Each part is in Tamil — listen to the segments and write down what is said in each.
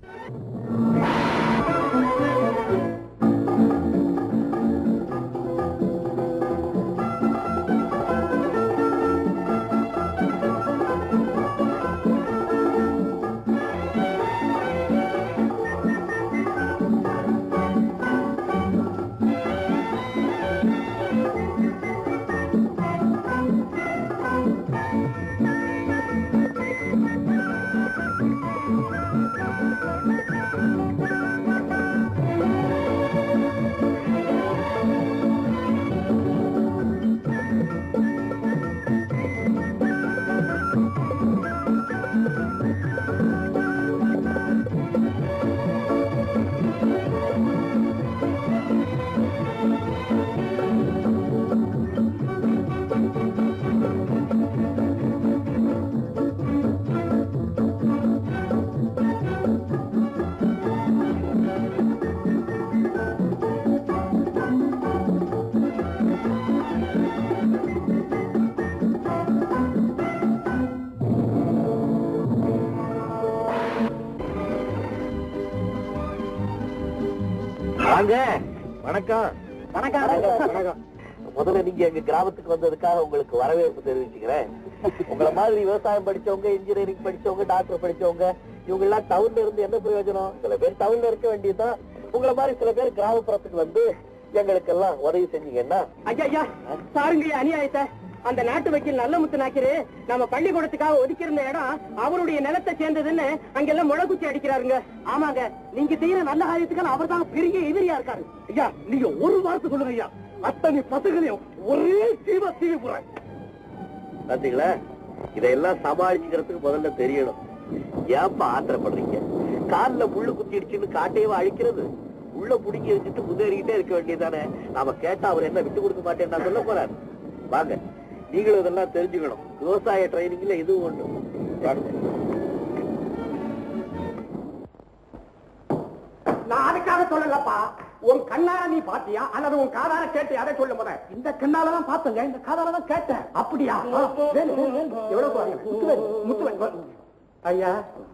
வாங்க வணக்கம் வணக்கம் வணக்கம் முதல்ல நீங்க எங்க கிராமத்துக்கு வந்ததுக்காக உங்களுக்கு வரவேற்பு தெரிவிச்சுக்கிறேன் உங்களை மாதிரி விவசாயம் படிச்சவங்க இன்ஜினியரிங் படிச்சவங்க டாக்டர் படிச்சவங்க இவங்க எல்லாம் டவுன்ல இருந்து என்ன பிரயோஜனம் சில பேர் டவுன்ல இருக்க வேண்டியதுதான் உங்களை மாதிரி சில பேர் கிராமப்புறத்துக்கு வந்து எங்களுக்கு எல்லாம் உதவி செஞ்சீங்கன்னா ஐயா ஐயா சாருங்க அநியாயத்தை அந்த நாட்டு வக்கீல் நல்ல முத்து நாக்கிரு நம்ம பள்ளிக்கூடத்துக்காக ஒதுக்கியிருந்த இடம் அவருடைய நிலத்தை சேர்ந்ததுன்னு அங்கெல்லாம் முளகுச்சி அடிக்கிறாருங்க ஆமாங்க நீங்க செய்யற நல்ல காரியத்துக்கு அவர் தான் பெரிய எதிரியா இருக்காரு ஐயா நீங்க ஒரு வார்த்தை சொல்லுங்க ஐயா அத்தனை பசங்களையும் ஒரே சீவ சீவி போறேன் பாத்தீங்களா இதையெல்லாம் சமாளிச்சுக்கிறதுக்கு முதல்ல தெரியணும் ஏப்பா ஆத்திரப்படுறீங்க கால்ல முள்ளு குத்திடுச்சுன்னு காட்டையவா அழிக்கிறது உள்ள புடிங்கி வச்சுட்டு முன்னேறிக்கிட்டே இருக்க வேண்டியதானே நாம கேட்டா அவர் என்ன விட்டு கொடுக்க மாட்டேன்னு நான் சொல்ல போறாரு வாங்க நீங்களும் இதெல்லாம் தெரிஞ்சுக்கணும் விவசாய ட்ரைனிங்ல இதுவும் ஒண்ணு வாங்க. நான் அதுக்காக சொல்லலப்பா உன் கண்ணால நீ பாத்தியா அல்லது உன் காதால கேட்டு அதை சொல்ல முத இந்த கண்ணால தான் பார்த்தங்க இந்த காதால தான் கேட்டேன் அப்படியா ஆ, வேலு, வேலு, வேலு. எவ்வளவு போறீங்க முத்துவேல் முத்துவேல் ஐயா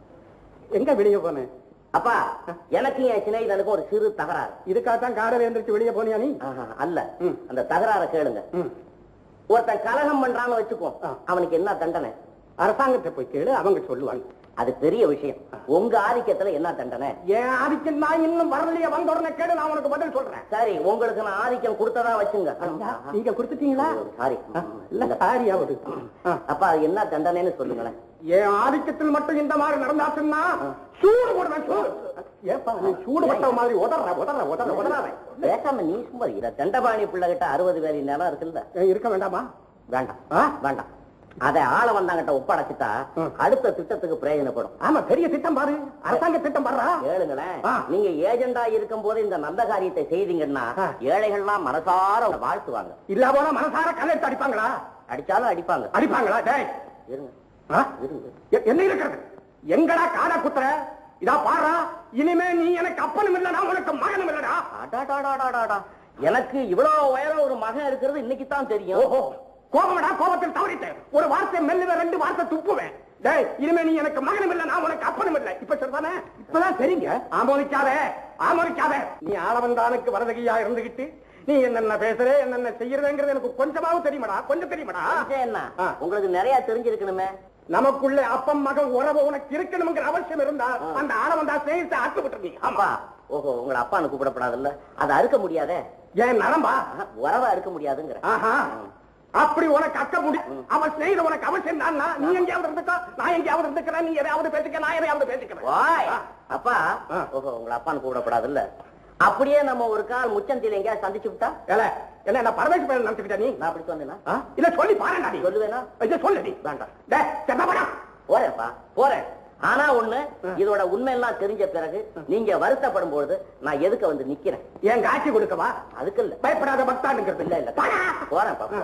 எங்க வெளியே போனேன் அப்பா எனக்கு என் சிநேகிதனுக்கு ஒரு சிறு தகராறு இதுக்காக தான் காரில் எந்திரிச்சு வெளியே போனியா நீ ஆஹா, அல்ல ம். அந்த தகராறை கேளுங்க ம். ஒருத்தன் கலகம் பண்றான்னு வச்சுக்கோ ஆ. அவனுக்கு என்ன தண்டனை அரசாங்கத்தை போய் கேளு அவங்க சொல்லுவாங்க அது பெரிய விஷயம் உங்க ஆதிக்கத்துல என்ன தண்டனை ஏன் ஆதிக்கம் நான் இன்னும் வரலையே வந்த உடனே கேடு நான் உனக்கு பதில் சொல்றேன் சரி உங்களுக்கு நான் ஆதிக்கம் கொடுத்ததா வச்சுங்க நீங்க கொடுத்துட்டீங்களா சாரி இல்ல சாரி அவரு அப்ப அது என்ன தண்டனைன்னு சொல்லுங்களேன் என் ஆதிக்கத்தில் மட்டும் இந்த மாதிரி நடந்தாச்சுன்னா சூடு போடுவேன் சூடு ஏப்பா நீ சூடு பட்ட மாதிரி உதற உதற உதற உதறாத பேசாம நீ சும்மா இத தண்டபாணி பிள்ளை கிட்ட அறுபது வேலி நிலம் இருக்குல்ல ஏன் இருக்க வேண்டாமா வேண்டாம் ஆ? வேண்டாம் அதை ஆள வந்தாங்கிட்ட ஒப்படைச்சிட்டா ம். அடுத்த திட்டத்துக்கு பிரயோஜனப்படும் ஆமா பெரிய திட்டம் பாரு அரசாங்க திட்டம் பாடுறா கேளுங்களேன் ஆ. நீங்க ஏஜெண்டா இருக்கும் போது இந்த நல்ல காரியத்தை செய்தீங்கன்னா ஆ. ஏழைகள்லாம் மனசார உங்களை வாழ்த்துவாங்க இல்ல போனா மனசார கல்லெடுத்து அடிப்பாங்களா அடிச்சாலும் அடிப்பாங்க அடிப்பாங்களா டேய் இருங்க ஆ? இருங்க எ- என்ன இருக்கிறது எங்கடா காதா குத்துற இதா பாரா இனிமே நீ எனக்கு அப்பனும் இல்ல நான் உனக்கு மகனும் இல்லடா அடாடாடாடாடாடா. எனக்கு இவ்வளவு உயரம் ஒரு மகன் இருக்கிறது இன்னைக்கு தான் தெரியும் ஓஹோ கோபமடா கோபத்தில் தவறிட்டேன் ஒரு வார்த்தை மெல்லுவேன் ரெண்டு வார்த்தை துப்புவேன் டேய் இனிமே நீ எனக்கு மகனும் இல்ல நான் உனக்கு அப்பனும் இல்ல இப்ப சொல்றானே இப்பதான் சரிங்க ஆமோதிக்காத ஆமோதிக்காத நீ ஆளவந்தானுக்கு வரதகியா இருந்துகிட்டு நீ என்னென்ன பேசுற என்னென்ன செய்யறதுங்கிறது எனக்கு கொஞ்சமாவும் தெரியுமாடா கொஞ்சம் தெரியுமாடா இது என்ன ஆ. உங்களுக்கு நிறைய தெரிஞ்சிருக்கணுமே நமக்குள்ள அப்பம் மகன் உறவு உனக்கு இருக்கணுங்கிற அவசியம் இருந்தா அந்த ஆளவந்தா சேர்த்து அட்டு விட்டுருந்தீங்க அப்பா ஓஹோ உங்களை அப்பான்னு கூப்பிடப்படாதுல்ல அதை அறுக்க முடியாதே ஏன் நரம்பா ஆஹா, உறவா இருக்க முடியாதுங்கிற ஆஹா அப்படி உனக்கு அக்க முடி அவன் செய்த உனக்கு அவசியம் தான் நீ எங்கேயாவது இருந்துக்கோ நான் எங்கேயாவது இருந்துக்கிறேன் நீ எதையாவது பேசிக்க நான் எதையாவது பேசிக்கிறேன் ஓய் ஆ. அப்பா ஆ. ஓஹோ உங்களை அப்பான்னு கூப்பிடப்படாதுல்ல அப்படியே நம்ம ஒரு கால் முச்சந்தில எங்கேயாவது சந்திச்சு விட்டா ஏல என்ன நான் பரமேஸ்வரன் பேர் நினைச்சுக்கிட்ட நீ நான் அப்படி சொன்னேன்னா ஆ? இல்ல சொல்லி பாருடா நீ சொல்லுவேனா இதை சொல்லு நீ வேண்டாம் டேய் சென்னப்படா போறேன்ப்பா போறேன் ஆனா ஒண்ணு இதோட உண்மை எல்லாம் தெரிஞ்ச பிறகு நீங்க வருத்தப்படும் பொழுது நான் எதுக்க வந்து நிக்கிறேன் என் காட்சி கொடுக்கவா அதுக்கு இல்ல பயப்படாத பக்தானுங்கிறது இல்ல இல்ல போடா. போறேன் பாப்பா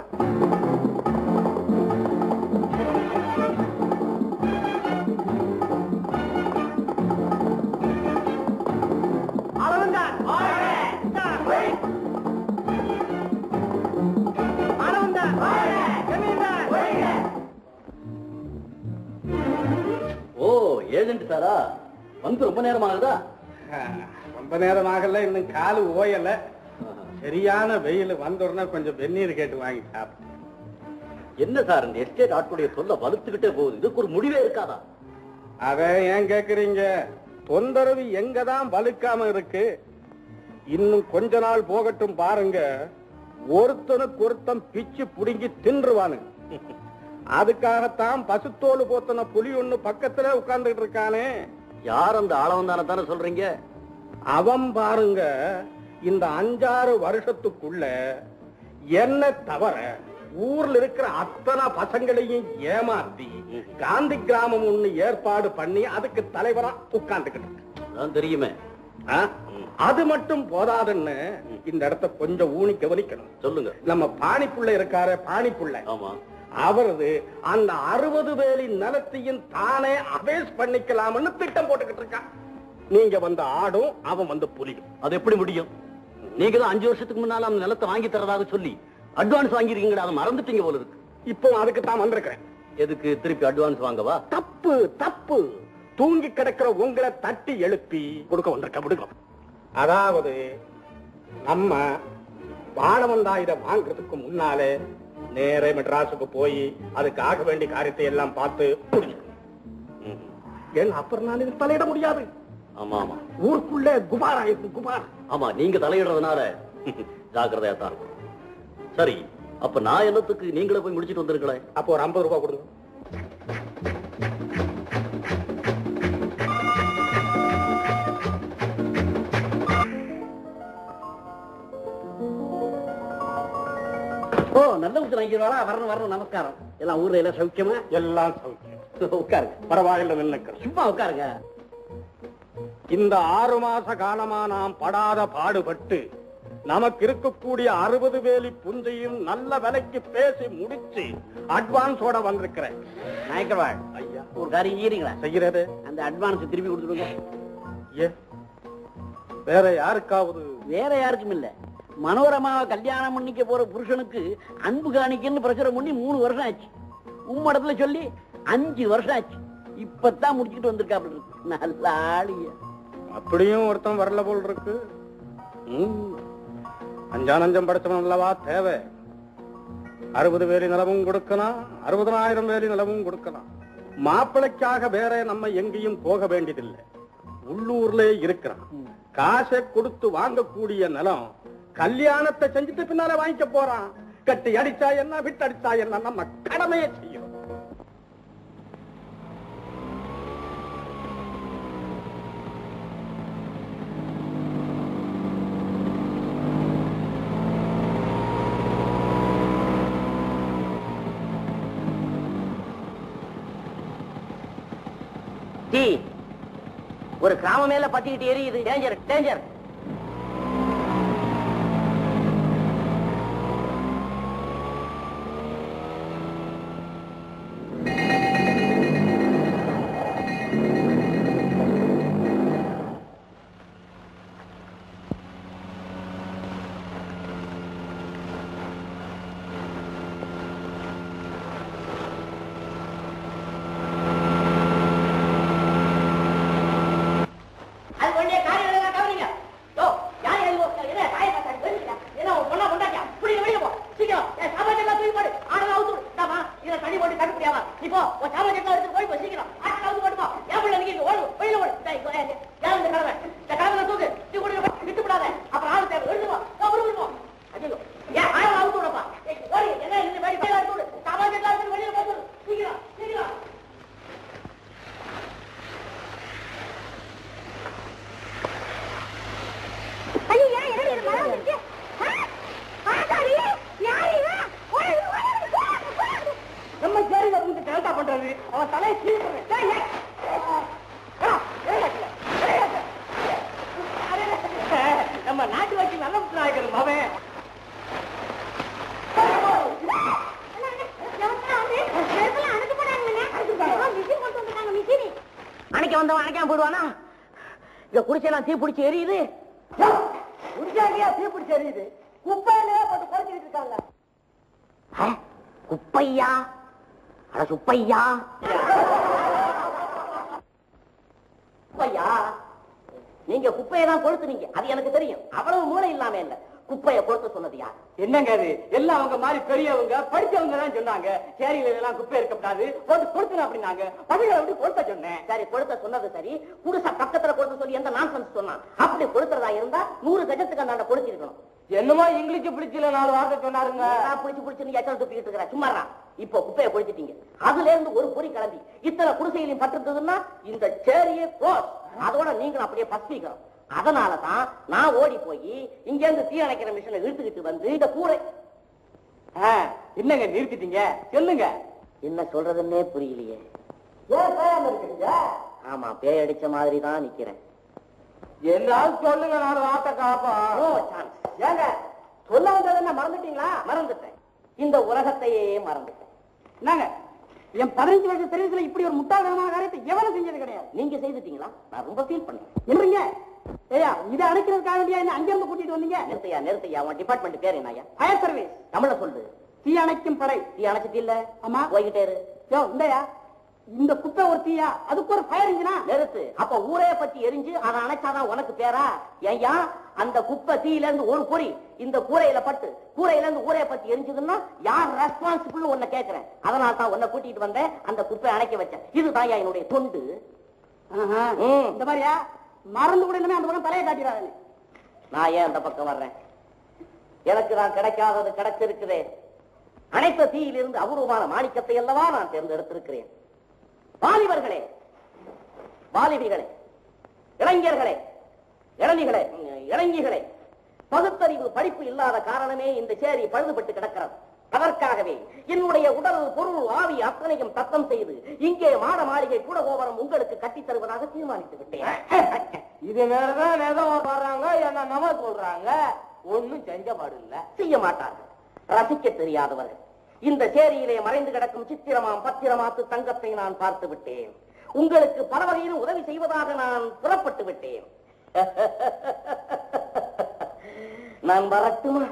அளவந்தான் அளவந்தான் ஜமீன்தார் ஓ ஏஜென்ட் சாரா வந்து ரொம்ப நேரம் ஆகுதா ரொம்ப நேரம் ஆகல இன்னும் காலு ஓயல சரியான வெயில் வந்த உடனே கொஞ்சம் வெந்நீர் கேட்டு வாங்கி சாப்பிட்டேன் என்ன சார் இந்த எஸ்டேட் ஆட்களுடைய சொல்ல வலுத்துக்கிட்டே போகுது இதுக்கு ஒரு முடிவே இருக்காதா அத ஏன் கேக்குறீங்க தொந்தரவு எங்கதான் வலுக்காம இருக்கு இன்னும் கொஞ்ச நாள் போகட்டும் பாருங்க ஒருத்தனுக்கு ஒருத்தன் பிச்சு புடுங்கி தின்றுவானுங்க அதுக்காகத்தான் பசுத்தோல் போத்தன புலி ஒண்ணு பக்கத்துல உட்கார்ந்துட்டு இருக்கானே யார் அந்த ஆளவன் தானே தானே சொல்றீங்க அவன் பாருங்க இந்த அஞ்சாறு வருஷத்துக்குள்ள என்ன தவிர ஊர்ல இருக்கிற அத்தனை பசங்களையும் ஏமாத்தி காந்தி கிராமம் ஒண்ணு ஏற்பாடு பண்ணி அதுக்கு தலைவரா உட்கார்ந்துக்கிட்டு இருக்கு. அதான் தெரியுமே ஆ? அது மட்டும் போதாதுன்னு இந்த இடத்த கொஞ்சம் ஊனி கவனிக்கணும் சொல்லுங்க நம்ம பாணிப்புள்ள இருக்காரு பாணிப்புள்ள ஆமா அவரது அந்த அறுபது வேலி நிலத்தையும் தானே அபேஸ் பண்ணிக்கலாம்னு திட்டம் போட்டுக்கிட்டு இருக்கான் நீங்க வந்து ஆடும் அவன் வந்து புலியும் அது எப்படி முடியும் நீங்க தான் அஞ்சு வருஷத்துக்கு முன்னால அந்த நிலத்தை வாங்கி தரதாக சொல்லி அட்வான்ஸ் வாங்கிருக்கீங்க அதை மறந்துட்டீங்க போல இருக்கு இப்போ அதுக்கு தான் வந்திருக்கிறேன் எதுக்கு திருப்பி அட்வான்ஸ் வாங்கவா தப்பு தப்பு தூங்கி கிடக்கிற உங்களை தட்டி எழுப்பி கொடுக்க வந்திருக்க விடுங்க அதாவது நம்ம வாழவந்தாயிரம் வாங்குறதுக்கு முன்னாலே நேரே மெட்ராஸுக்கு போய் அதுக்கு ஆக வேண்டிய காரியத்தை எல்லாம் பார்த்து முடிச்சுக்கணும் ஏன் அப்புறம் நான் இதுக்கு தலையிட முடியாது ஆமா ஆமா ஊருக்குள்ள குபாரா இருக்கு குபார் ஆமா நீங்க தலையிடுறதுனால ஜாக்கிரதையா தான் இருக்கும் சரி அப்ப நான் என்னத்துக்கு நீங்களே போய் முடிச்சிட்டு வந்திருக்கலேன் அப்போ ஒரு ஐம்பது ரூபாய் கொடுங்க ஓ நல்ல உத்து வாங்கிடுவாளா வரணும் வரணும் நமஸ்காரம் எல்லாம் ஊர்ல எல்லாம் சௌக்கியமா எல்லாம் சௌக்கியம் உட்காருங்க பரவாயில்லை நின்னுக்கிறேன் சும்மா உட்காருங்க இந்த ஆறு மாச காலமா நாம் படாத பாடுபட்டு நமக்கு இருக்கக்கூடிய அறுபது வேலி புஞ்சையும் நல்ல விலைக்கு பேசி முடிச்சு அட்வான்ஸோட வந்திருக்கிறேன் நாயக்கர்வாள் ஐயா ஒரு காரியம் செய்யறீங்களா செய்கிறது அந்த அட்வான்ஸ் திருப்பி கொடுத்துருங்க ஏ வேற யாருக்காவது வேற யாருக்கும் இல்ல மனோரமாவை கல்யாணம் பண்ணிக்க போற புருஷனுக்கு அன்பு காணிக்கன்னு பிரச்சனை பண்ணி மூணு வருஷம் ஆச்சு உம்மடத்துல சொல்லி அஞ்சு வருஷம் ஆச்சு இப்பதான் முடிச்சுட்டு வந்திருக்காப்புல இருக்கு நல்ல ஆளிய அப்படியும் ஒருத்தன் வரல போல் இருக்கு ம். அஞ்சானஞ்சம் படைச்சவன் அல்லவா தேவை அறுபது வேலி நிலமும் கொடுக்கலாம் அறுபதனாயிரம் வேலி நிலமும் கொடுக்கலாம் மாப்பிளைக்காக வேற நம்ம எங்கேயும் போக வேண்டியதில்லை உள்ளூர்ல இருக்கிறான் காசை கொடுத்து வாங்கக்கூடிய நிலம் கல்யாணத்தை செஞ்சுட்டு பின்னால வாங்கிக்க போறான் கட்டி அடிச்சா என்ன விட்டு அடிச்சா என்ன நம்ம கடமையை செய்யும் டீ ஒரு கிராமம் மேல பத்திக்கிட்டு எரியுது டேஞ்சர் டேஞ்சர் அது கொண்டே காரியம் எல்லாம் கவனிங்க யோ யார் யார் இவங்க? என்ன காய காத்தா தெரிஞ்சுக்க என்ன உன் பொண்ணா பொண்டாட்டியா புடி வெளிய போ சீக்கிரம் என் சாமான் எல்லாம் தூக்கி போடு ஆடலாம் அவுத்து விடு இந்தாம்மா இதுல தண்ணி போட்டு கட்டுப்படியாவா இப்போ உன் சாமான் எல்லாம் எடுத்து போய் போ சீக்கிரம் ஆட்டலாம் அவுத்து போட்டு போ என் பிள்ளை நிக்க ஓடு வெளியில ஓடு டேய், இங்க வா, யார் இந்த கலவை இந்த கலவை தூக்கு நீ கூட விட்டு விடாத அப்புறம் ஆளு தேவை எழுந்து போ போ, விடு, விடு, போ ஐயோ ஏன் ஆளை அவுத்து விடப்பா ஏய், ஓடி என்ன இந்த மாதிரி வெளியில எடுத்து விடு சாமான் எல்லாம் எடுத்து வெளியில போட்டு விடு. சீக்கிரம் சீக்கிரம் ஐயோ, ஏன் என்னடி இது மழை வந்துருச்சு? ஆ? ஆத்தாடி, யாரு இவன்? ஓடு, ஓடு, ஓடு, ஓடு. நம்ம சேரில வந்து கரெக்டா பண்றது அவன் தலையை சீக்கிரம் டேய், ஏய். நம்ம நாட்டு வச்சு நல்ல நாயக்கர் அவன் நெருப்பெல்லாம் அணைச்சு போடாங்கண்ணே. ஐயோ, மிஷின் கொண்டு வந்திருக்காங்க, மிஷினு. அணைக்க வந்தவன் அணைக்காம போயிடுவானா இந்த குடிசையெல்லாம் தீ பிடிச்சி எரியுது உரிச்சாங்கியா தீப்பிடிச்சு எரியுது குப்பையிலேயே போட்டு குறைச்சிட்டு இருக்காங்க ஆ, குப்பையா அட சுப்பையா குப்பையா நீங்க குப்பையை தான் கொளுத்துனீங்க அது எனக்கு தெரியும் அவ்வளவு மூளை இல்லாம இல்ல குப்பையை கொளுத்த சொன்னது யார் என்னங்க அது எல்லாம் அவங்க மாதிரி பெரியவங்க படிச்சவங்க தான் சொன்னாங்க சேரியில எல்லாம் குப்பை இருக்கக்கூடாது போட்டு கொடுத்துன அப்படின்னாங்க பசங்களை விட்டு கொடுத்த சொன்னேன் சரி கொளுத்த சொன்னது சரி புதுசா பக்கத்துல கொளுத்த சொல்லி எந்த நான்சென்ஸ் சொன்னான் அப்படி கொளுத்துறதா இருந்தா நூறு கஜத்துக்கு அந்த கொளுத்திருக்கணும் என்னமோ இங்கிலீஷ் பிடிச்சல நாலு வார்த்தை சொன்னாருங்க நான் புடிச்சு புடிச்சு நீ எச்சல் துப்பிக்கிட்டு இருக்கிற சும்மாறா இப்போ குப்பையை கொளுத்திட்டீங்க அதுல இருந்து ஒரு பொறி கிளம்பி இத்தனை குடிசையிலையும் பட்டிருந்ததுன்னா இந்த சேரியே க்ளோஸ் அதோட நீங்களும் அப்படியே பசிக்கிறோம் அதனால தான் நான் ஓடி போய் இங்க இருந்து தீ அணைக்கிற மிஷினை இழுத்துக்கிட்டு வந்து இந்த கூரை ஆ, என்னங்க நிறுத்திட்டீங்க சொல்லுங்க என்ன சொல்றதுன்னே புரியலையே ஏன் பேயாம இருக்கீங்க ஆமா பேய் அடிச்ச மாதிரி தான் நிக்கிறேன் என்னாலும் சொல்லுங்க நாலு வார்த்தை காப்பா நோ சான்ஸ் ஏங்க சொல்ல வந்தது என்ன மறந்துட்டீங்களா மறந்துட்டேன் இந்த உலகத்தையே மறந்துட்டேன் என்னங்க என் பதினஞ்சு வருஷம் தெரிவித்துல இப்படி ஒரு முட்டாள்தனமான காரியத்தை எவனும் செஞ்சது கிடையாது நீங்க செய்துட்டீங்களா நான் ரொம்ப ஃபீல் பண்ணேன் என்னங்க ஏயா இதை அணைக்கிறதுக்காக வேண்டியா என்ன அங்கிருந்து கூட்டிட்டு வந்தீங்க நிறுத்தையா நிறுத்தையா உன் டிபார்ட்மெண்ட் பேர் என்னய்யா ஃபயர் சர்வீஸ் தமிழ்ல சொல்லு தீ அணைக்கும் படை தீ அணைச்சிட்டு இல்ல ஆமா. போய்கிட்டே இரு யோ இந்தயா இந்த குப்பை ஒரு தீயா அதுக்கு ஒரு ஃபயர் இன்ஜினா நிறுத்து அப்ப ஊரே பத்தி எரிஞ்சு அதை அணைச்சாதான் உனக்கு பேரா ஐயா அந்த குப்பை தீயில இருந்து ஒரு பொறி இந்த கூரையில பட்டு கூரையில இருந்து ஊரே பத்தி எரிஞ்சதுன்னா யார் ரெஸ்பான்சிபிள் உன்னை கேக்குறேன் அதனால தான் உன்னை கூட்டிட்டு வந்தேன் அந்த குப்பை அணைக்க வச்சேன் இதுதான் என்னுடைய தொண்டு ஆஹா. ம். இந்த மாதிரியா மறந்து கூட இனிமே அந்த பக்கம் தலையை காட்டிடாது நான் ஏன் அந்த பக்கம் வர்றேன் எனக்கு நான் கிடைக்காதது கிடைச்சிருக்குதே அனைத்த தீயிலிருந்து அபூர்வமான மாணிக்கத்தை அல்லவா நான் தேர்ந்தெடுத்திருக்கிறேன் வாலிபர்களே வாலிபிகளே இளைஞர்களே இளநிகளே உம், இளைஞிகளே பகுத்தறிவு படிப்பு இல்லாத காரணமே இந்த சேரி பழுதுபட்டு கிடக்கிறது அதற்காகவே என்னுடைய உடல் பொருள் ஆவி அத்தனையும் தத்தம் செய்து இங்கே மாட மாளிகை கூட கோபுரம் உங்களுக்கு கட்டித் தருவதாக தீர்மானித்து விட்டேன் இது வேறதான் ஏதோ வர்றாங்க என்ன நம்ம சொல்றாங்க ஒண்ணும் செஞ்ச பாடு இல்ல செய்ய மாட்டார்கள் ரசிக்க தெரியாதவர்கள் இந்த சேரியிலே மறைந்து கிடக்கும் சித்திரமாம் பத்திரமாத்து தங்கத்தை நான் பார்த்து விட்டேன் உங்களுக்கு பல வகையிலும் உதவி செய்வதாக நான் புறப்பட்டு விட்டேன் நான் வரட்டுமா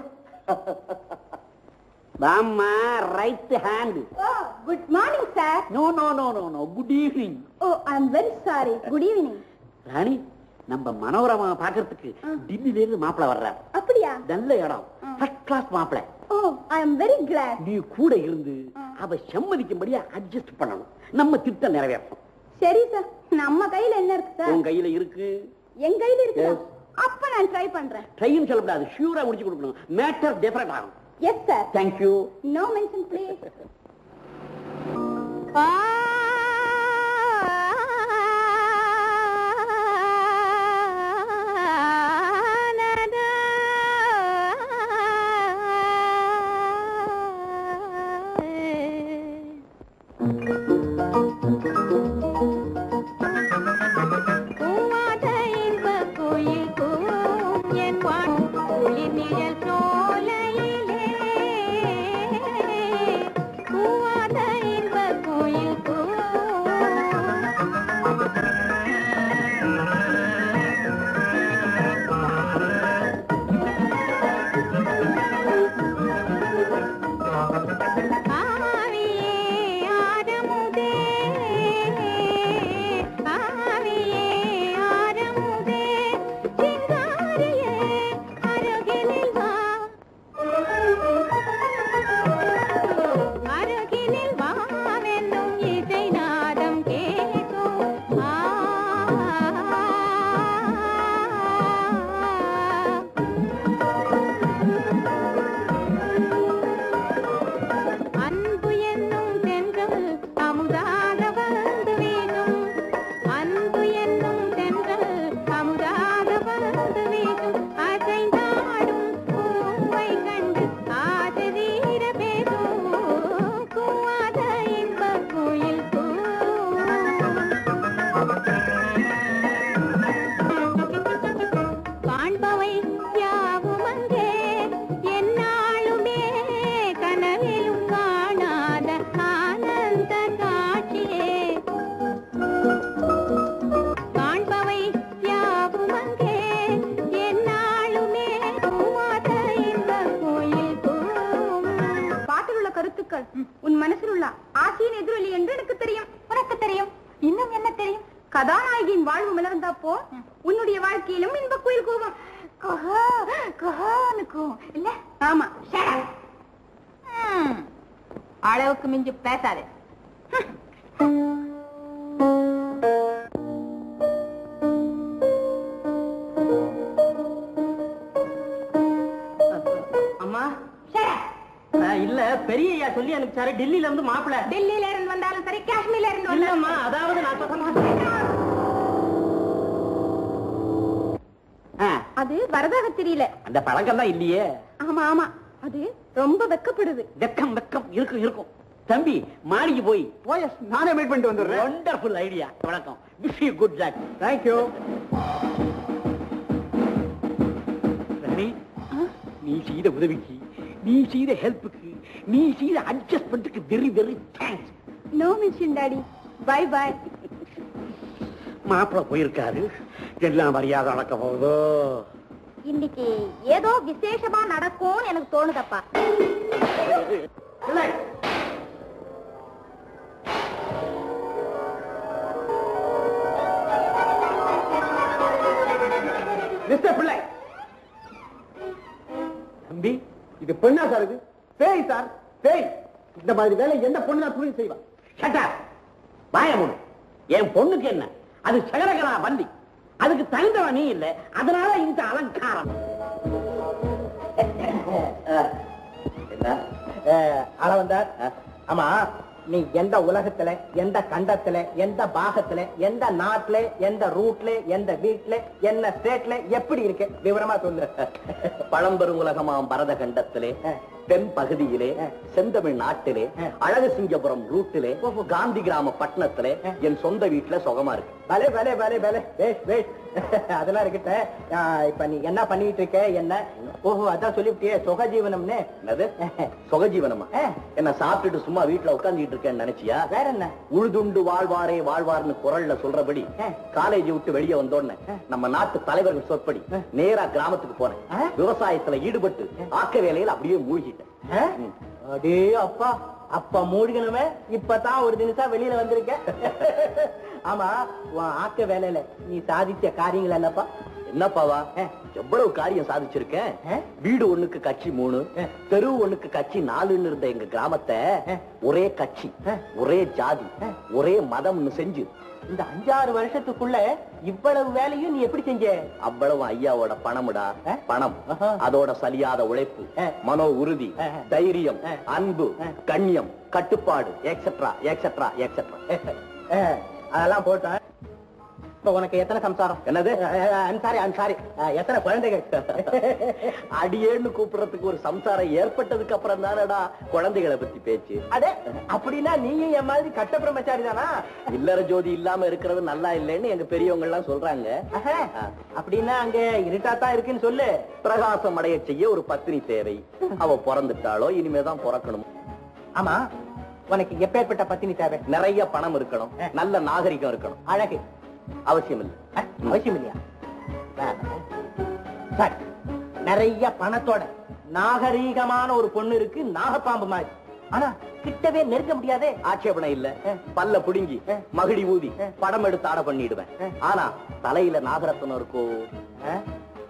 வாம்மா right hand Oh, good morning, sir. No no no no no good evening Oh, I'm very sorry. Good evening. Rani நம்ம மனோரமா பாக்குறதுக்கு டில்லில இருந்து மாப்பிள வர்றார் அப்படியா நல்ல இடம் ஃபர்ஸ்ட் கிளாஸ் மாப்பிள Oh, I am very glad. நீ கூட இருந்து அவ சம்மதிக்கும்படியா அட்ஜஸ்ட் பண்ணணும் நம்ம திட்டம் நிறைவேறணும் சரி சார் நம்ம கையில என்ன இருக்கு சார் உன் கையில இருக்கு என் கையில இருக்கு Yes. அப்ப நான் ட்ரை பண்றேன் ட்ரைன்னு சொல்லக்கூடாது ஷியூரா முடிச்சு கொடுக்கணும் மேட்டர் டிஃபரெண்ட் ஆகும் yes sir thank you no mention please கூவாத இன்பக் குயில் கூவும் என் வான் குளிர் நிழல் சோலையிலே. கூவாத இன்பக் குயில் கூவும். ஆவியே ஆரமுதே ஆவியே ஆரமுதே சிங்காரியே அருகினில் வா அருகினில் வாவென்னும் இசை நாதம் கேட்கும் ஆ அன்பு என்னும் தென்றல் அமுதாக வந்து வீசும் அன்பு என்னும் தென்றல் அமுதாக வந்து வீசும் அசைந்தாடும் பூவை கண்டு ஆதரீர பேசும் கூவாத இன்ப குயில் காண்பவை யாவும் அங்கே என்னாலுமே கனவிலும் காணாத ஆனந்த காட்சியே காண்பவை யாவும் அங்கே என்னாலுமே கூவாத இன்பக் கோயில் பாட்டில் உள்ள கருத்துக்கள் உன் மனசில் உள்ள ஆசையின் எதிரொலி என்று எனக்கு தெரியும் உனக்கு தெரியும் இன்னும் என்ன தெரியும் கதாநாயகியின் வாழ்வு மலர்ந்தப்போ உன்னுடைய வாழ்க்கையிலும் இன்ப குயில் கூவும் குஹா குஹான்னு கூவும் இல்ல ஆமா shut up. ம், அளவுக்கு மிஞ்சி பேசாதே அம்மா shut up. அஹ், இல்ல பெரிய ஐயா சொல்லி அனுப்பிச்சாரு டெல்லியில இருந்து மாப்பிள டெல்லியில இருந்து வந்தாலும் சரி காஷ்மீர்ல இருந்து வந்தாலும் இல்லம்மா அதாவது நான் சொல்றேன் அது வரதாக தெரியல அந்த பழக்கம் தான் இல்லையே ஆமா ஆமா அது ரொம்ப வெக்கப்படுது வெக்கம் வெக்கம் இருக்கும் இருக்கும் தம்பி மாடிக்கு போய் போயஸ் நானே மீட் பண்ணிட்டு வந்துடுறேன் வண்டர்ஃபுல் ஐடியா வணக்கம் wish you good Jack thank you Rani நீ செய்த உதவிக்கு நீ செய்த ஹெல்ப்புக்கு நீ செய்த அட்ஜஸ்ட்மெண்ட்டுக்கு very very thanks no mention daddy bye bye மாப்பிள்ள போயிருக்காரு எல்லாம் மரியாதை நடக்க போகுதோ இன்னைக்கு ஏதோ விசேஷமா நடக்கும்னு எனக்கு தோணுதப்பா இல்லை மிஸ்டர் பிள்ளை தம்பி இது பெண்ணா சார் இது பேய் சார் பேய் இந்த மாதிரி வேலை எந்த பொண்ணு தான் துணி செய்வா சட்டா பாயமுடு என் பொண்ணுக்கு என்ன அது சகரகரா வண்டி அதுக்கு தகுந்தவன் நீ இல்ல அதனால இந்த அலங்காரம் என்ன அளவந்தார் ஆமா நீ எந்த உலகத்துல எந்த கண்டத்துல எந்த பாகத்துல எந்த நாட்டுல எந்த ரூட்ல எந்த வீட்ல என்ன ஸ்டேட்ல எப்படி இருக்கு விவரமா சொல்லு பழம்பெரும் உலகமாம் பரத கண்டத்திலே தென் பகுதியிலே செந்தமிழ் நாட்டிலே அழகசிங்கபுரம் ரூட்டிலே காந்தி கிராம பட்டணத்திலே என் சொந்த வீட்டுல சுகமா இருக்கு பலே பலே பலே பலே வேஷ் வேஷ் அதெல்லாம் இருக்கட்ட இப்ப நீ என்ன பண்ணிட்டு இருக்க என்ன ஓஹோ அதான் சொல்லிவிட்டியே சுகஜீவனம்னு என்னது சுகஜீவனமா ஆ. என்ன சாப்பிட்டுட்டு சும்மா வீட்டுல உட்கார்ந்துட்டு இருக்கேன்னு நினைச்சியா வேற என்ன உழுதுண்டு வாழ்வாரே வாழ்வார்னு குரல்ல சொல்றபடி ஆ. காலேஜ் விட்டு வெளியே வந்தோடனே நம்ம நாட்டு தலைவர்கள் சொற்படி நேரா கிராமத்துக்கு போனேன் ஆ. விவசாயத்துல ஈடுபட்டு ஆக்க வேலையில அப்படியே மூழ்கிட்டேன் ஆ? அடே அப்பா அப்ப மூழ்கணுமே இப்பதான் ஒரு நிமிஷம் வெளியில வந்திருக்க ஆமா உன் ஆக்க வேலையில நீ சாதிச்ச காரியங்கள் என்னப்பா என்னப்பாவா ஆ. எவ்வளவு காரியம் சாதிச்சிருக்கேன் ஆ. வீடு ஒண்ணுக்கு கட்சி மூணு ஆ. தெரு ஒண்ணுக்கு கட்சி நாலுன்னு இருந்த எங்க கிராமத்தை ஆ. ஒரே கட்சி ஆ. ஒரே ஜாதி ஆ. ஒரே மதம்னு செஞ்சு இந்த அஞ்சாறு வருஷத்துக்குள்ள இவ்வளவு வேலையும் நீ எப்படி செஞ்ச அவ்வளவு ஐயாவோட பணமுடா ஆ? பணம் ஆஹா. அதோட சலியாத உழைப்பு ஆ. மனோ உறுதி ஆ. தைரியம் ஆ. அன்பு ஆ. கண்ணியம் கட்டுப்பாடு எக்ஸெட்ரா எக்ஸெட்ரா எக்ஸெட்ரா அதெல்லாம் போட்டேன் இப்ப உனக்கு எத்தனை சம்சாரம் என்னது சாரி சாரி எத்தனை குழந்தைகள் அடியேன்னு கூப்பிடுறதுக்கு ஒரு சம்சாரம் ஏற்பட்டதுக்கு அப்புறம் தானடா குழந்தைகளை பத்தி பேச்சு அதே அப்படின்னா நீயும் என் மாதிரி கட்ட பிரம்மச்சாரி தானா இல்லற ஜோதி இல்லாம இருக்கிறது நல்லா இல்லைன்னு எங்க பெரியவங்க எல்லாம் சொல்றாங்க ஆஹா. அப்படின்னா அங்க இருட்டாத்தான் இருக்குன்னு சொல்லு பிரகாசம் அடைய செய்ய ஒரு பத்தினி தேவை அவ பிறந்துட்டாளோ இனிமேதான் பிறக்கணும் ஆமா உனக்கு எப்பேற்பட்ட பத்தினி தேவை நிறைய பணம் இருக்கணும் நல்ல நாகரிகம் இருக்கணும் அழகு அவசியம் இல்லை அஹ், அவசியம் இல்லையா வேணாம். சரி நிறைய பணத்தோட நாகரீகமான ஒரு பொண்ணு இருக்கு நாகப்பாம்பு மாதிரி ஆனா கிட்டவே நெருங்க முடியாதே ஆட்சேபனை இல்ல பல்ல புடுங்கி மகிடி ஊதி படம் எடுத்து ஆட பண்ணிடுவேன் ஆனா தலையில நாகரத்னம் இருக்கோ அஹ்?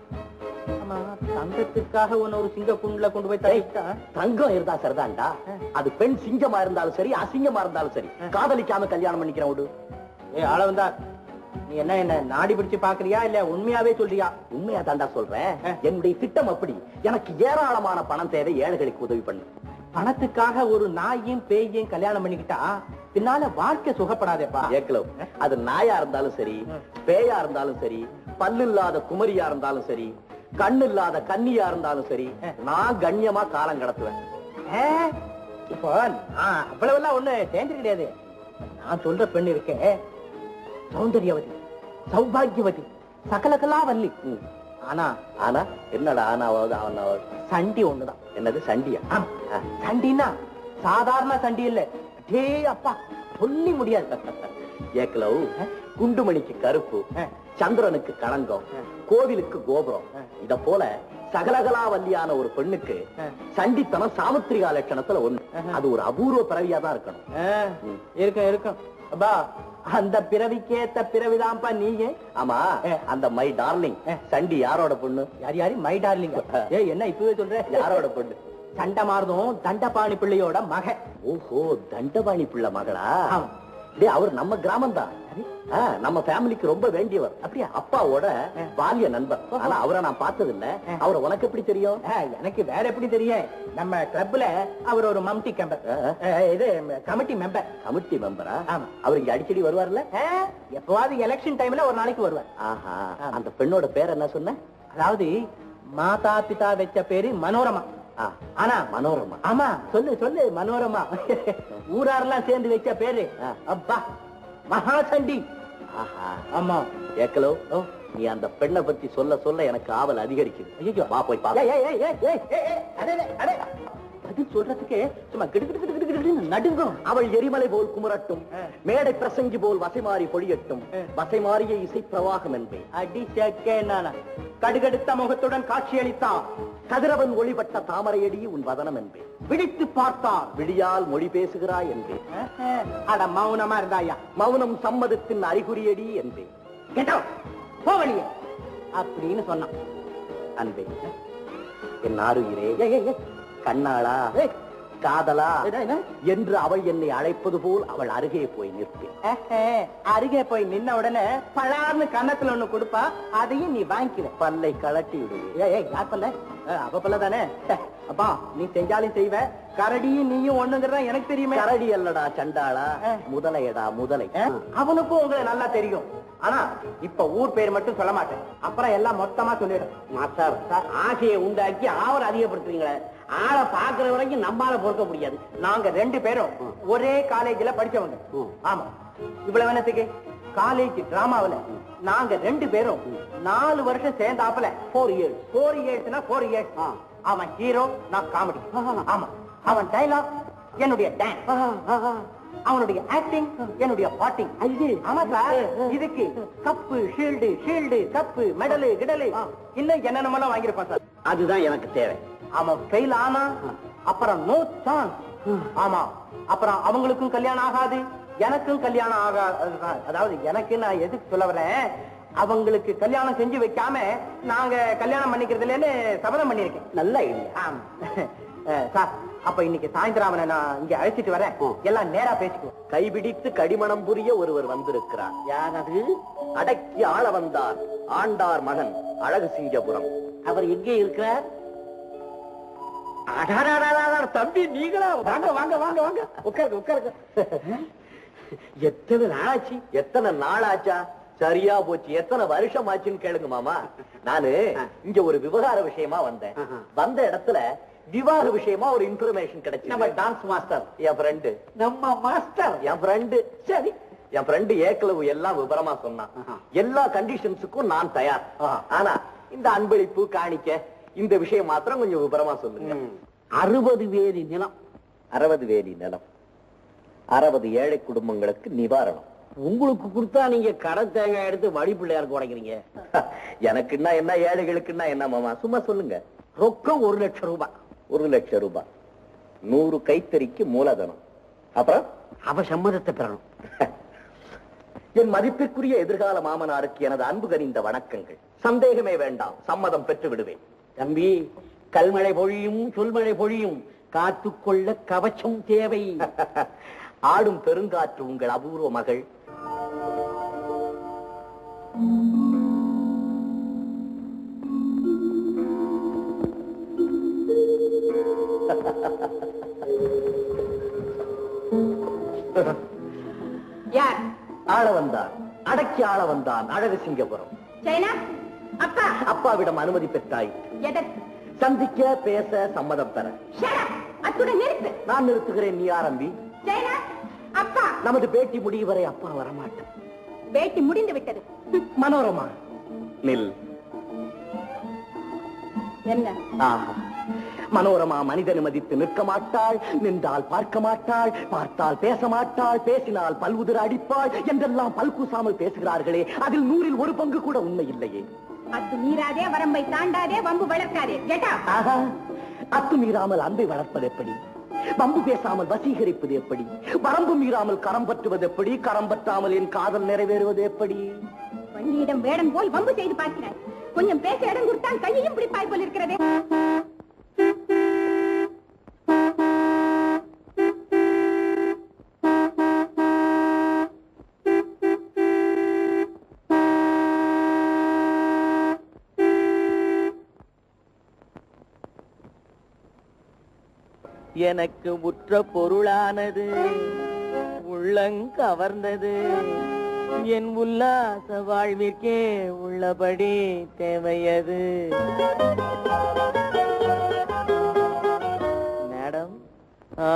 ஆமா தங்கத்துக்காக உன்னை ஒரு சிங்க குண்டுல கொண்டு போய் தள்ளிட்டா தங்கம் இருந்தா சரிதான்டா அது பெண் சிங்கமா இருந்தாலும் சரி அசிங்கமா இருந்தாலும் சரி காதலிக்காம கல்யாணம் பண்ணிக்கிறேன் விடு ஏ ஆளவந்தா நீ என்ன என்ன நாடி பிடிச்சு பாக்குறியா இல்ல உண்மையாவே சொல்றியா உண்மையா தாண்டா சொல்றேன் ஆ. என்னுடைய திட்டம் அப்படி எனக்கு ஏராளமான பணம் தேவை ஏழைகளுக்கு உதவி பண்ணு பணத்துக்காக ஒரு நாயையும் பேயையும் கல்யாணம் பண்ணிக்கிட்டா பின்னால வாழ்க்கை சுகப்படாதேப்பா ஏக்கலோ அது நாயா இருந்தாலும் சரி பேயா இருந்தாலும் சரி பல்லு இல்லாத குமரியா இருந்தாலும் சரி கண்ணு இல்லாத கன்னியா இருந்தாலும் சரி நான் கண்ணியமா காலம் கடத்துவேன் ஏ, இப்போ நான் அவ்வளவெல்லாம் ஒண்ணு டேஞ்சர் கிடையாது நான் சொல்ற பெண் இருக்கே சௌந்தர்யவதி சௌபாகியவதி சகலகலா வள்ளி ம். ஆனா ஆனா என்னடா ஆனாவது அவனாவது சண்டி ஒண்ணுதான் என்னது சண்டியா ஆம், சண்டின்னா சாதாரண சண்டி இல்ல டே அப்பா சொல்லி முடியாது ஏக்கலவ் குண்டுமணிக்கு கருப்பு ஆ. சந்திரனுக்கு களங்கம் ஆ. கோவிலுக்கு கோபுரம் ஆ. இத போல சகலகலாவல்லியான ஒரு பெண்ணுக்கு ஆ. சண்டித்தனம் சாமுத்திரிகா லட்சணத்துல ஒண்ணு ஆஹா. அது ஒரு அபூர்வ பிறவியா தான் இருக்கணும் ஆ, இருக்கும் இருக்கும் அப்பா அந்த பிறவிக்கேத்த பிறவிதான்ப்பா நீங்க ஆமா அந்த மை டார்லிங் சண்டி யாரோட பொண்ணு யார் யாரு மை டார்லிங் ஏ என்ன இப்பவே சொல்ற யாரோட பொண்ணு சண்டை மாறுதும் தண்டபாணி பிள்ளையோட மக ஓஹோ தண்டபாணி பிள்ளை மகளா ஆமா. டேய் அவர் நம்ம கிராமம் தான் நம்ம ஃபேமிலிக்கு ரொம்ப வேண்டியவர் அப்படியா அப்பாவோட பால்ய நண்பர் ஆனா அவரை நான் பார்த்தது இல்ல அவரை உனக்கு எப்படி தெரியும் ஆ, எனக்கு வேற எப்படி தெரியும் நம்ம கிளப்ல அவர் ஒரு மம்டி கம்பர் இது கமிட்டி மெம்பர் கமிட்டி மெம்பரா ஆமா. அவர் இங்க அடிக்கடி வருவார்ல எப்பவாவது எலெக்ஷன் டைம்ல ஒரு நாளைக்கு வருவார் ஆஹா அந்த பெண்ணோட பேர் என்ன சொன்ன அதாவது மாதா பிதா வச்ச பேரு மனோரமா ஆ, ஆனா மனோரமா ஆமா சொல்லு சொல்லு மனோரமா ஊராரெல்லாம் சேர்ந்து வச்ச பேரு அப்பா மகாசண்டி ஆஹா ஆமா ஏக்கலோ நீ அந்த பெண்ணை பத்தி சொல்ல சொல்ல எனக்கு ஆவல் அதிகரிக்குது ஐயோ. வா போய் பா ஏய், ஏய், ஏய், ஏய், ஏய், ஏய், ஏய், அடே, அடே, அடே. பதில் சொல்றதுக்கு சும்மா கிடு கிடு கிடு கிடு கிடுன்னு நடுங்கும் அவள் எரிமலை போல் குமரட்டும் மேடை பிரசங்கி போல் வசைமாறி பொழியட்டும் வசைமாறிய இசை பிரவாகம் என்பேன் அடி சேக்கே நானா கடுகடுத்த முகத்துடன் காட்சியளித்தான் கதிரவன் ஒளிபட்ட தாமரையடி உன் வதனம் என்பேன் பிடித்து பார்த்தான் விடியால் மொழி பேசுகிறாய் என்பேன் அட மௌனமா இருந்தாயா மௌனம் சம்மதத்தின் அறிகுறியடி என்பேன் கேட்டோ போவலியே அப்படின்னு சொன்னான் அன்பே என் ஆறுயிரே ஏய், ஏய், ஏய். கண்ணாளா ஏய். காதலா என்ன, என்ன? என்று அவள் என்னை அழைப்பது போல் அவள் அருகே போய் நிற்பேன் ஆஹா, அருகே போய் நின்ன உடனே பலார்னு கன்னத்துல ஒண்ணு கொடுப்பா அதையும் நீ வாங்கிக்கிற பல்லை கலட்டி விடுவேன் ஏய், ஏய், யார் பல்ல அஹ், அவ பல்ல தானே அப்பா நீ செஞ்சாலும் செய்வ கரடியும் நீயும் ஒண்ணுங்கிறதா எனக்கு தெரியுமே கரடி அல்லடா சண்டாளா ஆ. முதலையடா முதலை அஹ், அவனுக்கும் உங்களை நல்லா தெரியும் ஆனா இப்ப ஊர் பேர் மட்டும் சொல்ல மாட்டேன் அப்புறம் எல்லாம் மொத்தமா சொல்லிடும் மாஸ்டர் ஆசையை உண்டாக்கி ஆவரை அதிகப்படுத்துறீங்களே ஆளை பாக்குற வரைக்கும் நம்மால பொறுக்க முடியாது நாங்க ரெண்டு பேரும் ஒரே காலேஜ்ல படிச்சவங்க ம். ஆமா இவ்வளவு என்னத்துக்கு காலேஜ் டிராமாவுல நாங்க ரெண்டு பேரும் நாலு வருஷம் சேர்ந்தாப்புல ஃபோர் இயர்ஸ் ஃபோர் இயர்ஸ்னா ஃபோர் இயர்ஸ் அவன் ஹீரோ நான் காமெடி ஆமா அவன் டைலாக் என்னுடைய டான்ஸ் அவனுடைய ஆக்டிங் என்னுடைய பாட்டிங் ஆமா சார் இதுக்கு cup shield shield cup medal கிடலு இன்னும் என்னென்னமெல்லாம் வாங்கியிருப்பான் சார் அதுதான் எனக்கு தேவை அவன் ஃபெயில் ஆனா அப்புறம் நோ சான்ஸ் ஆமா அப்புறம் அவங்களுக்கும் கல்யாணம் ஆகாது எனக்கும் கல்யாணம் ஆகாது அதாவது எனக்கு நான் எதுக்கு சொல்ல வரேன் அவங்களுக்கு கல்யாணம் செஞ்சு வைக்காம நாங்க கல்யாணம் பண்ணிக்கிறதுலன்னு சபதம் பண்ணிருக்கேன் நல்ல ஐடியா ஆம். அஹ், சார் அப்ப இன்னைக்கு சாயந்தரம் அவனை நான் இங்க அழைச்சிட்டு வரேன் எல்லாம் நேரா பேசிக்குவோம் கைபிடித்து கடிமணம் புரிய ஒருவர் வந்திருக்கிறார் யாரது அடக்கி ஆள வந்தார் ஆண்டார் மகன் அழகு சிங்கபுரம் அவர் எங்கே இருக்கிறார் அடாடாடாடா, தம்பி நீங்களா வாங்க வாங்க வாங்க வாங்க உட்காருங்க உட்காருங்க எத்தனை நாளாச்சு எத்தனை நாளாச்சா சரியா போச்சு எத்தனை வருஷம் ஆச்சுன்னு கேளுங்க மாமா நானு இங்க ஒரு விவகார விஷயமா வந்தேன் வந்த இடத்துல விவாக விஷயமா ஒரு இன்ஃபர்மேஷன் கிடைச்சு நம்ம டான்ஸ் மாஸ்டர் என் ஃப்ரெண்டு நம்ம மாஸ்டர் என் ஃப்ரெண்டு சரி என் ஃப்ரெண்டு ஏக்களவு எல்லாம் விவரமா சொன்னான் எல்லா கண்டிஷன்ஸுக்கும் நான் தயார் ஆனா இந்த அன்பளிப்பு காணிக்க இந்த விஷயம் மாத்திரம் கொஞ்சம் விவரமா சொல்லுங்க அறுபது வேலி நிலம் அறுபது வேலி நிலம் அறுபது ஏழை குடும்பங்களுக்கு நிவாரணம் உங்களுக்கு கொடுத்தா நீங்க கடை தேங்காய் எடுத்து வழி பிள்ளையாருக்கு உடைக்கிறீங்க எனக்குன்னா என்ன ஏழைகளுக்குன்னா என்ன மாமா சும்மா சொல்லுங்க ரொக்கம் ஒரு லட்சம் ரூபாய் ஒரு லட்சம் ரூபாய் நூறு கைத்தறிக்கு மூலதனம் அப்புறம் அவ சம்மதத்தை பெறணும் என் மதிப்பிற்குரிய எதிர்கால மாமனாருக்கு எனது அன்பு கனிந்த வணக்கங்கள் சந்தேகமே வேண்டாம் சம்மதம் பெற்று விடுவேன் தம்பி கல்மழை பொழியும் சொல்மழை பொழியும் காத்துக்கொள்ள கவச்சம் தேவை ஆடும் பெருங்காற்று உங்கள் அபூர்வ மகள் யார் ஆள வந்தான் அடக்கி ஆள வந்தான் அழகு சிங்கபுரம் சைனா அப்பா அப்பாவிடம் அனுமதி பெற்றாய் எதற்கு சந்திக்க பேச சம்மதம் பெற Shut up. அத்துடன் நிறுத்து நான் நிறுத்துகிறேன் நீ ஆரம்பி சைனா அப்பா நமது பேட்டி முடியும் வரை அப்பா வரமாட்டேன் பேட்டி முடிந்து விட்டது மனோரமா நில் என்ன ஆஹா மனோரமா மனிதனை மதித்து நிற்க மாட்டாள் நின்றால் பார்க்க மாட்டாள் பார்த்தால் பேச மாட்டாள் பேசினால் பல்வுதிர அடிப்பாள் என்றெல்லாம் பல்கூசாமல் பேசுகிறார்களே அதில் நூறில் ஒரு பங்கு கூட உண்மை இல்லையே அத்து மீறாதே வரம்பை தாண்டாதே வம்பு வளர்க்காதே கெட்டா ஆஹா அத்துமீறாமல் அன்பை வளர்ப்பது எப்படி வம்பு பேசாமல் வசீகரிப்பது எப்படி வரம்பு மீறாமல் கரம் பற்றுவது எப்படி கரம் பற்றாமல் என் காதல் நிறைவேறுவது எப்படி வள்ளியிடம் வேடம் போல் வம்பு செய்து பார்க்கிறாய் கொஞ்சம் பேச இடம் கொடுத்தால் கையையும் பிடிப்பாய் போல் இருக்கிறதே எனக்கு உற்ற பொருளானது உள்ளங்கவர்ந்தது என் உல்லாச வாழ்விற்கே உள்ளபடி தேவையது மேடம் ஆ,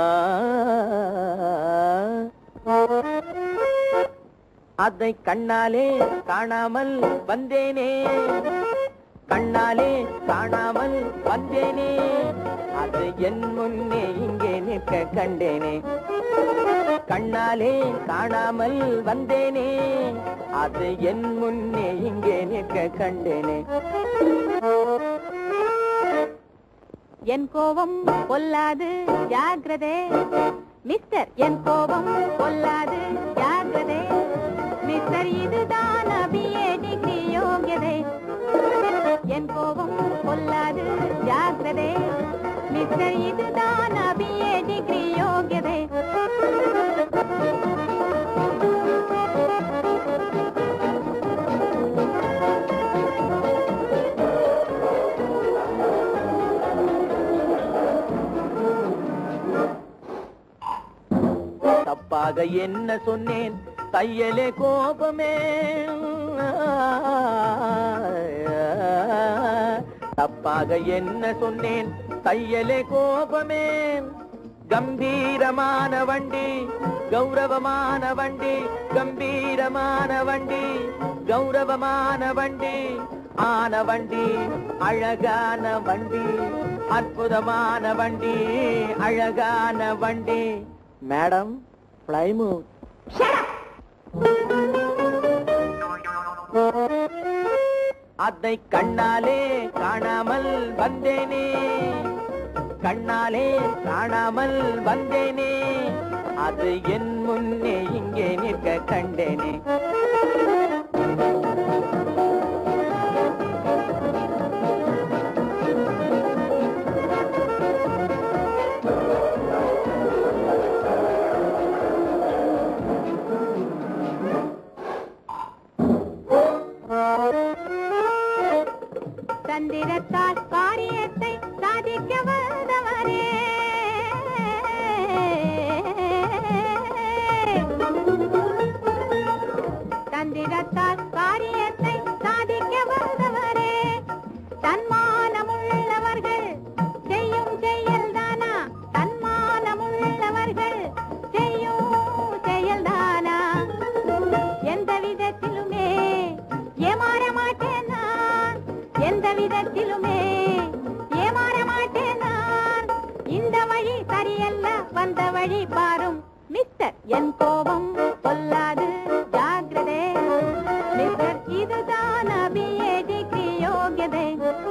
அதை கண்ணாலே காணாமல் வந்தேனே கண்ணாலே காணாமல் வந்தேனே அது என் முன்னே இங்கே நிற்க கண்டேனே கண்ணாலே காணாமல் வந்தேனே அது என் முன்னே இங்கே நிற்க கண்டேனே என் கோபம் பொல்லாது ஜாகிரதே மிஸ்டர் என் கோபம் பொல்லாது ஜாகிரதே மிஸ்டர் இதுதான் அபியே டிகிரி யோகியதே என் கோபம் பொல்லாது ஜாகிரதே மிஸ்டர் இதுதான் அபியே டிகிரி யோகியதே தப்பாக என்ன சொன்னேன் தையலே கோபமே தப்பாக என்ன சொன்னேன் தையலே கோபமே கம்பீரமான வண்டி கௌரவமான வண்டி கம்பீரமான வண்டி கௌரவமான வண்டி ஆன வண்டி அழகான வண்டி அற்புதமான வண்டி அழகான வண்டி மேடம் பிளைமூத் அதை கண்ணாலே காணாமல் வந்தேனே கண்ணாலே காணாமல் வந்தேனே அது என் முன்னே இங்கே நிற்க கண்டேனே தந்திரத்தால் காரியத்தை சாதிக்க வந்தவரே தந்திரத்தால் காரியத்தை சாதிக்க வந்தவரே தன்மானமுள்ளவர்கள் செய்யும் செயல்தானா தன்மானமுள்ளவர்கள் செய்யும் செயல்தானா எந்த விதத்திலுமே ஏமாற மாட்டேன் நான் எந்த விதத்திலுமே ஏமாற மாட்டேன் நான் இந்த வழி சரியல்ல வந்த வழி பாரும் மிஸ்டர் என் கோபம் கொல்லாது ஜாகிரதே மிஸ்டர் இதுதான் அபியே டிகிரி யோகியதே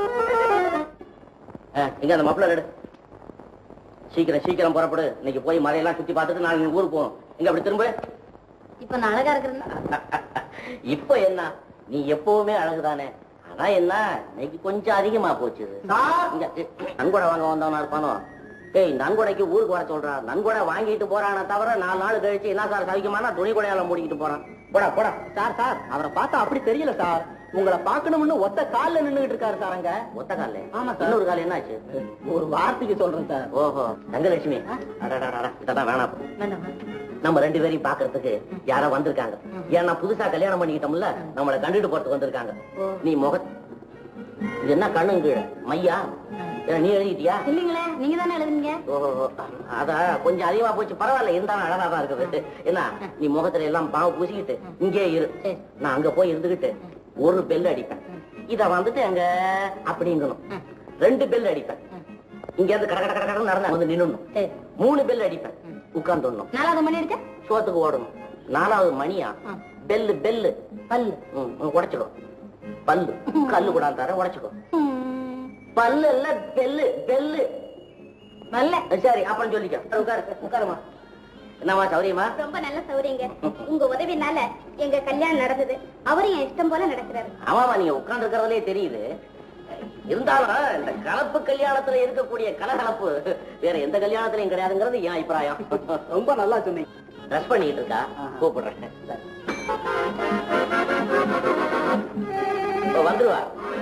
இங்க அந்த மப்பிள எடு சீக்கிரம் சீக்கிரம் புறப்படு இன்னைக்கு போய் மலையெல்லாம் சுத்தி பார்த்துட்டு நாளைக்கு ஊருக்கு போகணும் இங்க அப்படி திரும்ப இப்ப நான் அழகா இருக்கிறேன்னா இப்ப என்ன நீ எப்பவுமே அழகுதானே ஆனா என்ன இன்னைக்கு கொஞ்சம் அதிகமா போச்சு இது. இங்க, நன்கொடை வாங்க வந்தவனா இருப்பானோ ஏய் நன்கொடைக்கு ஊருக்கு வர சொல்றான் நன்கொடை வாங்கிட்டு போறானே தவிர நாலு நாள் கழிச்சு என்ன சார் சவிக்குமானா துணி கொடையால மூடிக்கிட்டு போறான் போடா போடா சார் சார் அவரை பார்த்தா அப்படி தெரியல சார் உங்களை பார்க்கணும்னு ஒத்த கால்ல நின்னுகிட்டு இருக்காரு சார் அங்க ஒத்த கால்ல ஆமா சார் இன்னொரு கால் என்னாச்சு ஒரு வார்த்தைக்கு சொல்றேன் சார் ஓஹோ தங்கலட்சுமி அடடடடா, இதெல்லாம் வேணாம் வேண்டாமா நம்ம ரெண்டு பேரையும் பாக்குறதுக்கு யாரோ வந்திருக்காங்க ஏன்னா புதுசா கல்யாணம் பண்ணிக்கிட்டோம்ல நம்மள கண்டுட்டு போறதுக்கு வந்திருக்காங்க நீ முக இது என்ன கண்ணு கீழே மையா ஏ, நீ எழுதிட்டியா இல்லைங்களே நீங்க தானே எழுதுனீங்க ஓஹோ அத கொஞ்சம் அதிகமா போச்சு பரவாயில்ல இருந்தாலும் அழகா தான் இருக்குது என்ன நீ முகத்துல எல்லாம் பாவ பூசிக்கிட்டு இங்கே இரு சரி. நான் அங்க போய் இருந்துகிட்டு ஒரு பெல் அடிப்பேன் இத வந்துட்டு அங்க அப்படிங்கணும் ரெண்டு பெல் அடிப்பேன் இங்க இருந்து கட கட கட கடன்னு நடந்து வந்து நின்னுடணும் சரி மூணு பெல் அடிப்பேன் உட்கார்ந்துடணும் நாலாவது மணி அடிச்சா சோத்துக்கு ஓடணும் நாலாவது மணியா ஆ. பெல்லு பெல்லு பல்லு ம், ம், உடைச்சுக்கோ பல்லு கல்லு கூட தர உடைச்சுக்கோ ம். பல்லு இல்ல பெல்லு பெல்லு நல்ல சரி அப்புறம் சொல்லிக்க உட்காரு உட்காருமா என்னம்மா சௌரியமா ரொம்ப நல்ல சௌரியங்க உங்க உதவினால எங்க கல்யாணம் நடந்தது அவரும் என் இஷ்டம் போல நடக்கிறாரு ஆமாமா நீங்க உட்கார்ந்து இருக்கிறதுலே தெரியுது இருந்தாலும் இந்த கலப்பு கல்யாணத்துல இருக்கக்கூடிய கலகலப்பு வேற எந்த கல்யாணத்திலையும் கிடையாதுங்கிறது என் அபிப்பிராயம் ரொம்ப நல்லா சொன்னீங்க ட்ரெஸ் பண்ணிட்டு இருக்கா கூப்பிடுறேன் இப்ப வந்துருவா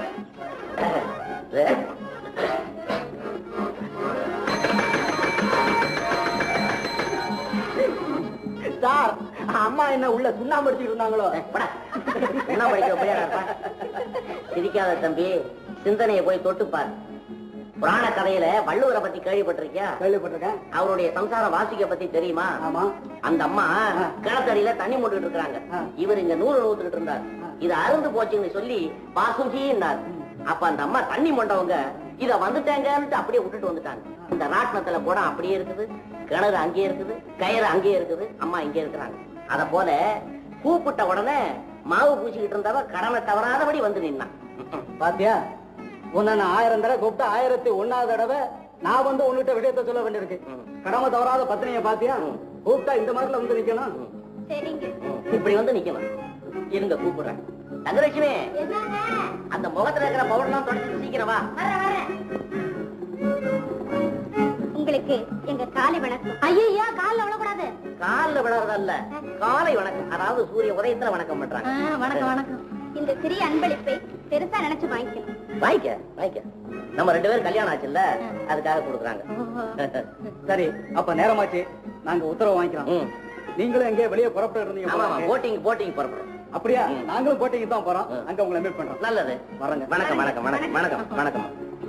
சார் அம்மா என்ன உள்ள சுண்ணாம்பு அடிச்சுட்டு இருந்தாங்களோ போடா. என்ன படிக்க போய் சிரிக்காத தம்பி சிந்தனையை போய் தொட்டு பாரு புராண கதையில வள்ளுவரை பத்தி கேள்விப்பட்டிருக்கியா கேள்விப்பட்டிருக்கேன் அவருடைய சம்சார வாசிக்க பத்தி தெரியுமா ஆமா அந்த அம்மா கிணத்தடியில தண்ணி மூட்டுட்டு இருக்காங்க இவர் இங்க நூறு நூத்துக்கிட்டு இருந்தார் இது அருந்து போச்சுன்னு சொல்லி பாசுஜின்னார் அப்ப அந்த அம்மா தண்ணி மொண்டவங்க இத வந்துட்டாங்கன்னு அப்படியே விட்டுட்டு வந்துட்டாங்க இந்த ராட்டினத்துல குடம் அப்படியே இருக்குது கிணறு அங்கேயே இருக்குது கயிறு அங்கேயே இருக்குது அம்மா இங்கே இருக்கிறாங்க அத போல கூப்பிட்ட உடனே மாவு பூச்சிக்கிட்டு இருந்தவ கடனை தவறாதபடி வந்து நின்னான் பாத்தியா உன்னை நான் ஆயிரம் தடவை கூப்பிட்டு ஆயிரத்தி ஒன்னாவது தடவை நான் வந்து உன்கிட்ட விஷயத்த சொல்ல வேண்டியிருக்கு கடமை தவறாத பத்தினிய பாத்தியா கூப்பிட்டா இந்த மாதிரில வந்து நிக்கணும் சரிங்க இப்படி வந்து நிக்கணும் இருங்க கூப்பிடுறேன் தங்கலட்சுமி என்னங்க அந்த முகத்துல இருக்கிற பவுடர்லாம் தொடச்சு சீக்கிரம் வா வரேன் வரேன் உங்களுக்கு எங்க காலை வணக்கம் ஐயா காலில் விழக்கூடாது கால்ல விழறதல்ல காலை வணக்கம் அதாவது சூரிய உதயத்துல வணக்கம் பண்றாங்க வணக்கம் வணக்கம் இந்த சிறிய அன்பளிப்பை பெருசா நினைச்சு வாங்கிக்கணும் வாங்கிக்க வாங்கிக்க நம்ம ரெண்டு பேரும் கல்யாணம் ஆச்சுல்ல அதுக்காக கொடுக்குறாங்க சரி அப்ப நேரமாச்சு நாங்க உத்தரவு வாங்கிக்கிறோம் ம். நீங்களும் எங்கே வெளியே புறப்பட்டு இருந்தீங்க ஆமா போல இருக்கு. போட்டிங் போட்டிங் புறப்படும் அப்படியா ம். நாங்களும் போட்டிக்கு தான் போறோம் ம். அங்க உங்களை மீட் பண்றோம் நல்லது வரேங்க. வணக்கம் வணக்கம் வணக்கம் வணக்கம் வணக்கம்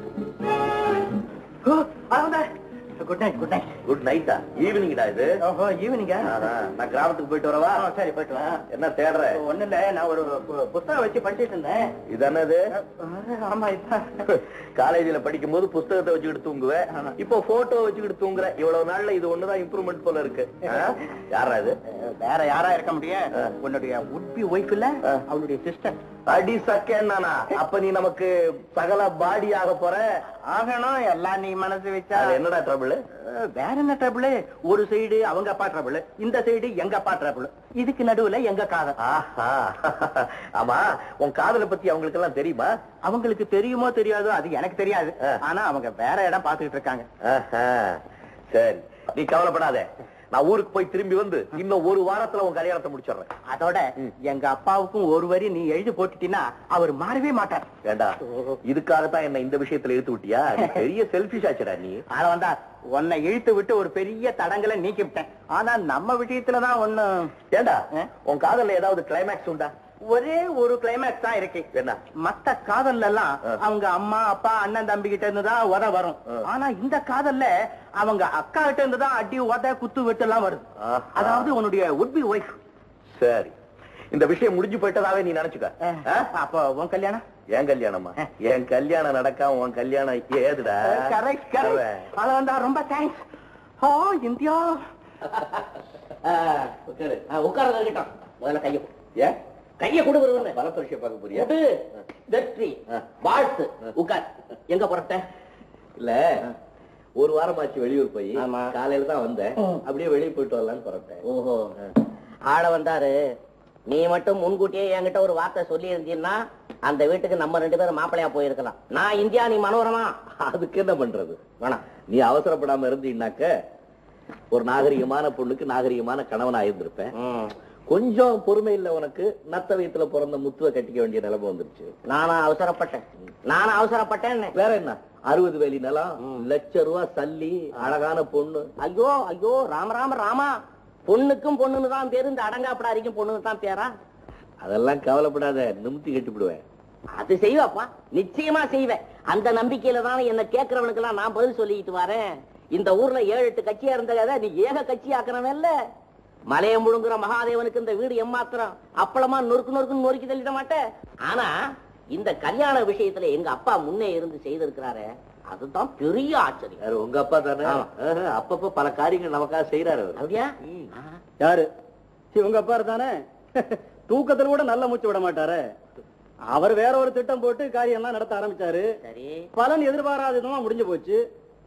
good night good night good நைட்டா ஈவினிங்டா இது ஓஹோ ஈவினிங்கா அதான், நான் கிராமத்துக்கு போயிட்டு வரவா சரி போயிட்டு வா என்ன தேடுற ஒண்ணு இல்ல நான் ஒரு பு- புத்தகம் வச்சு படிச்சிட்டு இருந்தேன் இது என்னது அஹ், ஆமா இதான் காலேஜ்ல படிக்கும் போது புஸ்தகத்தை வச்சுக்கிட்டு தூங்குவேன் இப்போ போட்டோ வச்சுக்கிட்டு தூங்குற இவ்வளவு நாள்ல இது ஒண்ணுதான் இம்ப்ரூவ்மெண்ட் போல இருக்கு ஆ? யாரா இது வேற யாரா இருக்க முடியும் உன்னுடைய உட்பி ஒய்ஃப் இல்ல ஆ. அவளுடைய சிஸ்டர் அடி சக்கேன்னானா அப்ப நீ நமக்கு சகல பாடி ஆக போற ஆகணும் எல்லாம் நீ மனசு வச்சா அது என்னடா ட்ரபிள் அஹ், வேற என்ன ட்ரபிள் ஒரு சைடு அவங்க அப்பா ட்ரபிள் இந்த சைடு எங்க அப்பா ட்ரபிள் இதுக்கு நடுவுல எங்க காதல் ஆஹா ஆமா உன் காதலை பத்தி அவங்களுக்கு எல்லாம் தெரியுமா அவங்களுக்கு தெரியுமோ தெரியாதோ அது எனக்கு தெரியாது ஆ. ஆனா அவங்க வேற இடம் பாத்துக்கிட்டு இருக்காங்க ஆஹா. சரி நீ கவலைப்படாத நான் ஊருக்கு போய் திரும்பி வந்து இன்னும் ஒரு வாரத்துல உன் கல்யாணத்தை முடிச்சிடுறேன் அதோட எங்க அப்பாவுக்கும் ஒரு வரி நீ எழுதி போட்டுட்டீன்னா அவர் மாறவே மாட்டார் ஏண்டா இதுக்காகத்தான் என்ன இந்த விஷயத்துல இழுத்து விட்டியா நீ பெரிய செல்பிஷ் ஆச்சுடா நீ ஆனா வந்தா உன்னை இழுத்து விட்டு ஒரு பெரிய தடங்களை நீக்கி விட்டேன் ஆனா நம்ம விஷயத்துலதான் ஒண்ணு ஏண்டா ஆ? உன் காதல்ல ஏதாவது கிளைமேக்ஸ் உண்டா ஒரே ஒரு கிளைமேக்ஸ் தான் இருக்கு என்ன மத்த காதல்ல எல்லாம் ஆ. அவங்க அம்மா அப்பா அண்ணன் தம்பி கிட்ட இருந்து தான் உத வரும் ஆ. ஆனா இந்த காதல்ல அவங்க அக்கா கிட்ட இருந்து தான் அடி உத குத்து வெட்டு எல்லாம் வருது ஆஹா. அதாவது உன்னுடைய உட்பி ஒய்ஃப் சரி இந்த விஷயம் முடிஞ்சு போயிட்டதாவே நீ நினைச்சுக்க ஆ? அப்போ உன் கல்யாணம் என் கல்யாணமா என் கல்யாணம் நடக்காம உன் கல்யாணம் ஏதுடா கரெக்ட் கரெக்ட் அவன். அத வந்தா ரொம்ப தேங்க்ஸ் ஓ இந்தியா உட்கார்ந்து இருக்கட்டும் முதல்ல கையை கொடு. ஏன் கையை கொடுக்குறது பலத்த விஷயம் பார்க்க போறியா கொடு. வெற்றி வாழ்த்து உட்கார் எங்க புறப்பட்ட இல்ல ஒரு வாரமாச்சு வெளியூர் போய் ஆமா. காலையில தான் வந்தேன் அப்படியே வெளியே போயிட்டு வரலாம்னு புறப்பட்டேன் ஓஹோ ஆள வந்தாரு நீ மட்டும் முன்கூட்டியே என்கிட்ட ஒரு வார்த்தை சொல்லி இருந்தீன்னா அந்த வீட்டுக்கு நம்ம ரெண்டு பேரும் மாப்பிளையா போயிருக்கலாம் நான் இந்தியா நீ மனோரமா அதுக்கு என்ன பண்றது வேணாம் நீ அவசரப்படாம இருந்தீன்னாக்க ஒரு நாகரிகமான பொண்ணுக்கு நாகரிகமான கணவனா இருந்திருப்பேன் ம். கொஞ்சம் பொறுமை இல்ல உனக்கு நத்த வயித்துல பிறந்த முத்துவ கட்டிக்க வேண்டிய நிலைமை வந்துருச்சு நானா அவசரப்பட்டேன் நானா அவசரப்பட்டேன் வேற என்ன அறுபது வேலி நிலம் லட்ச ரூபா சல்லி அழகான பொண்ணு ஐயோ ஐயோ ராம ராம ராமா பொண்ணுக்கும் பொண்ணுன்னு தான் பேரு இந்த அடங்காப்படாரிக்கும் பொண்ணுன்னு தான் பேரா அதெல்லாம் கவலைப்படாத நிமித்தி கட்டிவிடுவேன் அது செய்வாப்பா நிச்சயமா செய்வேன் அந்த நம்பிக்கையில தான் என்ன கேட்கறவனுக்கு எல்லாம் நான் பதில் சொல்லிட்டு வரேன் இந்த ஊர்ல ஏழு எட்டு கட்சியா இருந்த கதை நீ ஏக கட்சி ஆக்கிறவன் இல்ல மலையை முழுங்குற மகாதேவனுக்கு இந்த வீடு எம்மாத்திரம் அப்பளமா நொறுக்கு நொறுக்குன்னு நொறுக்கி தள்ளிட மாட்டேன் ஆனா இந்த கல்யாண விஷயத்துல எங்க அப்பா முன்னே இருந்து செய்திருக்கிறாரே அதுதான் பெரிய ஆச்சரியம் யாரு உங்க அப்பா தானே ஆமா. ஆஹா, அப்பப்ப பல காரியங்கள் நமக்காக செய்யறாரு அவரு. அப்படியா யாரு இவங்க அப்பா தானே தூக்கத்துல கூட நல்ல மூச்சு விட மாட்டாரு அவர் வேற ஒரு திட்டம் போட்டு காரியம் எல்லாம் நடத்த ஆரம்பிச்சாரு சரி பலன் எதிர்பாராத விதமா முடிஞ்சு போச்சு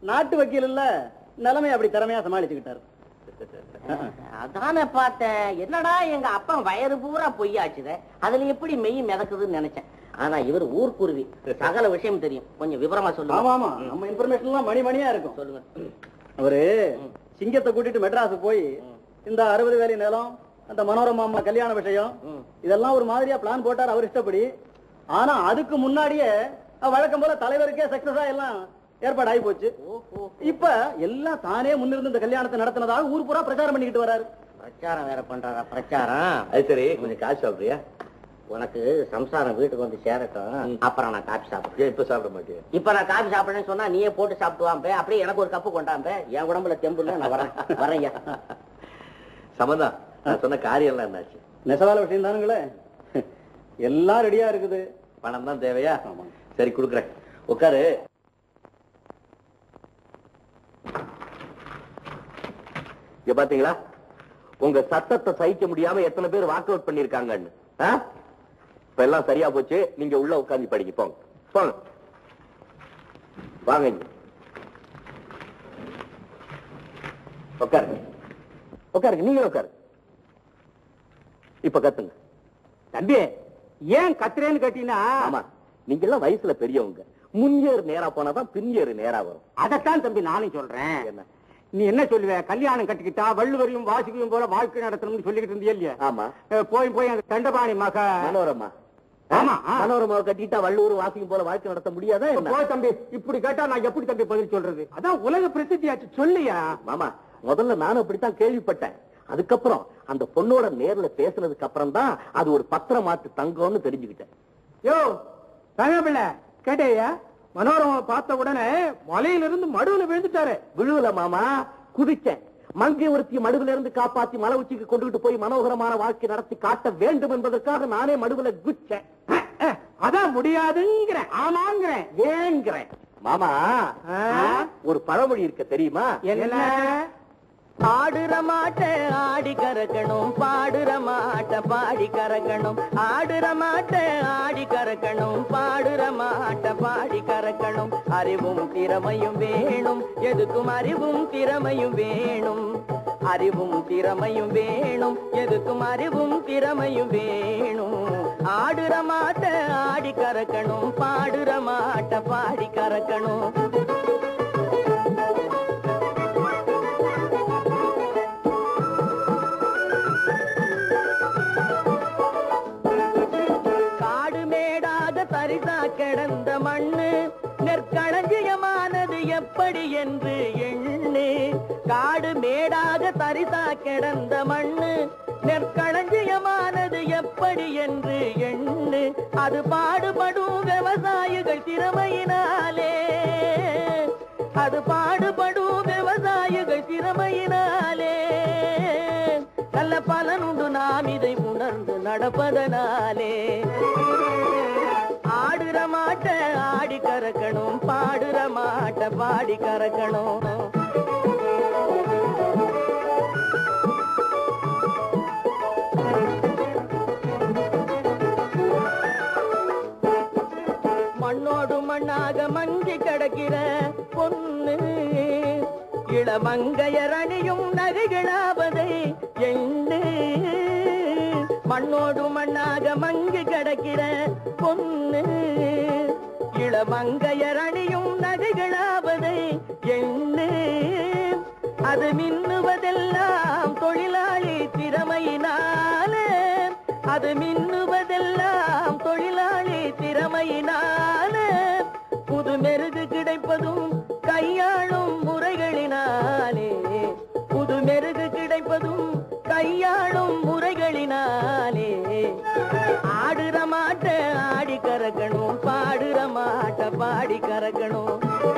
நாட்டு வக்கீல் இல்ல நிலைமை அப்படி திறமையா சமாளிச்சுக்கிட்டாரு அதானே பார்த்தேன் என்னடா எங்க அப்பா வயறு பூரா பொய்யாச்சுதே அதுல எப்படி மெய் மிதக்குதுன்னு நினைச்சேன் ஆனா இவர் ஊர்க்குருவி சகல விஷயம் தெரியும் கொஞ்சம் விவரமா ஆமா சொல்லுங்க ஆமா நம்ம இன்ஃபர்மேஷன் எல்லாம் மணி மணியா இருக்கும் சொல்லுங்க அவரு சிங்கத்தை கூட்டிட்டு மெட்ராஸ் போய் இந்த அறுபது வேலி நிலம் அந்த மனோரமா அம்மா கல்யாண விஷயம் ம். இதெல்லாம் ஒரு மாதிரியா பிளான் போட்டார் அவர் இஷ்டப்படி ஆனா அதுக்கு முன்னாடியே அஹ், வழக்கம் போல தலைவருக்கே சக்சஸா எல்லாம் ஏற்பாடு ஆகி போச்சு ஓஹோ இப்ப எல்லாம் தானே முன்னிருந்து இந்த கல்யாணத்தை நடத்தினதாக ஊர் பூரா பிரச்சாரம் பண்ணிக்கிட்டு வராரு பிரச்சாரம் வேற பண்றாரா பிரச்சாரம் அது சரி கொஞ்சம் காசு சாப்பிடுறியா உனக்கு சம்சாரம் வீட்டுக்கு வந்து சேரட்டும் அப்புறம் நான் காபி சாப்பிடுறேன் இப்ப சாப்பிட மாட்டேன் இப்ப நான் காபி சாப்பிடுறேன்னு சொன்னா நீயே போட்டு சாப்பிட்டு வாம்பே அப்படியே எனக்கு ஒரு கப்பு கொண்டாம்பே என் உடம்புல தெம்பு இல்ல நான் வரேன் வரேன்யா சமந்தா நான் சொன்ன காரியம் எல்லாம் என்னாச்சு நெசவால விஷயம் தானுங்களே எல்லாம் ரெடியா இருக்குது பணம் தான் தேவையா சரி கொடுக்குறேன் உட்காரு இங்க பாத்தீங்களா உங்க சத்தத்தை சகிக்க முடியாம எத்தனை பேர் வாக் அவுட் பண்ணிருக்காங்கன்னு ஆ? இப்ப எல்லாம் சரியா போச்சு நீங்க உள்ள உட்கார்ந்து படிங்க போங்க போங்க வாங்க இங்க உட்காருங்க உட்காருங்க நீங்களும் உட்காருங்க இப்ப கத்துங்க தம்பி ஏன் கத்துறேன்னு கேட்டீங்கன்னா ஆமா நீங்க எல்லாம் வயசுல பெரியவங்க முன்னேறு நேரா போனாதான் பின்னேறு நேரா வரும் அதைத்தான் தம்பி நானும் சொல்றேன் என்ன நீ என்ன சொல்லுவ கல்யாணம் கட்டிக்கிட்டா வள்ளுவரையும் வாசிக்கையும் போல வாழ்க்கை நடத்தணும்னு சொல்லிக்கிட்டு இருந்தியே இல்லையா ஆமா அஹ் போய் போய் அந்த தண்டபாணி மக மனோரமா ஆமா, ஆ. மனோரமாவை கட்டிட்டா வள்ளூர் வாசிக்கும் போல வாழ்க்கை நடத்த முடியாதா என்ன போய் தம்பி இப்படி கேட்டா நான் எப்படி தம்பி பதில் சொல்றது அதான் உலக பிரசித்தியாச்சு சொல்லியா மாமா முதல்ல நானும் அப்படித்தான் கேள்விப்பட்டேன் அதுக்கப்புறம் அந்த பொண்ணோட நேர்ல பேசுனதுக்கு அப்புறம் தான் அது ஒரு பத்திரமாட்டு தங்கம்னு தெரிஞ்சுக்கிட்டேன் யோ தங்கப்பிள்ள கேட்டேயா மனோரமா பார்த்த உடனே மலையிலிருந்து மடுவுல விழுந்துட்டாரு விழுவல மாமா குதிச்சேன் மங்கை ஒருத்தி மடுவில இருந்து காப்பாத்தி மலை உச்சிக்கு கொண்டுகிட்டு போய் மனோகரமான வாழ்க்கை நடத்தி காட்ட வேண்டும் என்பதற்காக நானே மடுவுல குச்சேன் அஹ், அஹ், அதான் முடியாதுங்கிறேன் ஆமாங்கிறேன் ஏங்கிறேன் மாமா ஆ? ஒரு பழமொழி இருக்க தெரியுமா என்ன ஆடுற மாட்ட ஆடி கறக்கணும் பாடுற மாட்ட பாடி கறக்கணும் ஆடுற மாட்ட ஆடி கறக்கணும் பாடுற மாட்ட பாடி கறக்கணும் அறிவும் திறமையும் வேணும் எதுக்கும் அறிவும் திறமையும் வேணும் அறிவும் திறமையும் வேணும் எதுக்கும் அறிவும் திறமையும் வேணும் ஆடுற மாட்ட ஆடி கறக்கணும் பாடுற மாட்ட பாடி கறக்கணும் காடு மேடாக தரிசா கிடந்த மண்ணு நெற்களஞ்சியமானது எப்படி என்று எண்ணு காடு மேடாக தரிசா கிடந்த மண்ணு நெற்களஞ்சியமானது எப்படி என்று எண்ணு அது பாடுபடும் விவசாயிகள் திறமையினாலே அது பாடுபடும் விவசாயிகள் திறமையினாலே நல்ல பலனுண்டு நாம் இதை உணர்ந்து நடப்பதனாலே ஆடுற மாட்ட ஆடி கறக்கணும் பாடுற மாட்ட பாடி கறக்கணும் மண்ணோடு மண்ணாக மங்கி கிடக்கிற பொண்ணு இளமங்கையர் அணியும் நகைகளாவதை எண்ணு மண்ணோடு மண்ணாக மங்கி கிடக்கிற பொண்ணு இளமங்கையர் அணியும் நகைகளாவதை எண்ணு அது மின்னுவதெல்லாம் தொழிலாளி திறமையினாலே அது மின்னுவதெல்லாம் தொழிலாளி திறமையினாலே புது மெருகு கிடைப்பதும் கையாளும் முறைகளினாலே புது மெருகு கிடைப்பதும் கையாளும் முறைகளினாலே ஆடுற மாட்ட ஆடி கறக்கணும் பாடுற மாட்ட பாடி கறக்கணும்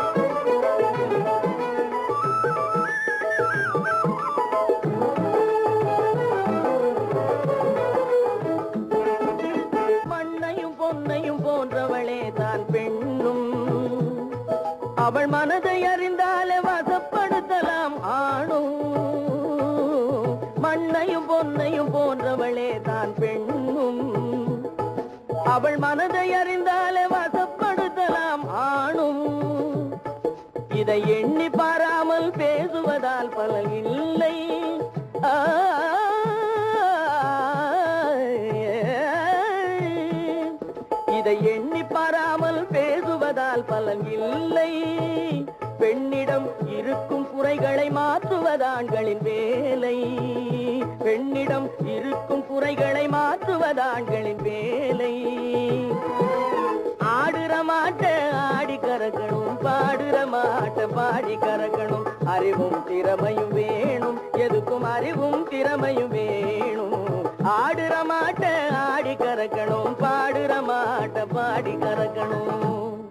மண்ணையும் பொன்னையும் போன்றவளே தான் பெண்ணும் அவள் மனதை அறிந்தாலே வசப்படுத்தலாம் ஆணும் மண்ணையும் பொன்னையும் போன்றவளே தான் பெண்ணும் அவள் மனதை அறிந்தாலே வசப்படுத்தலாம் ஆணும் இதை எண்ணி பாராமல் பேசுவதால் பலன் இல்லை ஆ, இதை எண்ணி பாராமல் பேசுவதால் பலன் இல்லை பெண்ணிடம் இருக்கும் குறைகளை மாற்றுவதாண்களின் வேலை பெண்ணிடம் இருக்கும் குறைகளை மாற்றுவதாண்களின் வேலை ஆடுற மாட்ட ஆடி கறக்கணும் பாடுற மாட்ட பாடி கறக்கணும் அறிவும் திறமையும் வேணும் எதுக்கும் அறிவும் திறமையும் வேணும் ஆடுற மாட்ட ஆடி கறக்கணும் பாடுற மாட்ட பாடி கறக்கணும்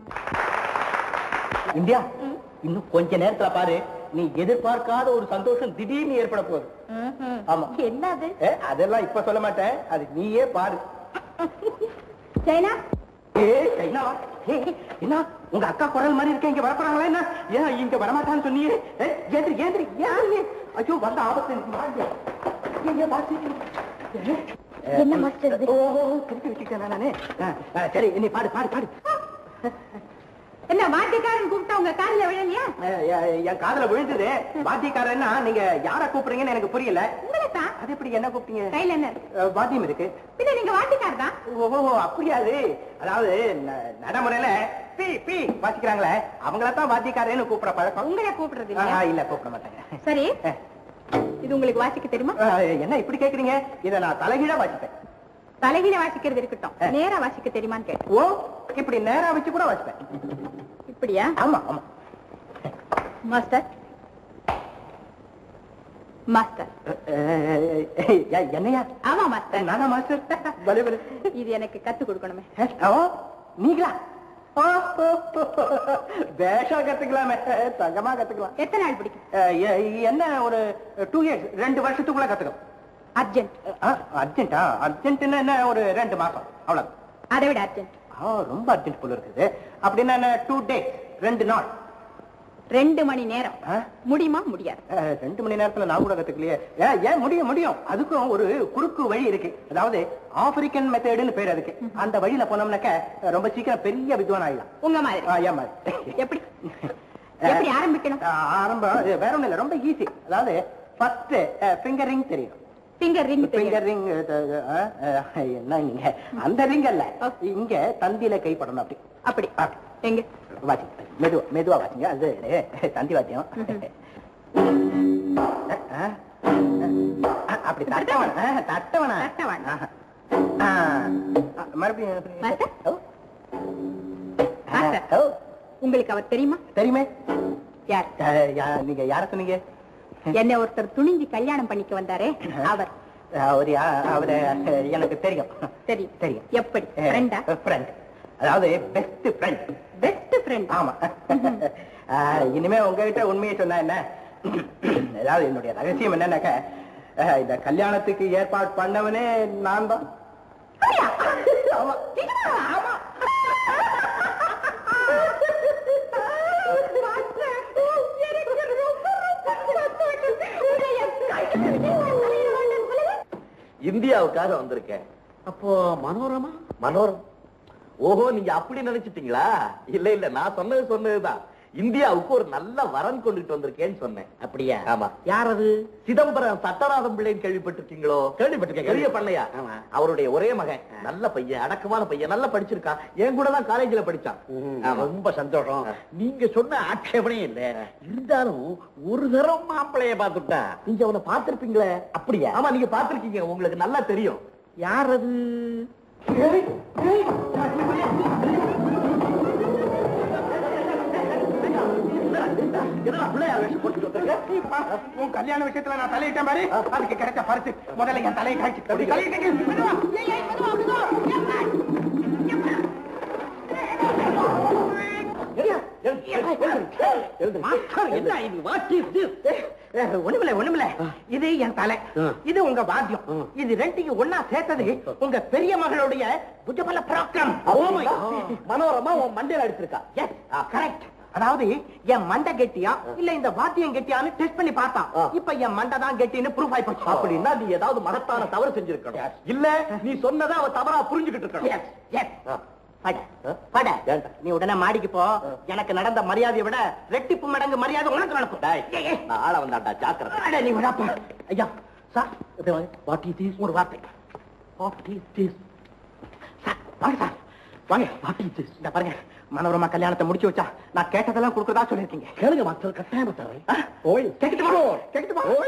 இந்தியா இன்னும் கொஞ்ச நேரத்துல பாரு நீ எதிர்பார்க்காத ஒரு சந்தோஷம் திடீர்னு ஏற்பட போகுது ஆமா என்னது ஏ, அதெல்லாம் இப்ப சொல்ல மாட்டேன் அது நீயே பாரு சைனா ஏய், சைனாவா? ஏய், என்ன உங்க அக்கா குரல் மாதிரி இருக்க இங்க வரப்போறாங்களா என்ன ஏன் இங்க வரமாட்டான்னு சொன்னியே ஏய், ஏந்திரி ஏந்திரி ஏன் நீ? ஐயோ வந்த ஆபத்து எனக்கு வாங்க. ஏன், ஏன், வா, சீக்கிரம். ஏய், என்ன மாஸ்டர் இது? ஓ ஓ, ஓ, திருப்பி வச்சுக்கிட்டேன் நானு ஆ, ஆ, சரி நீ பாடு பாடு பாடு என்ன வாத்தியக்காரன் கூப்பிட்டா உங்க கால்ல விழலையா ஏ, ஏ, என் காதுல விழுந்தது வாத்தியக்காரன்னா நீங்க யார கூப்பிடுறீங்கன்னு எனக்கு புரியல உங்களை தான் அது எப்படி என்ன கூப்பிட்டீங்க கையில என்ன இருக்கு அஹ், வாத்தியம் இருக்கு பின்ன நீங்க வாத்தியக்காரர் தான் ஓஹோ அப்படியாது அதாவது ந- நடைமுறையில பி பி வாசிக்கிறாங்களே அவங்கள தான் வாத்தியக்காரன்னு கூப்பிட பழக்கம் உங்களை கூப்பிடுறது ஆஹா, இல்லையா இல்ல கூப்பிட மாட்டாங்க சரி அஹ், இது உங்களுக்கு வாசிக்க தெரியுமா அஹ், என்ன இப்படி கேக்குறீங்க இத நான் தலைகீழா வாசிப்பேன் தலைகீழ வாசிக்கிறது இருக்கட்டும் ஆ. நேரா வாசிக்க தெரியுமான்னு கேட்டேன் ஓ இப்படி நேரா வச்சு கூட வாசிப்பேன் இப்படியா ஆமா ஆமா மாஸ்டர் மாஸ்டர் அஹ், அஹ், அஹ், என்னையா ஆமா மாஸ்டர் நானா மாஸ்டர் பலே பலே இது எனக்கு கத்து கொடுக்கணுமே ஓ நீங்களா ஓ, ஓ, ஓ. பேஷா கத்துக்கலாமே தங்கமா கத்துக்கலாம் எத்தனை நாள் பிடிக்கும் அஹ், எ- என்ன ஒரு டூ இயர்ஸ் ரெண்டு வருஷத்துக்குள்ள கத்துக்கலாம் அர்ஜென்ட் அர்ஜென்ட்டா அர்ஜென்ட்னா என்ன ஒரு ரெண்டு மாசம் அவ்வளவு அதை விட அர்ஜென்ட் ஆ ரொம்ப அர்ஜென்ட் போல இருக்குது அப்படின்னா என்ன டூ டேஸ் ரெண்டு நாள் ரெண்டு மணி நேரம் ஆ? முடியுமா முடியாது அஹ், ரெண்டு மணி நேரத்துல நான் கூட கத்துக்கலையே ஏன் ஏன் முடியும் முடியும் அதுக்கும் ஒரு குறுக்கு வழி இருக்கு அதாவது ஆப்பிரிக்கன் மெத்தடுன்னு பேர் அதுக்கு அந்த வழியில போனோம்னாக்க அஹ், ரொம்ப சீக்கிரம் பெரிய வித்வான் ஆயிடலாம் உங்க மாதிரி ஆ, ஏன் மாதிரி எப்படி எப்படி ஆரம்பிக்கணும் அஹ், ஆரம்பம் இது வேற ஒண்ணும் இல்ல ரொம்ப ஈஸி அதாவது ஃபர்ஸ்ட் ஃபிங்கரிங் தெரியும் பிங்கர் ரிங் ஃபிங்கர் ரிங் என்ன நீங்க அந்த ரிங் அல்ல இங்க தந்தியில கைப்படணும் அப்படி அப்படி ஆ. எங்க வாசிங்க மெதுவா மெதுவா வாசிங்க அது தந்தி வாத்தியம் ஆ, ஆ, அப்படி தட்டவன தட்டவன தட்ட வேணாம். மறுபடியும் மாஸ்டர்? ஓ. ஆ, மாஸ்டர். ஓ, உங்களுக்கு அவர் தெரியுமா தெரியுமே யார் ஆ, யா- நீங்க யார சொன்னீங்க என்ன ஒருத்தர் துணிஞ்சு கல்யாணம் பண்ணிக்க வந்தாரே அவர் அவர் அவரு எனக்கு தெரியும் தெரியும் தெரியும் எப்படி ஃப்ரெண்டா ஃப்ரெண்ட் அதாவது பெஸ்ட் ஃப்ரெண்ட் பெஸ்ட் ஃப்ரெண்ட் ஆமா ஆ, இனிமே உங்ககிட்ட உண்மையை சொன்னா என்ன அதாவது என்னுடைய ரகசியம் என்னன்னாக்க ஆ, இந்த கல்யாணத்துக்கு ஏற்பாடு பண்ணவனே நான் தான் ஆமா ஆமா இந்தியாவுக்காக வந்திருக்கேன் அப்போ மனோரமா மனோரம் ஓஹோ நீங்க அப்படி நினைச்சிட்டீங்களா இல்ல இல்ல நான் சொன்னது சொன்னதுதான் இந்தியாவுக்கு ஒரு நல்ல வரன் கொண்டுட்டு வந்திருக்கேன்னு சொன்னேன் அப்படியா ஆமா யார் அது சிதம்பரம் சட்டநாதம் பிள்ளைன்னு கேள்விப்பட்டிருக்கீங்களோ கேள்விப்பட்டிருக்கேன் பெரிய பண்ணையா அவருடைய ஒரே மகன் நல்ல பையன் அடக்கமான பையன் நல்லா படிச்சிருக்கான் என் கூட தான் காலேஜ்ல படிச்சான் ஆமா. ரொம்ப சந்தோஷம் நீங்க சொன்ன ஆட்சேபனே இல்ல இருந்தாலும் ஒரு தரம் மாப்பிளைய பார்த்துட்டா நீங்க அவனை பார்த்திருப்பீங்களே அப்படியா ஆமா நீங்க பார்த்திருக்கீங்க உங்களுக்கு நல்லா தெரியும் யார் அது என்னடா பிள்ளையார் வேஷம் போட்டுட்டு வந்திருக்க? உன் கல்யாண விஷயத்துல நான் தலையிட்டேன் பாரு அதுக்கு கிடைச்ச பரிசு முதல்ல என் தலையை காய்ச்சி அப்படி தலையிட்டு என்ன இது வாட் இஸ் திஸ் ஒண்ணுமில்ல ஒண்ணுமில்ல இது என் தலை இது உங்க வாத்தியம் இது ரெண்டையும் ஒன்னா சேர்த்தது உங்க பெரிய மகளுடைய புஜபல பராக்கிரம் மனோரமா உன் மண்டையில அடிச்சிருக்கா கரெக்ட் அதாவது என் மண்டை கெட்டியா இல்ல இந்த வாத்தியம் கெட்டியான்னு டெஸ்ட் பண்ணி பார்த்தான் இப்ப என் மண்டை தான் கெட்டின்னு ப்ரூஃப் ஆயி போச்சு அப்படின்னா நீ ஏதாவது மகத்தான தவறு செஞ்சிருக்கணும் இல்ல நீ சொன்னதை அவ தவறா புரிஞ்சுகிட்டு இருக்கணும் Yes, yes. பட பட நீ உடனே மாடிக்கு போ எனக்கு நடந்த மரியாதையை விட ரெட்டிப்பு மடங்கு மரியாதை உனக்கு நடக்கும் ஏய், ஏய். நான் ஆள வந்தாண்டா ஜாக்கிரதை அட, நீ விடாப்பா ஐயா சார் இப்படி வாங்க வாட் இஸ் திஸ் ஒரு வார்த்தை வாட் இஸ் திஸ் சார் வாங்க சார் வாங்க வாட் இஸ் திஸ் இந்த பாருங்க மனோரமா கல்யாணத்தை முடிச்சு வச்சா நான் கேட்டதெல்லாம் கொடுக்கறதா சொல்லிருக்கீங்க கேளுங்க மாஸ்டர் கட்டாயம் தரேன் ஓய் கேட்டுட்டு வா கேட்டுட்டு வா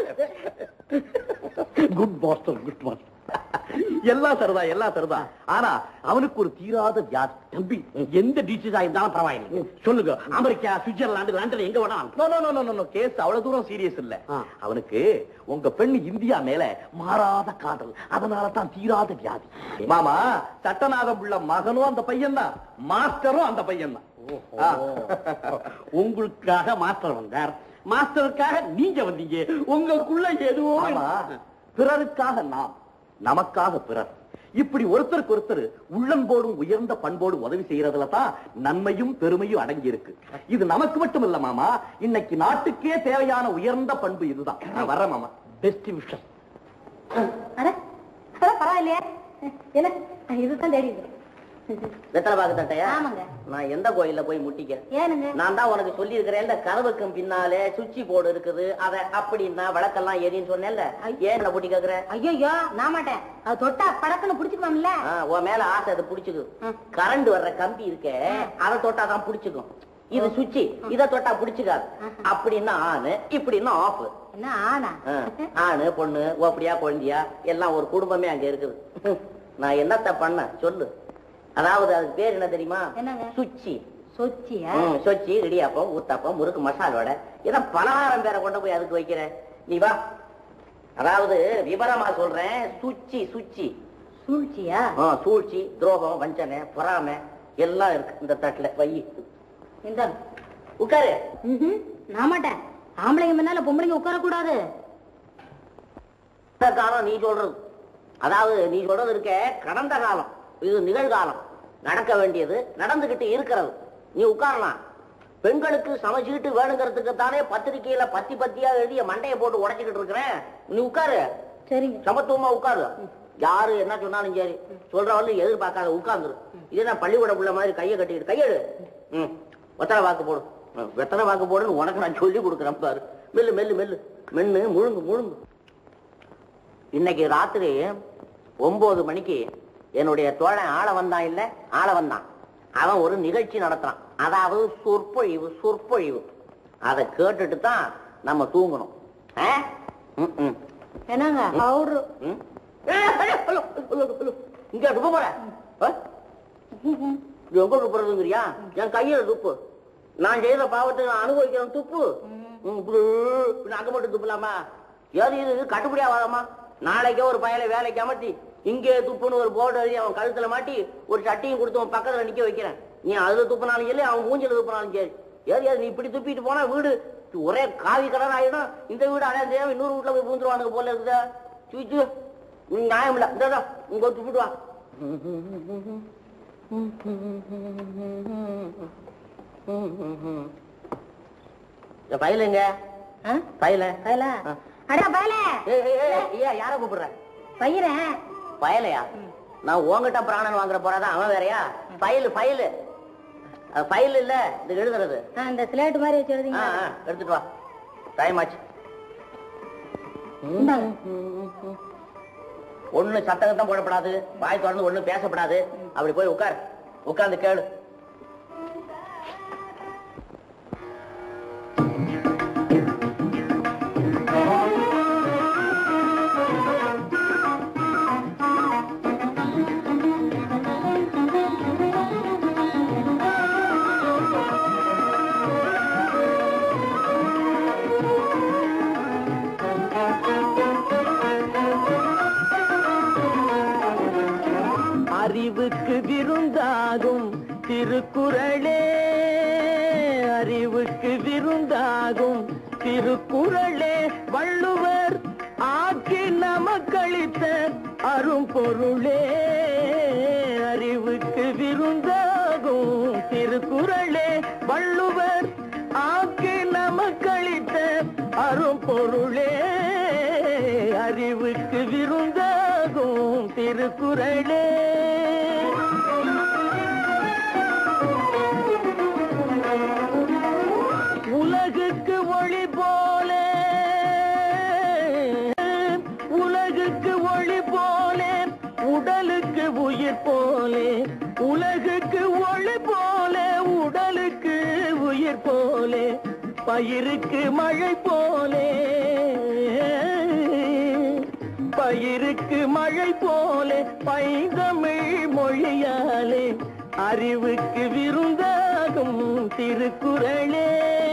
குட் மாஸ்டர் குட் மாஸ்டர் எல்லாம் சரிதா எல்லாம் சரிதா ஆனா அவனுக்கு ஒரு தீராத வியாதி தம்பி எந்த டீச்சர்ஸா இருந்தாலும் பரவாயில்லை சொல்லுங்க அமெரிக்கா சுவிட்சர்லாந்து லண்டன் எங்க வேணாலும் no no no no no case அவ்வளவு தூரம் சீரியஸ் இல்ல ஆ. அவனுக்கு உங்க பெண் இந்தியா மேல மாறாத காதல் அதனால தான் தீராத வியாதி மாமா சட்டநாதம் உள்ள மகனும் அந்த பையன் தான் மாஸ்டரும் அந்த பையன் தான் உங்களுக்காக மாஸ்டர் வந்தார் மாஸ்டருக்காக நீங்க வந்தீங்க உங்களுக்குள்ள எதுவோ ஆமா பிறருக்காக நாம் நமக்காக பிறர் இப்படி ஒருத்தருக்கு ஒருத்தர் உள்ளன்போடும் உயர்ந்த பண்போடும் உதவி செய்யறதுல தான் நன்மையும் பெருமையும் அடங்கி இருக்கு இது நமக்கு மட்டும் இல்ல மாமா இன்னைக்கு நாட்டுக்கே தேவையான உயர்ந்த பண்பு இதுதான் நான் வர்றேன் மாமா பெஸ்ட் விஷயம் அட அட பரவாயில்லையே என்ன இதுதான் தெரியுது வெத்தலை பாக்கு தட்டையா ஆமாங்க நான் எந்த கோயில்ல போய் முட்டிக்க ஏனுங்க நான் தான் உனக்கு சொல்லி இருக்கிறேன் இந்த கதவுக்கும் பின்னாலே சுவிட்ச் போர்டு இருக்குது அத அப்படின்னா விளக்கெல்லாம் எரின்னு சொன்னேன்ல ஏன் என்ன புட்டி கேக்குற ஐயோ நான் மாட்டேன் அது தொட்டா படக்குன்னு புடிச்சுக்குவோம்ல ஆ, உன் மேல ஆசை அது புடிச்சுக்கும் கரண்ட் வர்ற கம்பி இருக்கே அதை தொட்டாதான் புடிச்சுக்கும் இது சுவிட்ச் இத தொட்டா புடிச்சுக்காது அப்படின்னா ஆனு இப்படின்னா ஆஃப் என்ன ஆனா ஆணு பொண்ணு ஓப்படியா குழந்தையா எல்லாம் ஒரு குடும்பமே அங்க இருக்குது நான் என்னத்த பண்ண சொல்லு அதாவது அதுக்கு பேர் என்ன தெரியுமா என்னங்க? சுச்சி சொச்சியா ம், சொச்சி இடியாப்பம் ஊத்தாப்பம் முறுக்கு மசால் வடை இதான் பலகாரம் பேரை கொண்டு போய் அதுக்கு வைக்கிற நீ வா அதாவது விவரமா சொல்றேன் சுச்சி சுச்சி சூழ்ச்சியா ஆ, சூழ்ச்சி துரோகம் வஞ்சனை பொறாமை எல்லாம் இருக்கு இந்த தட்டுல வை இந்த உட்காரு நான் மாட்டேன் ஆம்பளைங்க முன்னால பொம்பளைங்க உட்கார கூடாது இந்த காலம் நீ சொல்றது அதாவது நீ சொல்றது இருக்க கடந்த காலம் இது நிகழ்காலம் நடக்க வேண்டியது நடந்துகிட்டு இருக்கிறது நீ உட்காரலாம் பெண்களுக்கு சமச்சீட்டு வேணுங்கிறதுக்கு தானே பத்திரிக்கையில பத்தி பத்தியா எழுதிய மண்டையை போட்டு உடைச்சுக்கிட்டு இருக்கிறேன் நீ உட்காரு சரிங்க சமத்துவமா உட்காரு யாரு என்ன சொன்னாலும் சரி சொல்றவங்க எதிர்பார்க்காத உட்கார்ந்துரு இதே நான் பள்ளிக்கூட புள்ள மாதிரி கையை கட்டிக்கிட்டு கையெடு ம் வெத்தலை வாக்கு போடு ம், வெத்தலை வாக்கு போடுன்னு உனக்கு நான் சொல்லி கொடுக்குறேன் பாரு மெல்லு மெல்லு மெல்லு மென்னு முழுங்கு முழுங்கு இன்னைக்கு ராத்திரி ஒன்பது மணிக்கு என்னுடைய தோழன் ஆள வந்தான் இல்ல ஆள வந்தான் அவன் ஒரு நிகழ்ச்சி நடத்துறான் அதாவது சொற்பொழிவு சொற்பொழிவு அதை கேட்டுட்டு தான் நம்ம தூங்கணும் ஆ? ம், ம். என்னங்க அவரு ம்? ஏய், ஐயோ, ஐயோ, ஐயோ, ஐயோ. இங்க துப்ப போற ஆ? இது எங்க துப்புறதுங்கிறியா என் கையில துப்பு நான் செய்த பாவத்தை நான் அனுபவிக்கிறேன் துப்பு ம், இப்படி இப்படி அங்க மட்டும் துப்பலாமா ஏது இது இது கட்டுப்படியா வாதமா நாளைக்கே ஒரு பயலை வேலைக்கு அமர்த்தி இங்கே துப்புன்னு ஒரு போர்டு எழுதி அவன் கழுத்துல மாட்டி ஒரு சட்டியும் கொடுத்து அவன் பக்கத்துல நிக்க வைக்கிறேன் நீ அதுல துப்புனாலும் சரி அவன் மூஞ்சில துப்புனாலும் சரி ஏது ஏது நீ இப்படி துப்பிட்டு போனா வீடு ஒரே காவி கலர் ஆயிடும் இந்த வீடு அடையாளம் தெரியாம இன்னொரு வீட்டுல போய் பூந்துருவானுங்க போல இருக்குதா சுவிச்சு நியாயம் இல்ல இந்த உங்க துப்பிட்டு வா இந்த பையலுங்க பையல பயல அடா பயல ஏய், ஏய், ஏய், ஏய், யார கூப்பிடுற பையறேன் பயலையா நான் உங்ககிட்ட பிராணன் வாங்குற போறதான் அவன் வேறயா ஃபைல் ஃபைல் ஃபைல் இல்ல இது எழுதுறது அந்த ஸ்லேட் மாதிரி வச்சு ஆ, எழுதிங்க ஆ, எடுத்துட்டு வா டைம் ஆச்சு இந்தாங்க. ஒண்ணு சத்தகத்தம் போடப்படாது வாய் திறந்து ஒண்ணு பேசப்படாது அப்படி போய் உட்கார் உட்கார்ந்து கேளு அறிவுக்கு விருந்தாகும் திருக்குறளே அறிவுக்கு விருந்தாகும் திருக்குறளே வள்ளுவர் ஆக்கி நமக்களித்த அரும்பொருளே அறிவுக்கு விருந்தாகும் திருக்குறளே வள்ளுவர் ஆக்கி நமக்களித்த அரும்பொருளே அறிவுக்கு விருந்தாகும் திருக்குறளே உயிர் போலே உலகுக்கு ஒளி போலே உடலுக்கு உயிர் போலே பயிருக்கு மழை போலே பயிருக்கு மழை போலே பைந்தமிழ் மொழியாலே அறிவுக்கு விருந்தாகும் திருக்குறளே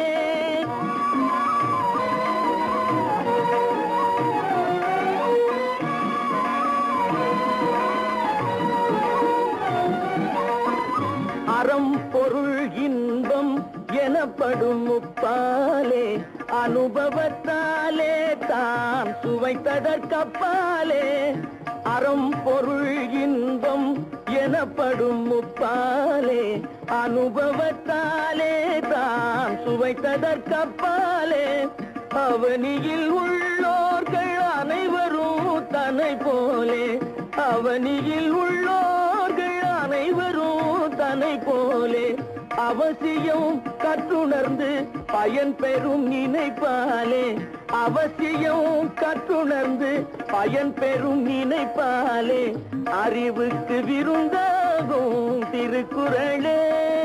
அறம் பொருள் இன்பம் எனப்படும் முப்பாலே அனுபவத்தாலே தாம் சுவைத்ததற்கப்பாலே அறம் பொருள் இன்பம் எனப்படும் முப்பாலே அனுபவத்தாலே தாம் சுவைத்ததற்கப்பாலே அவனியில் உள்ளோர்கள் அனைவரும் தன்னை போலே அவனியில் உள்ளோர்கள் அனைவரும் தன்னை போலே அவசியம் கற்றுணர்ந்து பயன் பெறும் நினைப்பாலே அவசியம் கற்றுணர்ந்து பயன் பெறும் நினைப்பாலே அறிவுக்கு விருந்தாகும் திருக்குறளே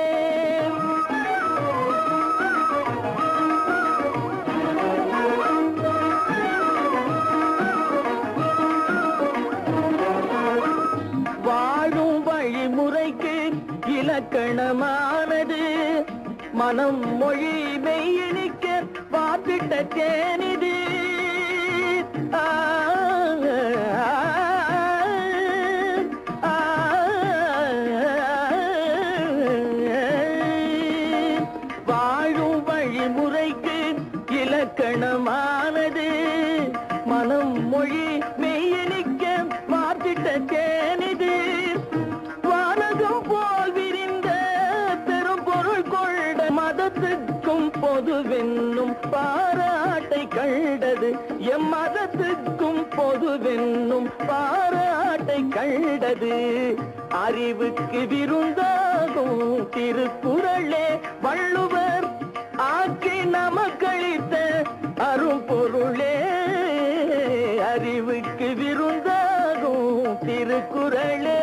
வாழும் வழிமுறைக்கு இலக்கணமானது மனம் மொழி மெய்யணிக்க வாத்திட்ட தேனிது ஆ, ஆ, வாழும் வழிமுறைக்கு இலக்கணமானது மனம் மொழி மெய்யணிக்க வாத்திட்ட தேனிது வானகம் போல் விரிந்த பெரும் பொருள் கொண்ட மதத்துக்கும் பொதுவென்னும் பாராட்டை கண்டது எம் மதத்துக்கும் பொதுவென்னும் பாராட்டை கண்டது அறிவுக்கு விருந்தாகும் திருக்குறளே வள்ளுவர் ஆக்கி நமக்களித்த அரும்பொருளே அறிவுக்கு விருந்தாகும் திருக்குறளே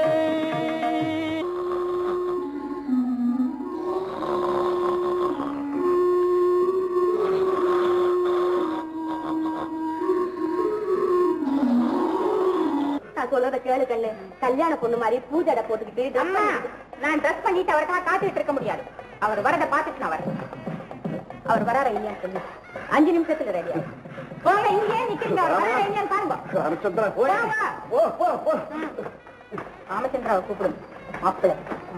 நான் சொல்றத கேளு கண்ணு கல்யாண பொண்ணு மாதிரி பூஜைட போட்டுக்கிட்டு dress பண்ணிக்கிட்டு, நான் ட்ரெஸ் பண்ணிட்டு அவருக்காக காத்துட்டு இருக்க முடியாது அவர் வரத பாத்துட்டு நான் வரேன் அவர் வரார இல்லையான்னு சொல்லு அஞ்சு நிமிஷத்துல ரெடியா போங்க இங்கே நிக்கிறீங்க அவர் வரார இல்லையான்னு பாருங்க ராமச்சந்திரா போய் வா, வா. போ போ போ ராமச்சந்திராவை கூப்பிடுங்க மாப்பிள்ளை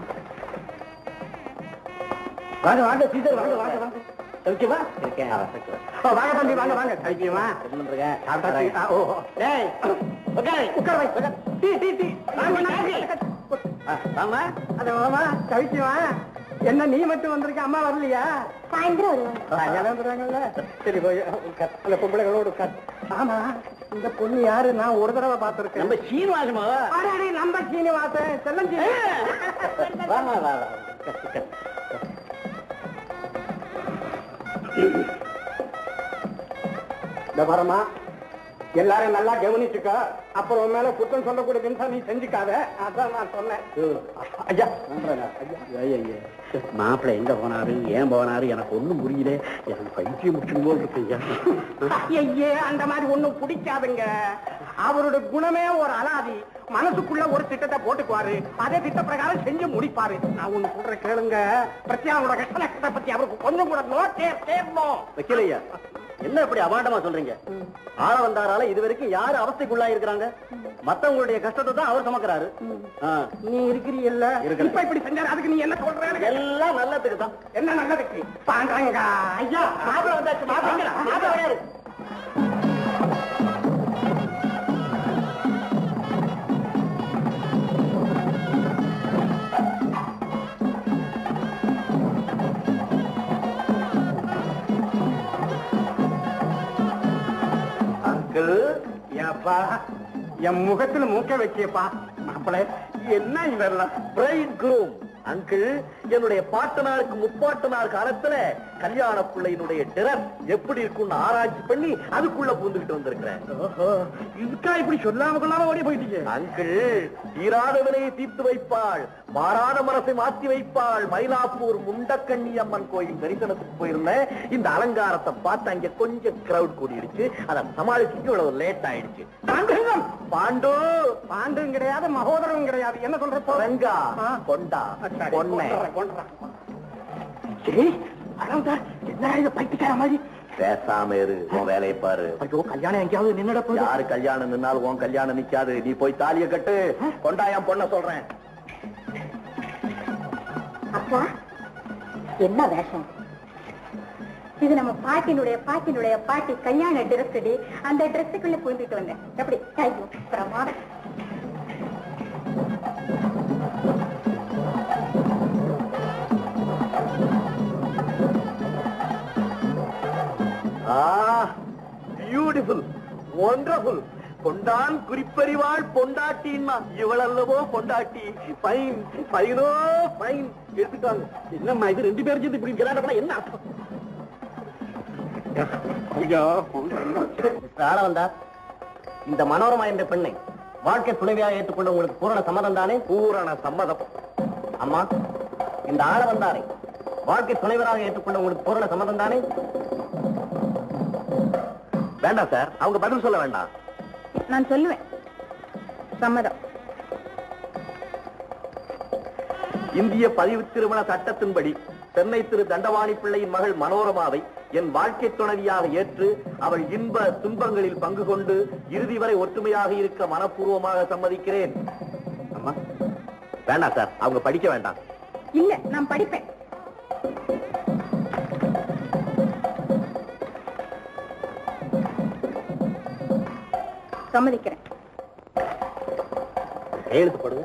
வாங்க வாங்க சீதர் வாங்க வாங்க வாங்க சௌக்கியமா இருக்கேன் ஓ, வாங்க தம்பி வாங்க வாங்க சௌக்கியமா சாப்பிட்டா ஓ ஓ. டேய் உட்காரு உட்கார வை உட்காரு. டீ டீ டீ வாங்க வாங்க ஆமா அத மாமா சௌக்கியமா என்ன நீ மட்டும் வந்திருக்க அம்மா வரலையா சாயந்தரம் வருவாங்க சாயங்காலம் வந்துடுறாங்கல்ல சரி போய் உட்கார். அந்த பொம்பளைகளோடு உட்கார் ஆமா இந்த பொண்ணு யாரு நான் ஒரு தடவை பார்த்திருக்கேன் நம்ம சீனிவாசமா அடடே, நம்ம சீனிவாசன் செல்லம் வா வா வா வா. இந்த வரமா எல்லாரும் நல்லா கவனிச்சுக்க அப்புறம் உன் மேல குற்றம் சொல்லக்கூடிய தினசா நீ செஞ்சுக்காத அதான் நான் சொன்னேன் ஐயா மாப்பிள்ளை எங்க போனாரு ஏன் போனாரு எனக்கு ஒண்ணும் புரியல எனக்கு பைத்தியம் முடிச்சுடும் போல் இருக்கு ஐயா ஐயே அந்த மாதிரி ஒண்ணும் பிடிக்காதுங்க அவரோட குணமே ஒரு அலாதி மனசுக்குள்ள ஒரு திட்டத்தை போட்டுக்குவாரு அதே திட்ட பிரகாரம் செஞ்சு முடிப்பாரு நான் ஒண்ணு சொல்றேன் கேளுங்க பிரத்யாவோட கஷ்ட நஷ்டத்தை பத்தி அவருக்கு கொஞ்சம் கூட நோட்டே தேரணும் வைக்கலையா என்ன இப்படி அபாண்டமா சொல்றீங்க ஆள வந்தாரால இது வரைக்கும் யாரு அவஸ்தைக்குள்ளா இருக்கிறாங்க மத்தவங்களுடைய கஷ்டத்தை தான் அவர் சுமக்கிறாரு ஆ, நீ இருக்கிறீல்ல இருக்கிறேன். இப்ப இப்படி செஞ்சாரு அதுக்கு நீ என்ன சொல்ற எனக்கு? எல்லாம் நல்லதுக்கு தான் என்ன நல்லதுக்கு பாண்டாங்க ஐயா மாப்பிள வந்தாச்சு மாப்பிள மாப்பிள வரையாரு அங்கிள் ஏப்பா என் முகத்துல மூக்க வச்சியப்பா மாப்பிள என்ன இதெல்லாம் பிரைட் குரூம் அங்கிள் என்னுடைய பாட்டனாருக்கு முப்பாட்டனார் காலத்துல கல்யாண பிள்ளையினுடைய டிரஸ் எப்படி இருக்கும்னு ஆராய்ச்சி பண்ணி அதுக்குள்ள பூந்துகிட்டு வந்திருக்கிறேன் இதுக்கா இப்படி சொல்லாம கொள்ளாம ஓடி போயிட்டீங்க அங்கிள் தீராத வினையை தீர்த்து வைப்பாள் மாறாத மனசை மாத்தி வைப்பாள் மயிலாப்பூர் முண்டக்கண்ணி அம்மன் கோயில் தரிசனத்துக்கு போயிருந்தேன் இந்த அலங்காரத்தை பார்த்து அங்க கொஞ்சம் கிரவுட் கூடிடுச்சு அதை சமாளிச்சுட்டு இவ்வளவு லேட் ஆயிடுச்சு பாண்டுங்கம் பாண்டு பாண்டும் கிடையாது மகோதரம் கிடையாது என்ன சொல்ற போ ரங்கா ஆ. கொண்டா சரி, பொண்ணே கொண்டுறேன், கொண்டுறேன். ஏய், அடவுதா, என்னடா இது பைத்தியக்கார மாதிரி பேசாம இரு உன் வேலையை பாரு ஐயோ கல்யாணம் எங்கேயாவது நின்னுட போகுது யாரு கல்யாணம் நின்னாலும் உன் கல்யாணம் நிக்காது நீ போய் தாலிய கட்டு கொண்டா என் பொண்ண சொல்றேன் அப்பா என்ன வேஷம் இது நம்ம பாட்டினுடைய பாட்டினுடைய பாட்டி கல்யாண ட்ரெஸ் அடி அந்த ட்ரெஸ்ஸுக்குள்ள புகுந்துட்டு வந்தேன் எப்படி ஐயோ பிரமாதம் பியூட்டிஃபுல் ஒண்டர்ஃபுல் கொண்டான் குறிப்பறிவாள் பொண்டாட்டின்னா இவளல்லவோ பொண்டாட்டி பைன் பைனோ பைன் எடுத்துட்டாங்க என்னம்மா இது ரெண்டு பேரும் சேர்ந்து இப்படி கல்யாணம் பண்ணா என்ன அர்த்தம் ஐயா ஆள வந்தா இந்த மனோரமா என்ற பெண்ணை வாழ்க்கை துணைவியாக ஏற்றுக்கொண்ட உங்களுக்கு பூரண சம்மதம் தானே பூரண சம்மதம் அம்மா இந்த ஆள வந்தாரை வாழ்க்கை துணைவராக ஏற்றுக்கொண்ட உங்களுக்கு பூரண சம்மதம் தானே வேண்டாம் சார் அவங்க பதில் சொல்ல வேண்டாம் நான் சொல்லுவேன் சம்மதம் இந்திய பதிவு திருமண சட்டத்தின்படி சென்னை திரு தண்டவாணி பிள்ளையின் மகள் மனோரமாவை என் வாழ்க்கை துணைவியாக ஏற்று அவள் இன்ப துன்பங்களில் பங்கு கொண்டு இறுதி வரை ஒற்றுமையாக இருக்க மனப்பூர்வமாக சம்மதிக்கிறேன் அம்மா வேண்டாம் சார் அவங்க படிக்க வேண்டாம் இல்ல நான் படிப்பேன் சம்மதிக்கிறேன் கையெழுத்து போடுங்க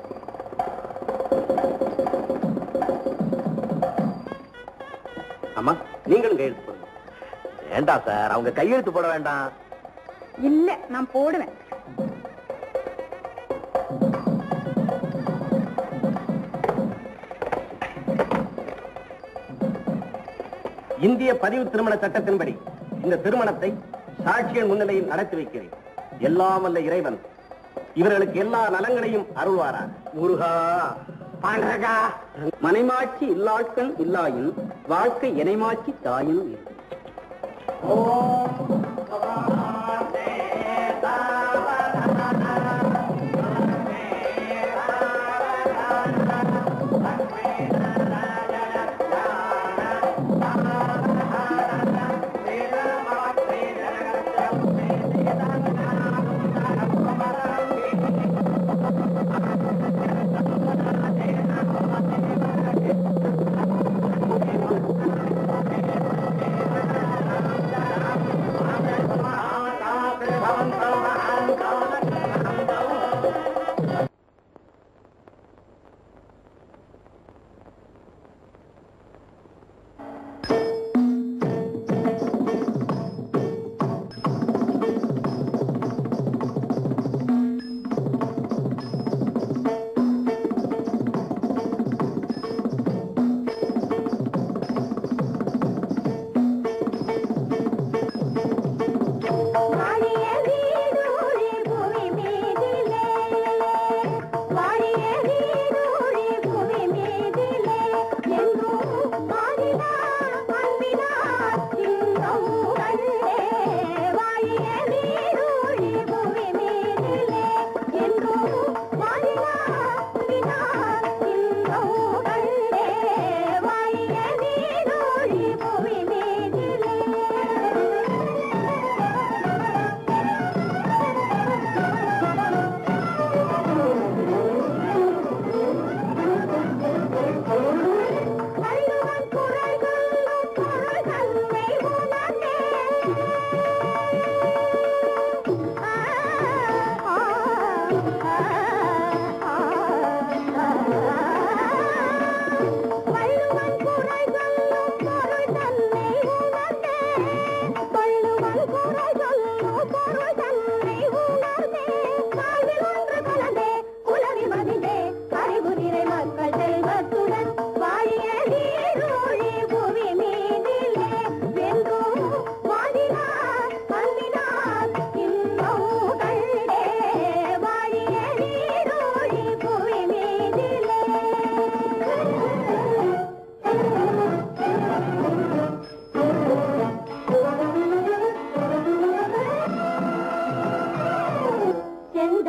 அம்மா நீங்களும் கையெழுத்து போடுங்க வேண்டாம் சார் அவங்க கையெழுத்து போட வேண்டாம் இல்ல நான் போடுவேன் இந்திய பதிவு திருமண சட்டத்தின்படி இந்த திருமணத்தை சாட்சியர் முன்னிலையில் நடத்தி வைக்கிறேன் எல்லாம் வல்ல இறைவன் இவர்களுக்கு எல்லா நலங்களையும் அருள்வாரா முருகா பாண்டகா மனைமாட்சி இல்லாட்கள் இல்லாயின் வாழ்க்கை இணைமாட்சி தாயும் இல்லை. வாழிய வீடூழி புவி மீதிலே வாழிய வீடூழி புவி மீதிலே எங்கும் மாறினா அன்பினார் சின்னம் கண்டே வாழிய வீடூழி புவி மீதிலே எங்கும் மாறினா அன்பினார் சின்னம் கண்டே வாழிய வீடூழி புவி மீதிலே வள்ளுவன் குரல்கள் பொருள் தன்மை உணர்ந்தே ஆ, ஆ, ஆ, ஆ, வள்ளுவன் குரல்கள் பொருள் தன்மை உணர்ந்தே வள்ளுவன் குரல்கள் பொருள் தன்மை உணர்ந்தே வாழ்வில் ஒன்று கலந்தே உலகி மதிந்தே அறிவு நிறை மக்கள் செல்வத்துடன் வாழிய நீரூழி புவி மீதிலே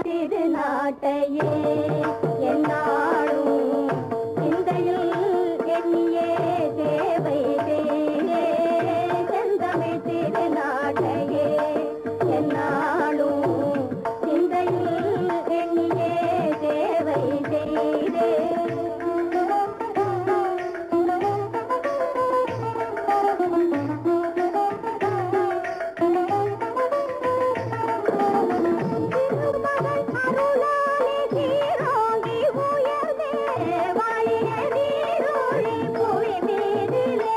திருநாட்டையே என்னாலும் சிந்தையில் எண்ணியே தேவை தேனே செந்தமிழ் திருநாட்டையே என்னாலும் சிந்தையில் எண்ணியே தேவை தேனே திருமகள் அருளாலே சீரோங்கி உயர்ந்தே வாழிய நீரோழி புவி மீதிலே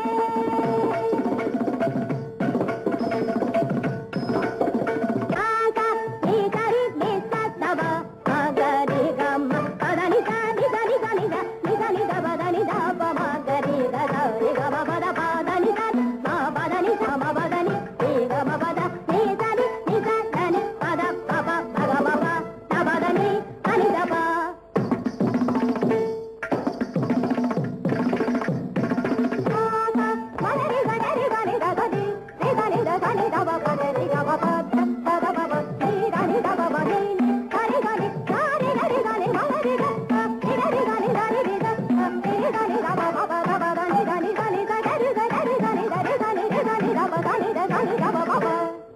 ஆகா நீ கரி நீ சத்தவ மகரி கம்ம பதனி தனி தனி தனி த நி தனி த பதனி த ப மகரி த த ரி கம பத பதனி த ம பதனி த ம பதனி ரி கம பத நீ தனி நி த தனி பத ப ப ப க ம ப த பதனி தனி த ப மலரி கனரி கனி த கனி ரி கனி த கனி த ப ப த ரி க ம ப த த த ப ப ரி கனி த ப ப ரி நி கனி கனி கனி கனி கனி மலரி க ரி கனி கனி கனி ரி த ரி கனி த ப ப ப த ப த நி த நி கனி த கரி க கரி கனி த ரி கனி ரி கனி த ப கனி த கனி த ப ப ப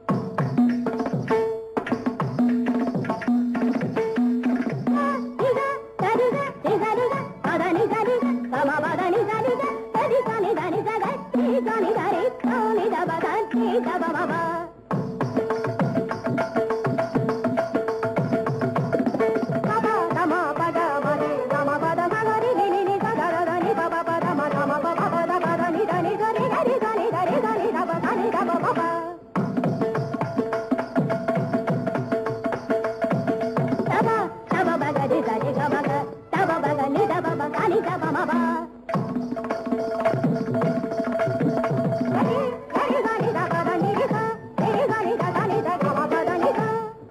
Taba, taba baga di da di ga baga, taba baga ni da ba ba ga ni da ba ma ba. Gani, gani ga ni da ba da ni di ga, ni di ga ni da ga ni da ga ma ba da ni ga.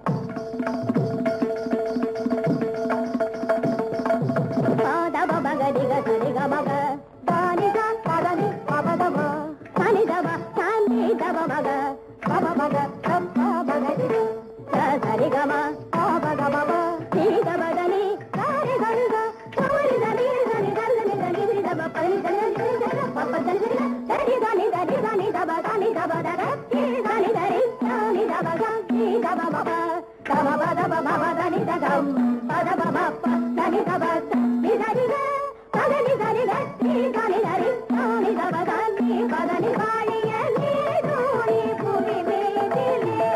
Pa da ba baga di ga sa di ga ba ga, da ni da ba da ni ba ba da ma. Sa ni da ba, sa ni da ba baga, ba ba baga, da ba baga di ga. Sa sa ri ga ma, ba ba ga ba ba, ni da ba da ni, sa ri ga ni ga, sa ri da ni da ni da ni da ni ni da ba pa ni da ni da ni da ni pa pa da ni da ni da ni da ni da ni da ni da ba da ni da ba da ga, ni da ni da ri, da ni da ba ga, ni da ba ba ba, da ba ba da ba ba ba da ni da ga, ba da ba ba pa, da ni da ba da, ni da ni ga, ba da ni da ni ga, ni da ni da ri, da ni da ba da ni ba da ni வாழிய நீரோழி புவி மீதிலே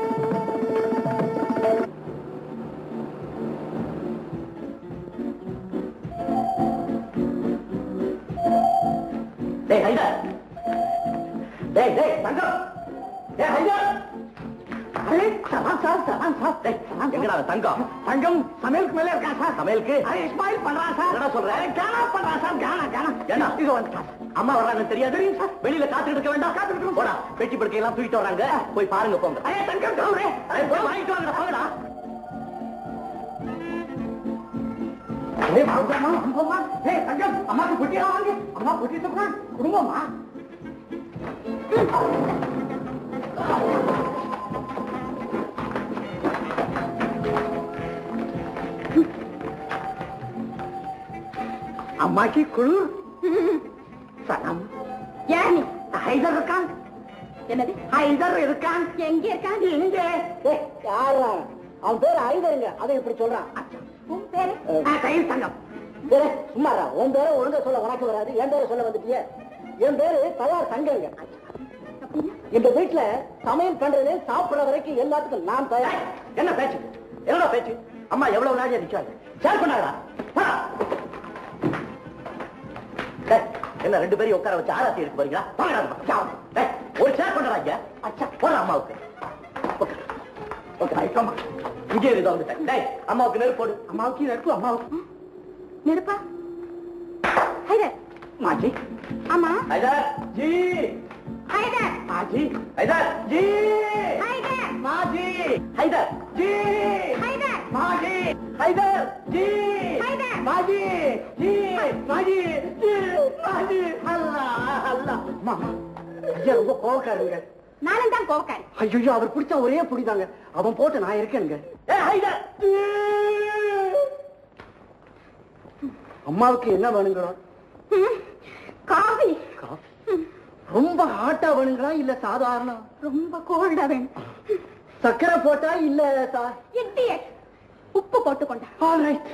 டேய் ஹைதர் டேய் டேய் தங்கம் டேய் ஹைதர் அரே சலாம் சார் சலாம் சார் டேய், சலாம் சார். எங்கடா அவன் தங்கம் தங்கம் சமையலுக்கு மேல இருக்கா சார் சமையலுக்கு அரே இஸ்மாயில் பண்றான் சார் என்னடா சொல்ற? அரே, கானா பண்றான் சார் கானா கானா ஏண்டா? இது வந்துட்டான் சார் அம்மா வர்றாங்க தெரியாது வெளியில காத்துட்டு இருக்க வேண்டாம் காத்துட்டு இருக்கோம். போடா பெட்டி படுக்கை எல்லாம் தூக்கிட்டு வர்றாங்க போய் பாருங்க போங்க அரே தங்கம் கவுரே அரே, போய் வாங்கிட்டு வாங்கடா போங்கடா அரே வாங்கம்மா வாங்கம்மா ஏய் தங்கம் அம்மாக்கு புட்டியா வாங்க அம்மா புட்டி தப்புனா குடும்பமா அம்மாக்கு குளிர் சனம் யார் நீ ஹைதர் இருக்கான் என்னது ஹைதர் இருக்கான் எங்க இருக்கான் இங்க யாரா அவன் பேர் ஹைதருங்க அதை இப்படி சொல்றான் உன் பேரு கையில் தங்கம் பேரு சும்மாரா உன் பேரை ஒழுங்கா சொல்ல உனக்கு வராது என் பேரை சொல்ல வந்துட்டியே என் பேரு தயார் தங்கங்க இந்த வீட்டுல சமையல் பண்றது சாப்பிடுற வரைக்கும் எல்லாத்துக்கும் நான் தயார் என்ன பேச்சு என்னடா பேச்சு அம்மா எவ்வளவு நாளையா நிக்காது ஷேர் பண்ணாடா என்ன ரெண்டு பேரையும் உட்கார வச்சு ஆராத்தி எடுக்க போறீங்களா வாங்கடா அந்த பக்கம். டேய், ஒரு ஷேர் பண்றா இங்க அச்சா போற அம்மாவுக்கு ஓகே ஓகே ஐக்கம்மா இங்கே இருந்து வந்துட்டேன் டேய் அம்மாவுக்கு நெருப்பு போடு அம்மாவுக்கு நெருப்பு அம்மாவுக்கு நெருப்பா ஹைதர் மாஜி ஆமா ஐதர் ஜி ஹைதர் மாஜி ஐதர் ஜி ஹைதர் மாஜி ஐதர் ஜி ஹைதர் மாஜி ஐதர் ஜி ஹைதர் மாஜி ஜி மாஜி ஜி மாஜி அல்லா அல்லா மாமா ஐயா ரொம்ப கோவக்காரங்க நானும் தான் கோவக்காரி ஐயோ அவர் பிடிச்ச ஒரே புடிதாங்க அவன் போட்டு நான் இருக்கேனுங்க ஏ, ஹைதா. அம்மாவுக்கு என்ன வேணுங்களா ம், காஃபி காஃபி ரொம்ப ஹாட்டா வேணுங்களா இல்ல சாதாரண ரொம்ப கோல்டா வேணும் சக்கரை போட்டா இல்ல சா- இடியட் உப்பு போட்டு கொண்டா All right.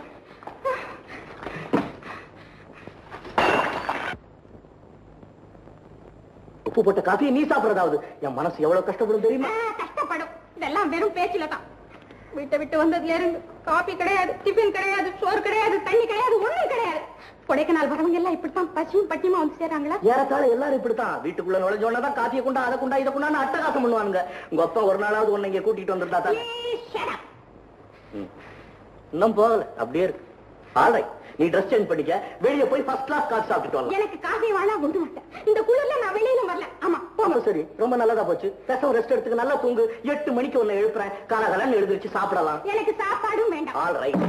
உப்பு போட்ட காஃபியை நீ சாப்பிடறதாவது என் மனசு எவ்வளவு கஷ்டப்படும் தெரியுமா ஆ, கஷ்டப்படும் இதெல்லாம் வெறும் பேச்சுல தான் வீட்டை விட்டு வந்ததுல இருந்து காபி கிடையாது டிஃபன் கிடையாது சோறு கிடையாது தண்ணி கிடையாது ஒண்ணும் கிடையாது கொடைக்கானல் வரவங்க எல்லாம் இப்படித்தான் பசியும் பட்டியமா வந்து சேராங்களா ஏறத்தாழ எல்லாரும் இப்படித்தான் வீட்டுக்குள்ள நுழைஞ்சோன்னதான் காஃபியை கொண்டா அதை கொண்டா இதை கொண்டா அட்டகாசம் பண்ணுவானுங்க உங்க அப்பா ஒரு நாளாவது உன்னை இங்க கூட்டிட்டு வந்திருந்தா தான் ஏய், shut up. இன்னும் போகல அப்படியே இருக்கு ஆலை நீ ட்ரெஸ் சேஞ்ச் பண்ணிக்க வெளிய போய் ஃபர்ஸ்ட் கிளாஸ் காசு சாப்பிட்டுட்டு வரலாம் எனக்கு காஃபி வாழா கொண்டு மாட்டேன் இந்த குளிர்ல நான் வெளியில வரல ஆமா போங்க ஆமா சரி ரொம்ப நல்லதா போச்சு பேசாம ரெஸ்ட் எடுத்துக்க நல்லா தூங்கு எட்டு மணிக்கு உன்னை எழுப்புறேன் காலகாலம் எழுந்திருச்சு சாப்பிடலாம் எனக்கு சாப்பாடும் வேண்டாம் ஆல் ரைட்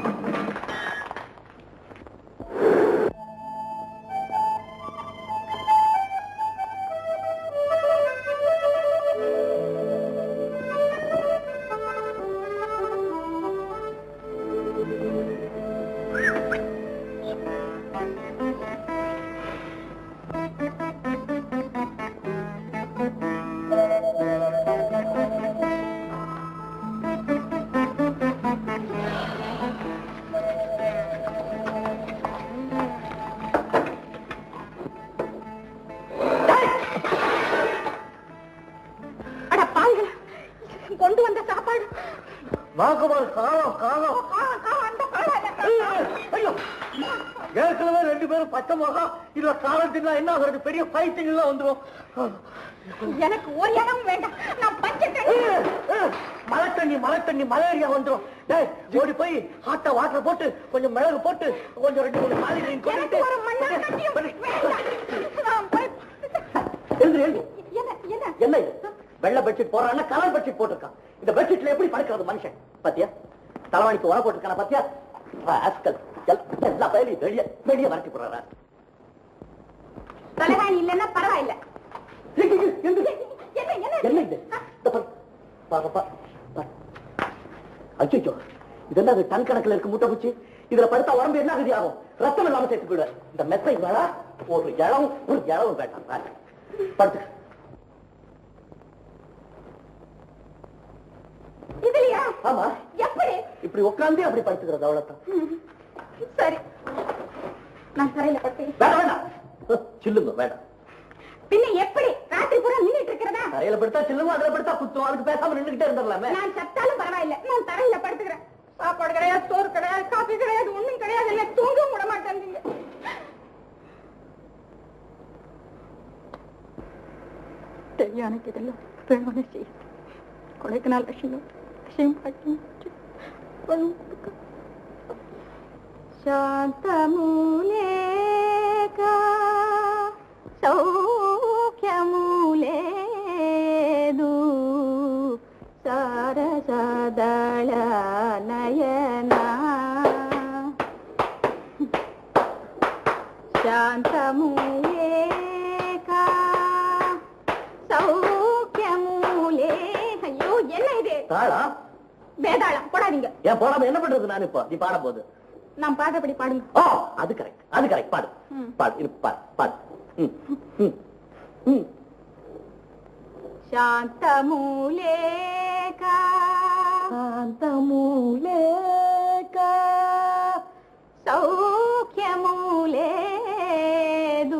அட பாருங்க கொண்டு வந்த சாப்பாடு வாக்குமார் காலம் காலம் கா- கா- அந்த காலம் ஐயோ ஏற்கனவே ரெண்டு பேரும் பச்சை முகம் இதுல காலத்துக்கு என்ன ஆகுறது பெரிய ஃபைட்டிங் எல்லாம் வந்துரும் எனக்கு ஒரு இடம் வேண்டாம் நான் பச்சை தண்ணி மழை தண்ணி மழை தண்ணி மலேரியா வந்துரும் டேய் ஓடி போய் ஹாட்டா வாட்டர் போட்டு கொஞ்சம் மிளகு போட்டு கொஞ்சம் ரெண்டு மூணு காலி எனக்கு ஒரு மண்ணா கட்டியும் வேண்டாம் நான் போய் எழுந்து எழுந்து என்ன என்ன என்ன இது வெள்ளை பெட்ஷீட் போடுறான்னா கலர் பெட்ஷீட் போட்டிருக்கான் இந்த பெட்ஷீட்ல எப்படி படுக்கிறது மனுஷன் பாத்தியா தலைவாணிக்கு உர போட்டிருக்கான பாத்தியா ராஸ்கல் எல்- எல்லா பயிரையும் வெளியே வெளியே வரட்டி போடுறாரா தலைவாணி இல்லைன்னா பரவாயில்ல என்ன என்ன என்ன என்ன இது இந்த பாரு. பாரு, பாரு, பாரு. அச்சச்சோ இதெல்லாம் அது டன் கணக்குல இருக்கு முட்டை பூச்சி இதுல படுத்தா உடம்பு என்ன கதி ஆகும் ரத்தம் இல்லாம சேர்த்து போயிடுவேன் இந்த மெத்தை வேணா ஒரு இளவும் ஒரு இளவும் வேண்டாம் பாரு. படுத்துக்க இதுலயா ஆமா எப்படி இப்படி உட்கார்ந்தே அப்படி படுத்துக்கிறது அவ்வளவுதான் ம், சரி நான் தரையில படுத்து வேண்டாம் வேண்டாம் ஹ், சில்லுங்க வேண்டாம் பின்ன எப்படி ராத்திரி பூரா நின்னுட்டு இருக்கிறதா தரையில படுத்தா சில்லுங்க அதுல படுத்தா குத்தும் அதுக்கு பேசாம நின்னுகிட்டே இருந்துடலாமே நான் சத்தாலும் பரவாயில்ல நான் தரையில படுத்துக்கிறேன் சாப்பாடு கிடையாது சோறு கிடையாது காபி கிடையாது ஒண்ணும் கிடையாது என்ன தூங்கவும் விட மாட்டேங்க தெரியானுக்கு இதெல்லாம் வேணும்னு செய்ய கொடைக்கானல் விஷயம் விஷயம் பாட்டி శాంతమూలేక సౌఖ్యమూలేదు సరసదళ నయనా శాంతమూలేక சௌக்கியமூலே ஐயோ என்ன இது தாளா வேதாளம் போடாதீங்க ஏன் போடாம என்ன பண்றது நான் இப்போ நீ பாட போது நான் பாடுறபடி பாடுங்க ஓ அது கரெக்ட் அது கரெக்ட் பாடு ம். பாடு இரு, பாடு பாடு ம், ம், ம். శాంతమూలేక శాంతమూలేక సౌఖ్యమూలేదు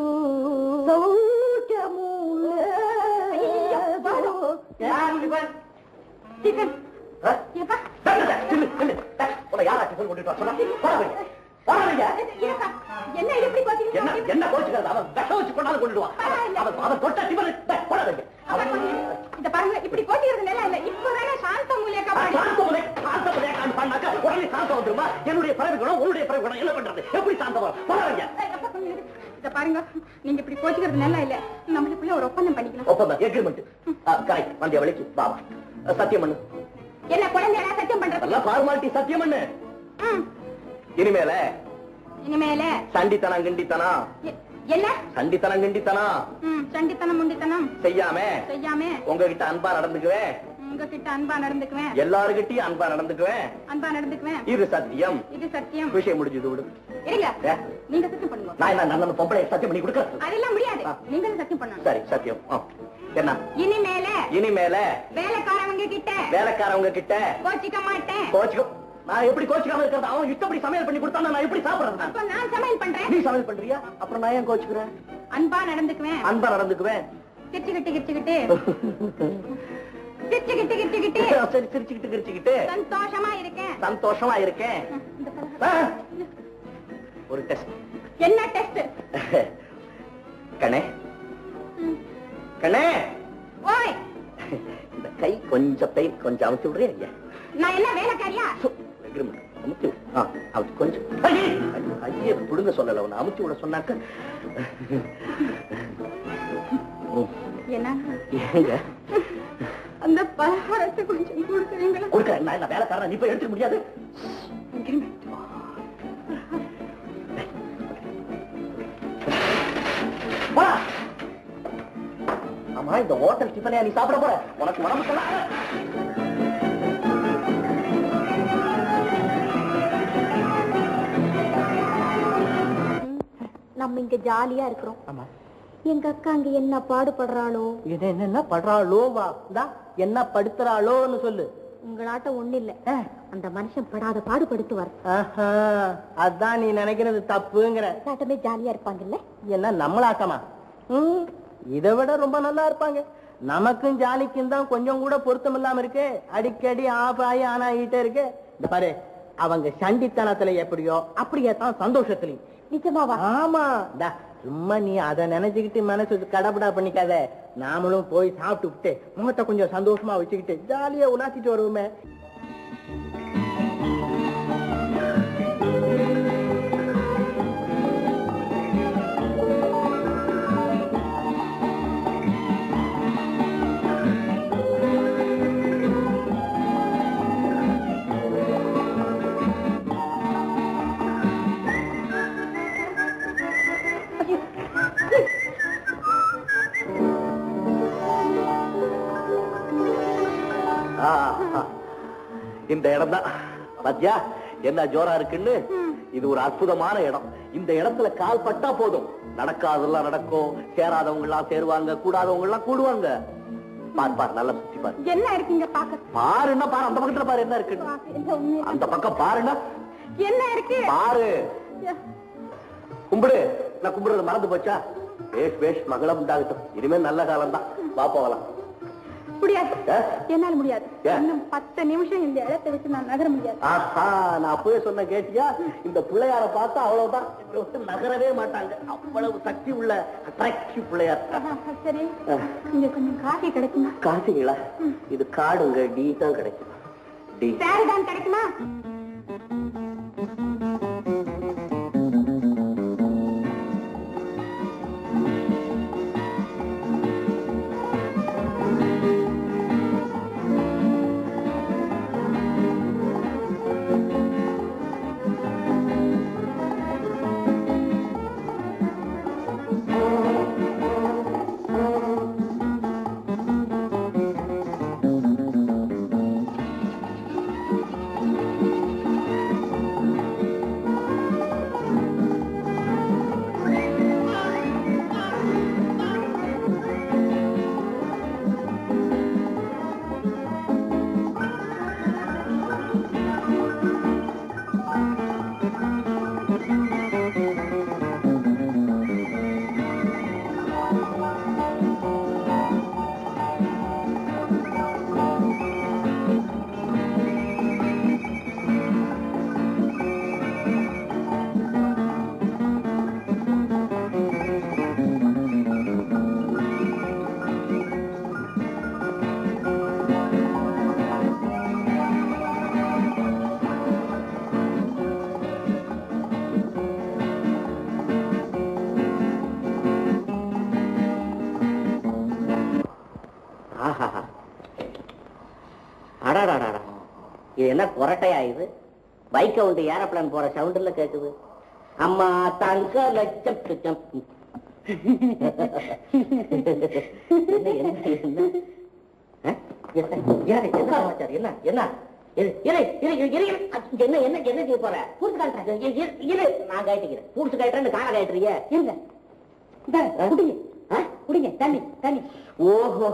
டிஃபன் ஆ? ஏப்பா டேய், டேய், நில்லு, நில்லு. டேய், உன்னை யாரா டிஃபன் கொண்டுட்டு வர சொன்னா? போடா வைங்க. போடா வைங்க. ஏப்பா என்ன இது இப்படி என்ன பாத்தீங்க என்ன கோச்சுக்கிறது அவன் விஷம் வச்சு கொண்டாலும் கொண்டுடுவான் பரவாயில்ல. அவன் அவன் தொட்ட டிஃபன் டேய், போடா வைங்க. அவன் இத பாருங்க இப்படி போட்டிக்கிறது நல்லா இல்ல இப்பதானே சாந்தமூலேக்கா பாடி சாந்தமுலை சாந்தமுலை பண்ணாக்க உடனே சாந்தம் வந்துருமா என்னுடைய பிறகு குணம் உன்னுடைய பிறகு குணம் என்ன பண்றது எப்படி சாந்தம் வரும் போடா வைங்க. இத பாருங்க நீங்க இப்படி கோச்சிக்கிறது நல்லா இல்ல நம்மளுக்குள்ள ஒரு ஒப்பந்தம் பண்ணிக்கலாம் ஒப்பந்தம் எக்ரிமெண்ட் கரெக்ட் வந்திய வழிக்கு பாபா சத்தியம் பண்ணு என்ன குழந்தையா சத்தியம் பண்றது அதெல்லாம் ஃபார்மாலிட்டி சத்தியம் பண்ணு ம். இனிமேல இனிமேல சண்டித்தனம் கிண்டித்தனம் எ- என்ன சண்டித்தனம் கிண்டித்தனம் ம், சண்டித்தனம் முண்டித்தனம் செய்யாம செய்யாம உங்ககிட்ட அன்பா நடந்துக்குவேன் உங்ககிட்ட அன்பா நடந்துக்குவேன் எல்லாருகிட்டயும் அன்பா நடந்துக்குவேன் அன்பா நடந்துக்குவேன் இது சத்தியம் இது சத்தியம் விஷயம் முடிஞ்சது விடு இருங்க ஏ? நீங்க சத்தியம் பண்ணுங்க நான் என்ன நல்ல பொம்பளை சத்தியம் பண்ணி கொடுக்கறது அதெல்லாம் முடியாது ஆ. நீங்க சத்தியம் பண்ணணும் சரி சத்தியம் ஆ. என்ன இனிமேல இனிமேல வேலைக்காரவங்க கிட்ட வேலைக்காரவங்க கிட்ட கோச்சிக்க மாட்டேன் கோச்சுக்கோ நான் எப்படி கோச்சுக்காம இருக்கிறது அவன் இஷ்டப்படி சமையல் பண்ணி கொடுத்தா நான் எப்படி சாப்பிடுறது நான்? அப்ப நான் சமையல் பண்றேன் நீ சமையல் பண்றியா அப்புறம் நான் ஏன் கோச்சுக்கிறேன் அன்பா நடந்துக்குவேன் அன்பா நடந்துக்குவேன் கிச்சுக்கிட்டு கிச்சுக்கிட்டு கிச்சுக்கிட்டு கிச்சுக்கிட்டு சரி சிரிச்சுக்கிட்டு கிரிச்சுக்கிட்டு சந்தோஷமா இருக்கேன் சந்தோஷமா இருக்கேன் இந்த பழம். ஆ. ஒரு டெஸ்ட் என்ன டெஸ்ட் கண்ணே கண்ணே ஓய் இந்த கை கொஞ்சம் பெயின் கொஞ்சம் அமுச்சு விடுறியா ஐயா நான் என்ன வேலைக்காரியா சு, agreement. அமுத்தி விடு. ஆ, அமுத்தி கொஞ்சம் ஐயே, ஐயே, ஐயே புடுங்க சொல்லல உன்னை அமுத்தி விட சொன்னாக்க ம், என்ன ஏங்க அந்த பலகாரத்தை கொஞ்சம் கொடுக்குறீங்களா கொடுக்க நான் என்ன வேலைக்காரன் நீ போய் எடுத்துக்க முடியாது போடா. ஆமா இந்த ஹோட்டல் டிஃபனையா நீ சாப்பிட போற உனக்கு உடம்புக்கெல்லாம் நம்ம இங்க ஜாலியா இருக்கிறோம் ஆமா எங்க அக்கா அங்க என்ன பாடுபடுறாளோ இது என்னன்னா படுறாளோ வா இந்தா, என்ன படுத்துறாளோன்னு சொல்லு உங்களாட்ட ஒண்ணு இல்ல அந்த மனுஷன் படாத பாடுபடுத்துவார் ஆஹா, அதான் நீ நினைக்கிறது தப்புங்கிற எல்லாட்டமே ஜாலியா இருப்பாங்கல்ல என்ன நம்மளாட்டமா ம், இதை விட ரொம்ப நல்லா இருப்பாங்க நமக்கும் ஜாலிக்கும் தான் கொஞ்சம் கூட பொருத்தம் இல்லாம இருக்கு அடிக்கடி ஆஃப் ஆகி ஆன் ஆகிட்டே இருக்கு இந்த பாரு அவங்க சண்டித்தனத்துல எப்படியோ அப்படியே தான் சந்தோஷத்துலயும் நிஜமாவா ஆமா டா, சும்மா நீ அதை நினைச்சுக்கிட்டு மனசு கடபடா பண்ணிக்காத நாமளும் போய் சாப்பிட்டு விட்டு முகத்தை கொஞ்சம் சந்தோஷமா வச்சுக்கிட்டு ஜாலியா உலாத்திட்டு வருவோமே ஆ, ஆ. இந்த இடம் தான் பத்தியா என்ன ஜோரா இருக்குன்னு இது ஒரு அற்புதமான இடம் இந்த இடத்துல கால் பட்டா போதும் நடக்காதெல்லாம் நடக்கும் சேராதவங்க எல்லாம் சேருவாங்க கூடாதவங்க எல்லாம் கூடுவாங்க பார் பார் நல்லா சுத்தி பாரு என்ன இருக்குங்க பாக்க பாருன்னா பாரு அந்த பக்கத்துல பாரு என்ன இருக்குன்னு அந்த பக்கம் பாருன்னா என்ன இருக்கு பாரு கும்பிடு நான் கும்பிடுறது மறந்து போச்சா பேஷ் பேஷ் மகளம் உண்டாகட்டும் இனிமே நல்ல காலம் தான் வா போகலாம் முடியாது ஏ? என்னால முடியாது ஏன்? இன்னும் பத்து நிமிஷம் இந்த இடத்தை விட்டு நான் நகர முடியாது ஆஹா நான் அப்பவே சொன்ன கேட்டியா இந்த பிள்ளையார பார்த்தா அவ்வளவுதான் இவரை விட்டு நகரவே மாட்டாங்க அவ்வளவு சக்தி உள்ள அட்ராக்டிவ் பிள்ளையார் ஆஹா, சரி இங்க கொஞ்சம் காஃபி கிடைக்குமா காசுங்களா இது காடுங்க டீ தான் கிடைக்கும் டீ சாரி தான் கிடைக்குமா ஆஹாஹா. அடடடடா. இது என்ன கொரட்டையா இது பைக் வந்து ஏரோப்ளான் போற சவுண்டுல கேக்குது அம்மா தங்க லட்சம் லட்சம். என்ன என்ன என்ன ஆ? என்ன யாரு? என்ன சமாச்சாரம்? என்ன என்ன இரு, இரு, இரு, இரு, இரு, இரு. அ, என்ன என்ன என்ன செய்ய போற பூசு காட்டுறேன் இரு, இரு, இரு, நான் காட்டிக்கிறேன் பூசு காட்டுறேன்னு காலை காட்டுறீங்க இருங்க இந்த, குடிங்க ஆ? குடிங்க தண்ணி தண்ணி ஓஹோ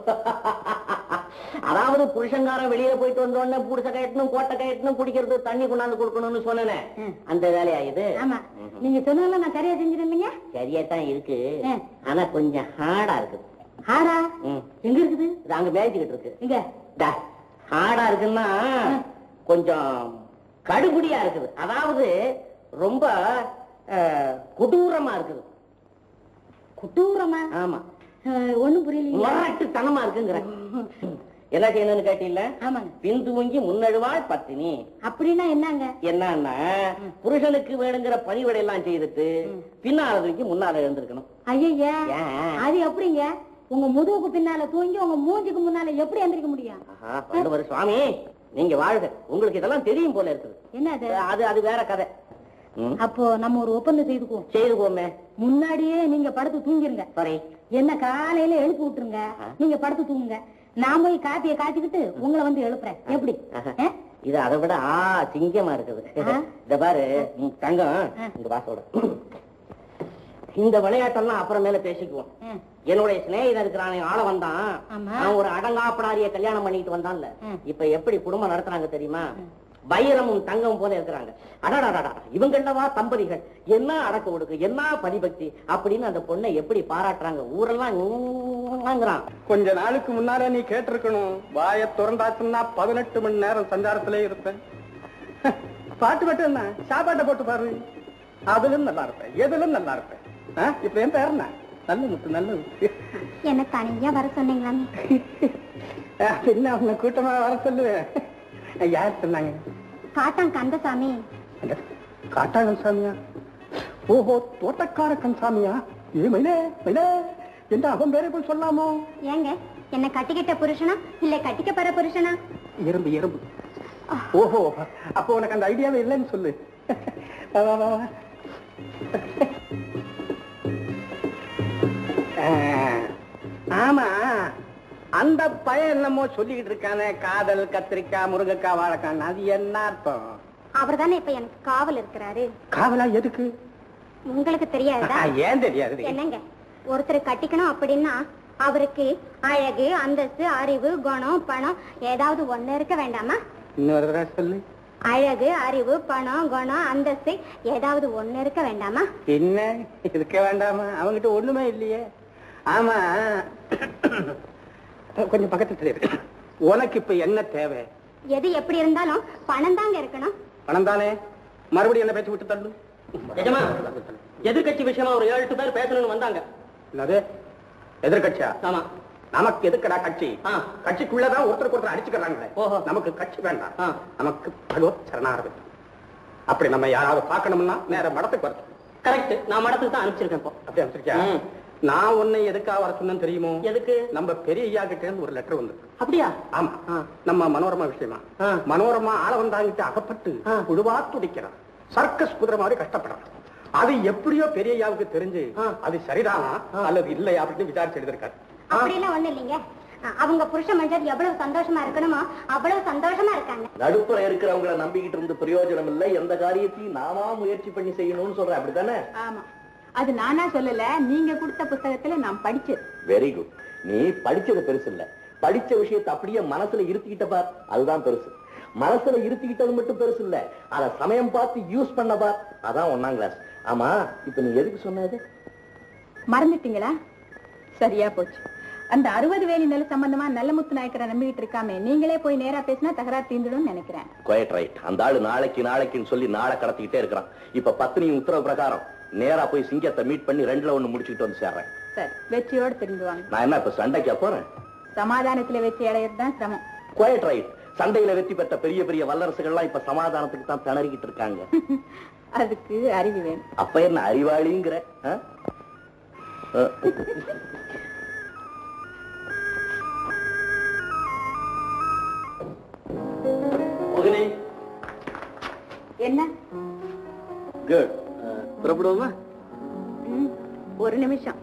அதாவது புருஷங்காரன் வெளியில போயிட்டு வந்த உடனே புருஷ கயட்டணும் கோட்டை கயட்டணும் குடிக்கிறது தண்ணி கொண்டாந்து கொடுக்கணும்னு சொன்னேனே அந்த வேலையா இது ஆமா நீங்க சொன்னதெல்லாம் நான் சரியா செஞ்சிருந்தீங்க இல்லைங்க சரியா தான் இருக்கு ஆ. ஆனா கொஞ்சம் ஹார்டா இருக்குது ஆடா ம். எங்க இருக்குது இது அங்க மேய்ச்சிக்கிட்டு இருக்கு இங்க டா, ஹார்டா இருக்குன்னா கொஞ்சம் கடுபுடியா இருக்குது அதாவது ரொம்ப அஹ், கொடூரமா இருக்குது குட்டூரமா ஆமா ஒண்ணும் புரியலையே முரட்டுத்தனமா இருக்குங்கிற என்ன செய்யணும்னு கேட்டீங்களா ஆமாங்க பின் தூங்கி முன்னழுவாள் பத்தினி அப்படின்னா என்னங்க என்னன்னா புருஷனுக்கு வேணுங்கிற பணிவிடை எல்லாம் செய்துட்டு பின்னால தூக்கி முன்னால எழுந்திருக்கணும் ஐயா ஏன்? அது எப்படிங்க உங்க முதுகுக்கு பின்னால தூங்கி உங்க மூஞ்சுக்கு முன்னால எப்படி எந்திரிக்க முடியும் ஆஹா, வள்ளுவர் சுவாமி நீங்க வாழ்க உங்களுக்கு இதெல்லாம் தெரியும் போல இருக்குது என்ன அது அது அது வேற கதை ம், அப்போ நம்ம ஒரு ஒப்பந்தம் செய்துக்குவோம் செய்து போமே முன்னாடியே நீங்க படுத்து தூங்கிருங்க சரி என்ன காலையில எழுப்பி விட்டுருங்க நீங்க படுத்து தூங்குங்க நான் போய் காப்பிய காய்ச்சிக்கிட்டு உங்களை வந்து எழுப்புறேன் எப்படி ஆஹா. ஆ? இது அதை விட ஆ சிங்கமா இருக்குது ஆ. இத பாரு ம், தங்கம் ஆ. இந்த வாசோட இந்த விளையாட்டெல்லாம் அப்புறமேல பேசிக்குவோம் ம். என்னுடைய சிநேகிதன் இருக்கிறானே ஆள வந்தான் ஆமா. அவன் ஒரு அடங்காப்படாரிய கல்யாணம் பண்ணிட்டு வந்தான்ல ம். இப்ப எப்படி குடும்பம் நடத்துறாங்க தெரியுமா வைரமும் தங்கமும் போல இருக்கிறாங்க அடடடடா இவங்களவா தம்பதிகள் என்ன அடக்க ஒடுக்கு என்ன பரிபக்தி அப்படின்னு அந்த பொண்ணை எப்படி பாராட்டுறாங்க ஊரெல்லாம் ங்கிறான் கொஞ்ச நாளுக்கு முன்னால நீ கேட்டிருக்கணும் வாய திறந்தாச்சுன்னா பதினெட்டு மணி நேரம் சஞ்சாரத்திலே இருப்பேன் பாட்டு மட்டும் என்ன சாப்பாட்டை போட்டு பாரு அதிலும் நல்லா இருப்பேன் எதிலும் நல்லா இருப்பேன் ஆ, இப்ப என் பேர் என்ன நல்ல முத்து நல்ல முத்து என்ன தனியா வர சொன்னீங்களாமே ஆ, பின்ன அவங்க கூட்டமா வர சொல்லுவேன் யார் சொன்னாங்க காட்டான் கந்தசாமி அட, காட்டா கன்சாமியா ஓஹோ தோட்டக்கார கன்சாமியா ஏ மயிலே மயிலே என்ன அவன் பேரை போய் சொல்லாமோ ஏங்க என்ன கட்டிக்கிட்ட புருஷனா இல்ல கட்டிக்க போற புருஷனா எறும்பு எறும்பு ஓஹோ அப்போ உனக்கு அந்த ஐடியாவே இல்லைன்னு சொல்லு வா, வா, வா, வா. ஆ, ஆமா அந்த பையன் என்னமோ சொல்லிக்கிட்டு இருக்கானே காதல் கத்திரிக்காய் முருங்கைக்காய் வாழைக்காய் அது என்ன அர்த்தம் அவர் தானே இப்ப எனக்கு காவல் இருக்கிறாரு காவலா எதுக்கு உங்களுக்கு தெரியாதா ஆ, ஏன் தெரியாது என்னங்க ஒருத்தர் கட்டிக்கணும் அப்படின்னா அவருக்கு அழகு அந்தஸ்து அறிவு குணம் பணம் ஏதாவது ஒண்ணு இருக்க வேண்டாமா இன்னொரு தடவை சொல்லு அழகு அறிவு பணம் குணம் அந்தஸ்து ஏதாவது ஒண்ணு இருக்க வேண்டாமா என்ன இருக்க வேண்டாமா அவங்கிட்ட ஒண்ணுமே இல்லையே ஆமா கொஞ்சம் பக்கத்துல இரு உனக்கு இப்ப என்ன தேவை எது எப்படி இருந்தாலும் பணம் தாங்க இருக்கணும் பணம் தானே மறுபடியும் என்ன பேச்சு விட்டு தள்ளு நிஜமா எதிர்கட்சி விஷயமா ஒரு ஏழு எட்டு பேர் பேசணும்னு வந்தாங்க என்னது எதிர்கட்சியா ஆமா நமக்கு எதுக்குடா கட்சி ஆ. கட்சிக்குள்ளதான் ஒருத்தருக்கு ஒருத்தர் அடிச்சுக்கிறாங்களே ஓஹோ. நமக்கு கட்சி வேண்டாம் ஆ. நமக்கு பகவத் சரணாரதி அப்படி நம்ம யாராவது பார்க்கணும்னா நேர மடத்துக்கு வரணும் கரெக்ட் நான் மடத்துக்கு தான் அனுப்பிச்சிருக்கேன் இப்போ அப்படி அமைச்சிருக்கியா ம். நான் உன்னை எதுக்காக வர சொன்னேன்னு தெரியுமோ எதுக்கு நம்ம பெரிய ஐயா கிட்ட இருந்து ஒரு லெட்டர் வந்து அப்படியா ஆமா ஆ. நம்ம மனோரமா விஷயமா ஆ. மனோரமா ஆள வந்தாங்கிட்ட அகப்பட்டு ஆ. புழுவா துடிக்கிறான் சர்க்கஸ் குதிரை மாதிரி கஷ்டப்படுறான் அது எப்படியோ பெரிய ஐயாவுக்கு தெரிஞ்சு ஆ. அது சரிதானா அல்லது இல்லையா அப்படின்னு விசாரிச்சு எழுதிருக்காரு அப்படிலாம் ஒண்ணு இல்லைங்க அ- அவங்க புருஷன் மஞ்சள் எவ்வளவு சந்தோஷமா இருக்கணுமோ அவ்வளவு சந்தோஷமா இருக்காங்க நடுப்புற இருக்கிறவங்கள நம்பிக்கிட்டு இருந்து பிரயோஜனம் இல்ல எந்த காரியத்தையும் நாமா முயற்சி பண்ணி செய்யணும்னு சொல்றேன் அப்படித்தானே ஆமா அது நானா சொல்லல நீங்க கொடுத்த புத்தகத்துல நான் படிச்சது வெரி குட் நீ படிச்சது பெருசு இல்ல படிச்ச விஷயத்தை அப்படியே மனசுல இருத்திக்கிட்ட பார் அதுதான் பெருசு மனசுல இருத்திக்கிட்டது மட்டும் பெருசு இல்ல அத சமயம் பார்த்து யூஸ் பண்ண பார் அதான் ஒண்ணாம் கிளாஸ் ஆமா இப்ப நீ எதுக்கு சொன்னது மறந்துட்டீங்களா சரியா போச்சு அந்த அறுபது வேலி நில சம்பந்தமா நல்லமுத்து நாயக்கரை நம்பிக்கிட்டு இருக்காமே நீங்களே போய் நேரா பேசினா தகராறு தீந்துடும் நினைக்கிறேன் குவைட் ரைட் அந்த ஆளு நாளைக்கு நாளைக்குன்னு சொல்லி நாளை கடத்திக்கிட்டே இருக்கிறான் இப்ப பத்னி உத்தரவு பிரகாரம் நேரா போய் சிங்கத்தை மீட் பண்ணி ரெண்டுல ஒண்ணு முடிச்சுக்கிட்டு வந்து சேர்றேன் சரி வெற்றியோட திரும்புவாங்க நான் என்ன இப்ப சண்டைக்கா போறேன் சமாதானத்துல வெற்றி அடையிறது தான் சிரமம் குவைட் ரைட் சண்டையில வெற்றி பெற்ற பெரிய பெரிய வல்லரசுகள்லாம் இப்ப சமாதானத்துக்கு தான் திணறிக்கிட்டு இருக்காங்க அதுக்கு அறிவு வேணும் அப்ப என்ன அறிவாளிங்கிற ஆ? ஆ. மோகினி என்ன குட் புறப்படுவோமா ம், ஒரு நிமிஷம்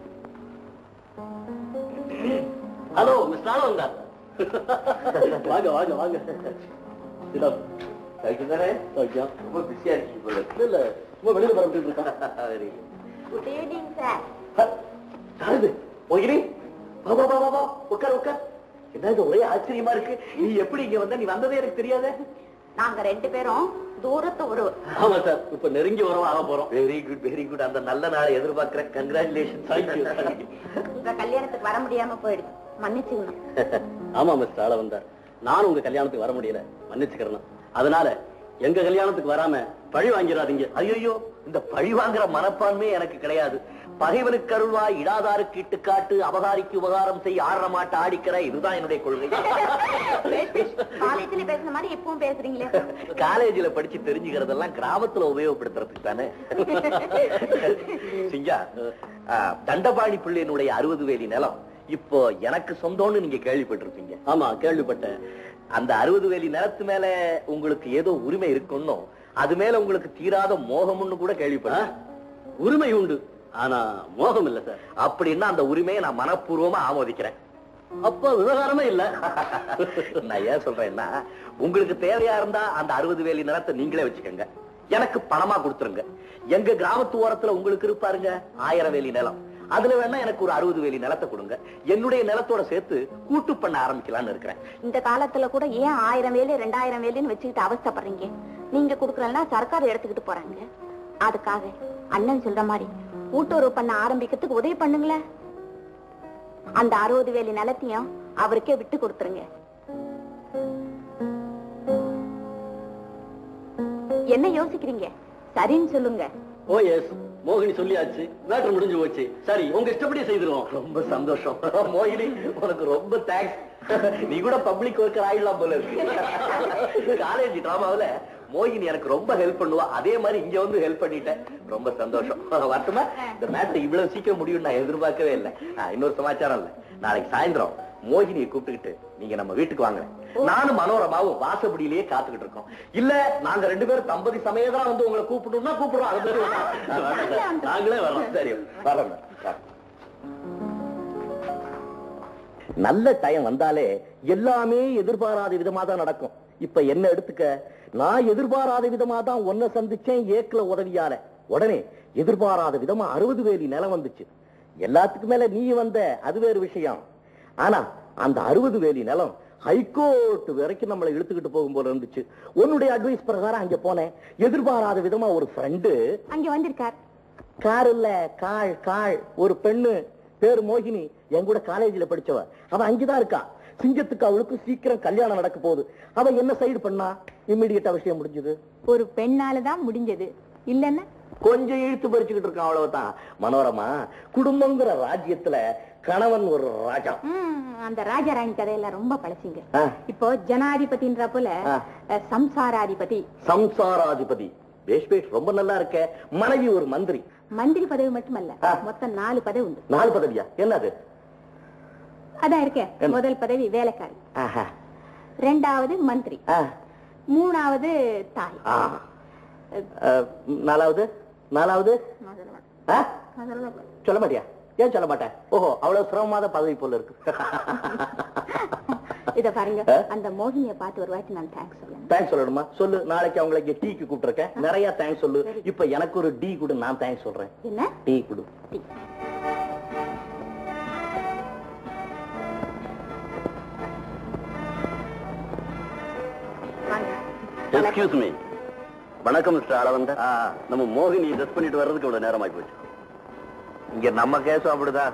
ஹலோ மிஸ் ஆனந்தா வாங்க வாங்க வாங்க சிடம் சௌக்கியம் தானே சௌக்கியம் ரொம்ப பிஸியா இருக்கீங்க போல இருக்கு. இல்ல சும்மா வெளியில பரப்பிட்டு இருக்கான் வெரி குட் ஈவினிங் சார் யாருது மோகினி வா வா வா வா வா உட்கார் உட்கார் என்ன இது ஒரே ஆச்சரியமா இருக்கு நீ எப்படி இங்க வந்த நீ வந்ததே எனக்கு தெரியாதே நாங்க ரெண்டு பேரும் தூரத்து ஒரு ஆமா சார் இப்ப நெருங்கி வரோம் ஆக போறோம் வெரி குட் வெரி குட் அந்த நல்ல நாளை எதிர்பார்க்கிறேன் கங்க்ராச்சுலேஷன் தேங்க்யூ உங்க கல்யாணத்துக்கு வர முடியாம போயிடுச்சு மன்னிச்சுங்க ஆமா மிஸ்டர் ஆள வந்தார் நானும் உங்க கல்யாணத்துக்கு வர முடியல மன்னிச்சுக்கிறேன் அதனால எங்க கல்யாணத்துக்கு வராம பழி வாங்கிடாதீங்க ஐயோ இந்த பழி வாங்குற மனப்பான்மை எனக்கு கிடையாது பகைவனுக்கு அருள்வாய் இடாதாருக்கு இட்டுக்காட்டு அபகாரிக்கு உபகாரம் செய்ய ஆடுற மாட்ட ஆடிக்கிற இதுதான் என்னுடைய கொள்கை காலேஜ்ல பேசுன மாதிரி இப்பவும் பேசுறீங்களே காலேஜ்ல படிச்சு தெரிஞ்சுக்கிறதெல்லாம் கிராமத்துல உபயோகப்படுத்துறதுக்கு தானே சிங்கா ஆ, தண்டபாணி பிள்ளையினுடைய அறுபது வேலி நிலம் இப்போ எனக்கு சொந்தம்னு நீங்க கேள்விப்பட்டிருப்பீங்க ஆமா கேள்விப்பட்டேன் அந்த அறுபது வேலி நிலத்து மேல உங்களுக்கு ஏதோ உரிமை இருக்குன்னும் அது மேல உங்களுக்கு தீராத மோகம்னு கூட கேள்விப்பட்டேன் உரிமை உண்டு ஆனா மோகம் இல்ல சார் அப்படின்னா அந்த உரிமையை நான் மனப்பூர்வமா ஆமோதிக்கிறேன் அப்ப விவகாரமே இல்ல நான் ஏன் சொல்றேன்னா உங்களுக்கு தேவையா இருந்தா அந்த அறுபது வேலி நிலத்தை நீங்களே வச்சுக்கோங்க எனக்கு பணமா கொடுத்துருங்க எங்க கிராமத்து ஓரத்துல உங்களுக்கு இருப்பாருங்க ஆயிரம் வேலி நிலம் அதுல வேணா எனக்கு ஒரு அறுபது வேலி நிலத்தை கொடுங்க என்னுடைய நிலத்தோட சேர்த்து கூட்டு பண்ண ஆரம்பிக்கலாம்னு இருக்கிறேன் இந்த காலத்துல கூட ஏன் ஆயிரம் வேலு ரெண்டாயிரம் வேலுன்னு வச்சுக்கிட்டு அவஸ்தைப்படுறீங்க நீங்க குடுக்கறதுனா சர்க்கார் எடுத்துக்கிட்டு போறாங்க அதுக்காக அண்ணன் சொல்ற மாதிரி கூட்டுறவு பண்ண ஆரம்பிக்கிறதுக்கு உதவி பண்ணுங்களேன் அந்த அறுபது வேலி நிலத்தையும் அவருக்கே விட்டு கொடுத்துருங்க என்ன யோசிக்கிறீங்க சரின்னு சொல்லுங்க ஓ எஸ் மோகினி சொல்லியாச்சு மேட்டர் முடிஞ்சு போச்சு சரி உங்க இஷ்டப்படி செய்திருவோம் ரொம்ப சந்தோஷம் மோகினி உனக்கு ரொம்ப தேங்க்ஸ் நீ கூட பப்ளிக் ஒர்க்கர் ஆயிடலாம் போல இருக்கு காலேஜ் டிராமாவுல மோகினி எனக்கு ரொம்ப ஹெல்ப் பண்ணுவா அதே மாதிரி இங்க வந்து ஹெல்ப் பண்ணிட்டேன் ரொம்ப சந்தோஷம் வரட்டுமா இந்த மேட்டர் இவ்வளவு சீக்கிரம் முடியும் நான் எதிர்பார்க்கவே இல்லை ஆ, இன்னொரு சமாச்சாரம் இல்ல நாளைக்கு சாயந்தரம் மோகினியை கூப்பிட்டுக்கிட்டு நீங்க நம்ம வீட்டுக்கு வாங்க நானும் மனோரமாவும் வாசப்படியிலேயே காத்துக்கிட்டு இருக்கோம் இல்ல நாங்க ரெண்டு பேரும் தம்பதி சமயதா வந்து உங்களை கூப்பிடணும்னா கூப்பிடுறோம் அதை பத்தி வேண்டாம். நாங்களே வரோம் சரி வரோம் வரோம். நல்ல டைம் வந்தாலே எல்லாமே எதிர்பாராத விதமா தான் நடக்கும் இப்ப என்ன எடுத்துக்க நான் எதிர்பாராத விதமா தான் உன்னை சந்திச்சேன் ஏக்கல உதவியால உடனே எதிர்பாராத விதமா அறுபது வேலி நிலம் வந்துச்சு எல்லாத்துக்கும் மேல நீ வந்த அது வேறு விஷயம் ஆனா அந்த அறுபது வேலி நிலம் ஹைகோர்ட் வரைக்கும் நம்மளை இழுத்துக்கிட்டு போகும் போல இருந்துச்சு உன்னுடைய அட்வைஸ் பிரகாரம் அங்க போனேன் எதிர்பாராத விதமா ஒரு ஃப்ரெண்டு அங்க வந்திருக்கார் கார் இல்ல காள் காள் ஒரு பெண்ணு பேரு மோகினி என் கூட காலேஜ்ல படிச்சவ அவ அங்கதான் இருக்கா சிங்கத்துக்கு அவளுக்கு சீக்கிரம் கல்யாணம் நடக்க போகுது அவ என்ன சைடு பண்ணா இம்மிடியட்டா விஷயம் முடிஞ்சது ஒரு பெண்ணாலதான் முடிஞ்சது இல்லன்னா கொஞ்சம் இழுத்து பறிச்சுக்கிட்டு இருக்கான் அவ்வளவுதான் மனோரமா குடும்பங்கிற ராஜ்யத்துல கணவன் ஒரு ராஜா ம், அந்த ராஜாராணி கதையெல்லாம் ரொம்ப பழசிங்க ஆ. இப்போ ஜனாதிபதின்ற போல ஆ. அஹ், சம்சாராதிபதி சம்சாராதிபதி பேஷ் பேஷ் ரொம்ப நல்லா இருக்க மனைவி ஒரு மந்திரி மந்திரி பதவி மட்டுமல்ல ஆ. மொத்தம் நாலு பதவி உண்டு நாலு பதவியா என்னது அதான் இருக்க என்ன? முதல் பதவி வேலைக்காரி ஆஹா. ரெண்டாவது மந்திரி ஆ. மூணாவது தாய் ஆ. அஹ், நாலாவது நாலாவது ஆ? சொல்ல மாட்டியா ஏன் சொல்ல மாட்டேன் ஓஹோ அவ்வளவு சிரமமாத பதவி போல இருக்கு இத பாருங்க ஆ? அந்த மோகினிய பார்த்து ஒரு வாட்டி நான் தேங்க்ஸ் சொல்லுங்க தேங்க்ஸ் சொல்லணுமா சொல்லு நாளைக்கு அவங்களை இங்க டீக்கு கூப்பிட்டுருக்கேன் நிறைய தேங்க்ஸ் சொல்லு இப்ப எனக்கு ஒரு டீ கொடு நான் தேங்க்ஸ் சொல்றேன் என்ன டீ கொடு டீ. வாங்க. எக்ஸ்கியூஸ் மீ வணக்கம் மிஸ்டர் அளவந்த நம்ம மோகினி ட்ரெஸ் பண்ணிட்டு வர்றதுக்கு இவ்வளவு நேரம் ஆகி போச்சு இங்க நம்ம கேஸும் அப்படிதான்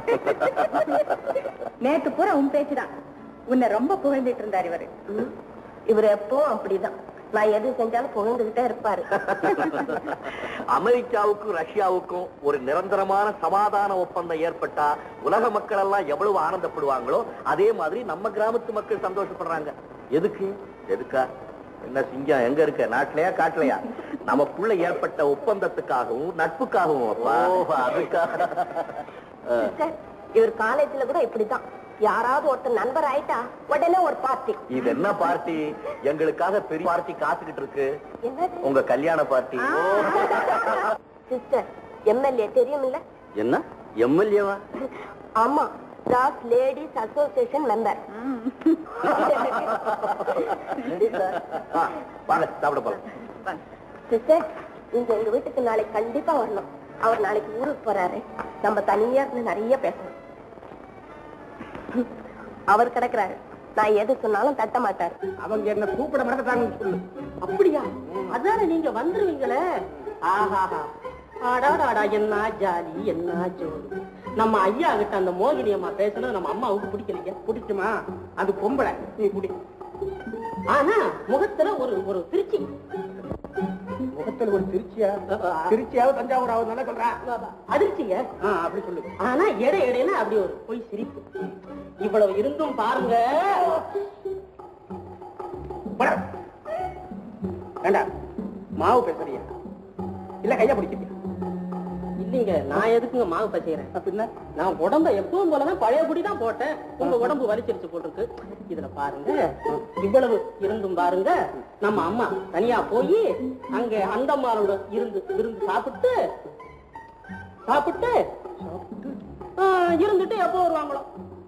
நேத்து பூரா உன் பேச்சுதான் உன்னை ரொம்ப புகழ்ந்துட்டு இருந்தார் இவரு இவர் எப்போ அப்படிதான் நான் எது செஞ்சாலும் புகழ்ந்துகிட்டே இருப்பாரு அமெரிக்காவுக்கும் ரஷ்யாவுக்கும் ஒரு நிரந்தரமான சமாதான ஒப்பந்தம் ஏற்பட்டா உலக மக்கள் எல்லாம் எவ்வளவு ஆனந்தப்படுவாங்களோ அதே மாதிரி நம்ம கிராமத்து மக்கள் சந்தோஷப்படுறாங்க எதுக்கு எதுக்கா என்ன சிங்கம் எங்க இருக்க நாட்டிலயா காட்டுலயா நமக்குள்ள ஏற்பட்ட ஒப்பந்தத்துக்காகவும் நட்புக்காகவும் அப்பா அதுக்காக அஹ், சார், இவர் காலேஜ்ல கூட இப்படிதான் யாராவது ஒருத்தர் நண்பர் ஆயிட்டா உடனே ஒரு பார்ட்டி இது என்ன பார்ட்டி எங்களுக்காக பெரிய பார்ட்டி காத்துக்கிட்டு இருக்கு என்ன உங்க கல்யாண பார்ட்டி சிஸ்டர் எம்எல்ஏ தெரியும் இல்ல என்ன எம்எல்ஏவா ஆமா ராக் லேடிஸ் அசோசியேஷன் மெம்பர் வாங்க சாப்பிட போலாம் சிஸ்டர் நீங்க எங்க வீட்டுக்கு நாளைக்கு கண்டிப்பா வரணும் அவர் நாளைக்கு ஊருக்கு போறாரு நம்ம தனியா இருந்து நிறைய பேசணும் அவர் கிடக்குறாரு நான் எது சொன்னாலும் தட்ட மாட்டாரு அவங்க என்ன கூப்பிட மறந்துட்டாங்கன்னு சொல்லு அப்படியா அதானே நீங்க வந்துருவீங்களே ஆஹாஹா ஆடாடாடா என்ன ஜாலி என்ன ஜோலி நம்ம ஐயா கிட்ட அந்த மோகினி அம்மா பேசுனது நம்ம அம்மாவுக்கு பிடிக்கலைங்க பிடிக்குமா அது பொம்பளை நீ குடி ஆனா முகத்துல ஒரு ஒரு திருச்சி முகத்துல ஒரு திருச்சியா திருச்சியாவது தஞ்சாவூராவது தானே சொல்றா அதிர்ச்சிங்க ஆ, அப்படி சொல்லு ஆனா இடை இடையில அப்படி ஒரு பொய் சிரிப்பு இவ்வளவு இருந்தும் பாருங்க போடா. ஏண்டா மாவு பேசுறியா இல்ல கையா பிடிக்கிறியா இல்லைங்க நான் எதுக்குங்க மாவு பச்சைகிறேன் பின்ன நான் உடம்ப எப்பவும் போலதான் பழைய குடி தான் போட்டேன் உங்க உடம்பு வலிச்சிருச்சு போட்டிருக்கு இதுல பாருங்க இவ்வளவு இருந்தும் பாருங்க நம்ம அம்மா தனியா போய் அங்க அந்த அம்மாவோட இருந்து இருந்து சாப்பிட்டு சாப்பிட்டு ஆ, இருந்துட்டு எப்போ வருவாங்களோ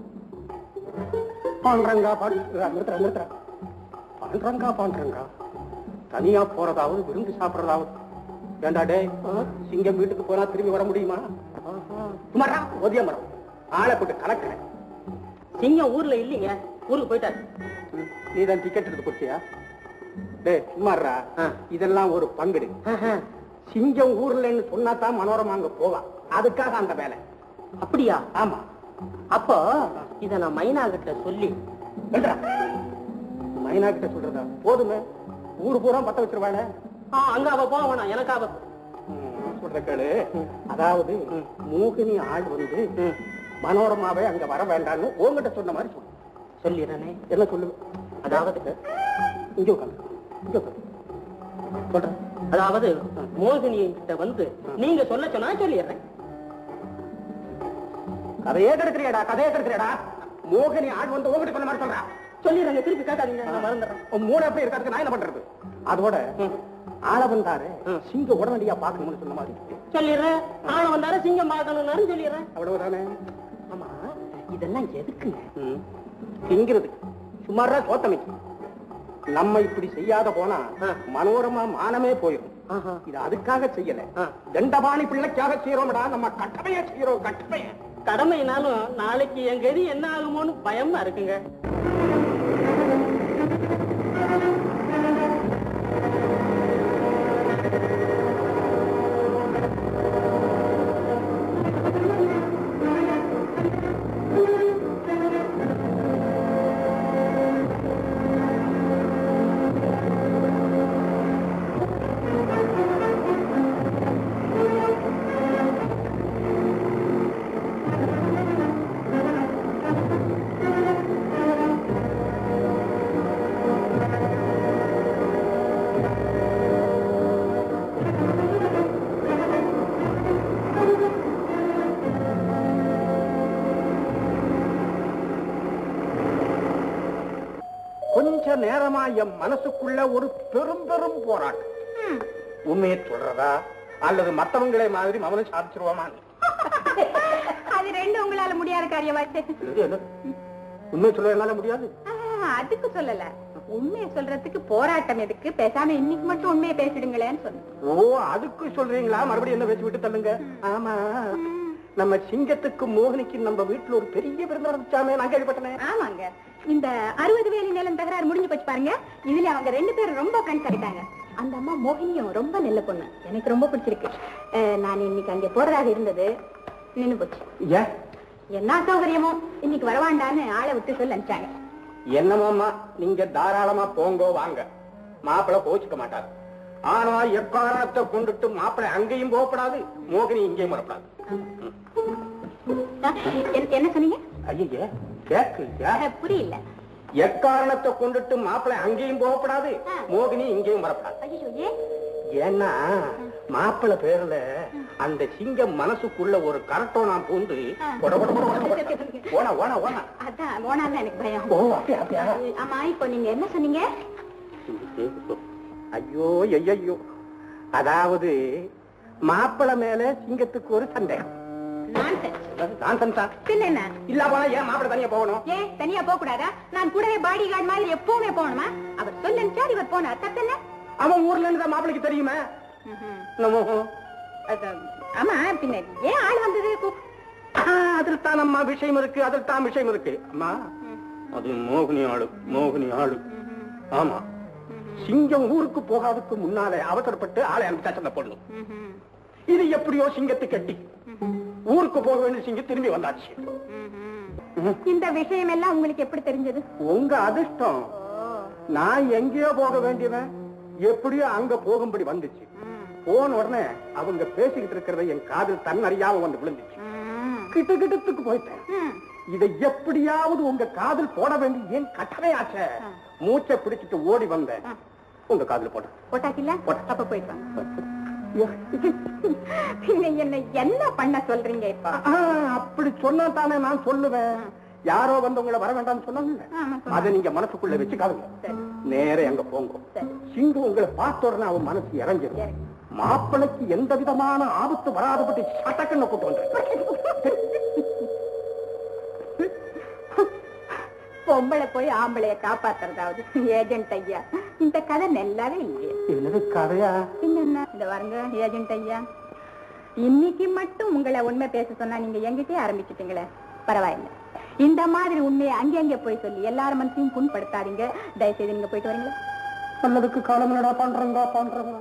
பாண்டரங்கா பாண்டு நிறுத்துறா நிறுத்துறா பாண்டரங்கா பாண்டரங்கா தனியா போறதாவது விருந்து சாப்பிடறதாவது ஏண்டா டே சிங்கம் வீட்டுக்கு போனா திரும்பி வர முடியுமா சுமாரா ஒதிய மரம் ஆளை போட்டு கலக்கிறேன் சிங்கம் ஊர்ல இல்லைங்க ஊருக்கு போயிட்டாரு நீ தான் டிக்கெட் எடுத்து கொடுத்தியா டேய் சும்மாறா ஆ. இதெல்லாம் ஒரு பங்குடு ஆஹா. சிங்கம் ஊர்லன்னு சொன்னா தான் மனோரமா அங்க போவா அதுக்காக அந்த வேலை அப்படியா ஆமா அப்போ இத நான் மைனா கிட்ட சொல்லி சொல்றா மைனா கிட்ட சொல்றதா போதுமே ஊரு பூரா பத்த வச்சிருவானே ஆ, அங்க அவ போக வேணாம் எனக்கு அவ சொல்ற கேளு அதாவது மோகினி ஆள் வந்து மனோரமாவே அங்க வர வேண்டாம்னு உங்ககிட்ட சொன்ன மாதிரி சொல்லு சொல்லிடுறேனே என்ன சொல்லு அதாவது இங்க உட்காந்து இங்க உட்காந்து சொல்றேன் அதாவது மோகினி கிட்ட வந்து நீங்க சொல்ல சொன்னா சொல்லிடுறேன் கதையே கெடுக்கிறியாடா கதையே கெடுக்கிறியாடா மோகினி ஆள் வந்து உங்ககிட்ட சொன்ன மாதிரி சொல்றா சொல்லிடுறேங்க திருப்பி கேட்காதீங்க நான் மறந்துடுறேன் உன் மூணு அப்படி இருக்கிறதுக்கு நான் என்ன பண்றது அதோட ஆள வந்தாரு சிங்க உடனடியா பாக்கணும்னு சொன்ன மாதிரி சொல்லிடுறேன் ஆள வந்தாரு சிங்கம் பார்க்கணும்னாலும் சொல்லிடுறேன் அவ்வளவுதானே ஆமா இதெல்லாம் எதுக்குங்க திங்கிறது சுமாரா சோத்தமைக்கு நம்ம இப்படி செய்யாத போனா மனோரமா மானமே போயிடும் ஆஹா. இது அதுக்காக செய்யல ஆ. தண்டபாணி பிள்ளைக்காக செய்யறோம்டா நம்ம கட்டமைய செய்யறோம் கட்டமைய கடமைனாலும் நாளைக்கு என் கதி என்ன ஆகுமோன்னு பயமா இருக்குங்க கொஞ்ச நேரமா என் மனசுக்குள்ள ஒரு பெரும் பெரும் போராட்டம் உண்மையை சொல்றதா அல்லது மத்தவங்களே மாதிரி மவனும் சாதிச்சிருவாமா அது ரெண்டு உங்களால முடியாத காரியமாச்சு உண்மையை சொல்ல என்னால முடியாது ஆ, அதுக்கு சொல்லல உண்மையை சொல்றதுக்கு போராட்டம் எதுக்கு பேசாம இன்னைக்கு மட்டும் உண்மையை பேசிடுங்களேன்னு சொன்னேன் ஓ அதுக்கு சொல்றீங்களா மறுபடியும் என்ன பேசி விட்டு தள்ளுங்க ஆமா நம்ம சிங்கத்துக்கு மோகனிக்கு நம்ம வீட்டுல ஒரு பெரிய விருந்து நடந்துச்சாமே நான் கேள்விப்பட்டேன் ஆமாங்க இந்த அறுபது வேலி நிலம் தகராறு முடிஞ்சு போச்சு பாருங்க இதுல அவங்க ரெண்டு பேரும் ரொம்ப ஃப்ரெண்ட்ஸ் ஆகிட்டாங்க அந்த அம்மா மோகினியும் ரொம்ப நல்ல பொண்ணு எனக்கு ரொம்ப பிடிச்சிருக்கு அஹ், நான் இன்னைக்கு அங்க போறதாக இருந்தது நின்னு போச்சு ஏன் என்ன சௌகரியமோ இன்னைக்கு வரவாண்டான்னு ஆளை விட்டு சொல்லி அனுப்பிச்சாங்க என்னமாமா நீங்க தாராளமா போங்கோ வாங்க மாப்பிள்ளை போச்சுக்க மாட்டாரு ஆனா எக்காரணத்தை கொண்டுட்டு மாப்பிள்ளை அங்கேயும் போகப்படாது மோகினி இங்கேயும் வரப்படாது அஹ், என்ன- என்ன சொன்னீங்க ஐயே கேக்கு அஹ், புரியல எக்காரணத்தை கொண்டுட்டு மாப்பிள்ளை அங்கேயும் போகப்படாது மோகினி இங்கேயும் வரப்படாது ஐயோ ஏன் ஏன்னா மாப்பிள்ளை பேர்ல அந்த சிங்கம் மனசுக்குள்ள ஒரு கரட்டோ நான் பூந்து கொட கொட கொட கொட கொட. ஓனா ஓனா ஓனா அதான் போனால எனக்கு பயம் ஓ அப்படியா அப்படியா ஆமா இப்போ நீங்க என்ன சொன்னீங்க ஐயோ ஐயோ அதாவது மாப்பிளை மேல சிங்கத்துக்கு ஒரு சந்தேகம் Nonsense. நான்சன்ஸா பின்ன என்ன இல்ல போனா ஏன் மாப்பிள தனியா போகணும் ஏன் தனியா போக கூடாதா நான் கூடவே பாடி கார்டு மாதிரி எப்பவுமே போகணுமா அவர் சொல்லுச்சா இவர் போனார் தப்பென்ன அவன் ஊர்ல இருந்து தான் மாப்பிளைக்கு தெரியுமே நம்ம அது, ஆமா பின்ன ஏன் ஆள் வந்தது கூ- அதில் தான் அம்மா விஷயம் இருக்கு அதில் தான் விஷயம் இருக்கு அம்மா அது மோகினி ஆளு மோகினி ஆளு ஆமா சிங்கம் ஊருக்கு போகாதுக்கு முன்னாலே அவசரப்பட்டு ஆளை அனுப்பிச்சா சண்டை போடணும் இது எப்படியோ சிங்கத்தை கட்டி ஊருக்கு போக வேண்டிய சிங்கம் திரும்பி வந்தாச்சு இந்த விஷயம் எல்லாம் உங்களுக்கு எப்படி தெரிஞ்சது உங்க அதிர்ஷ்டம் நான் எங்கேயோ போக வேண்டியவன் எப்படியோ அங்க போகும்படி வந்துச்சு போன உடனே அவங்க பேசிக்கிட்டு இருக்கிறத என் காதில் தன்னறியாம வந்து விழுந்துச்சு கிட்ட கிட்டத்துக்கு போயிட்டேன் இதை எப்படியாவது உங்க காதில் போட வேண்டிய ஏன் கட்டளை ஆச்சே மூச்சை பிடிச்சிட்டு ஓடி வந்தேன் உங்க காதுல போட்டேன் போட்டாக்கில்ல போட்டேன். அப்ப போயிட்டு வாங்க பின்ன என்ன என்ன பண்ண சொல்றீங்க இப்ப ஆ, அப்படி சொன்னா தானே நான் சொல்லுவேன் யாரோ வந்து உங்களை வர வேண்டாம்னு சொன்னாங்க ஆமா, சொன்னாங்க. அதை நீங்க மனசுக்குள்ள வச்சுக்காதுங்க சரி. நேரே அங்க போங்க சரி. சிங்கு உங்களை பார்த்த உடனே அவன் மனசு இறங்கிடும் இறங்கும். மாப்பிளைக்கு எந்த விதமான ஆபத்து வராதபடி சட்டக்குன்னு கூட்டு வந்து பொம்பளை போய் ஆம்பளைய காப்பாத்துறதாவது ஏஜென்ட் ஐயா இந்த கதை நல்லாவே இல்லையே என்னது கதையா பின்ன இந்த வாருங்க ஏஜென்ட் ஐயா இன்னைக்கு மட்டும் உங்களை உண்மை பேச சொன்னா நீங்க எங்கிட்டே ஆரம்பிச்சிட்டீங்களே பரவாயில்ல இந்த மாதிரி உண்மையை அங்கங்க போய் சொல்லி எல்லாரும் மனசையும் புண்படுத்தாதீங்க தயவுசெய்து நீங்க போயிட்டு வரீங்களா நல்லதுக்கு காலம் என்னடா பண்றங்க பண்றங்க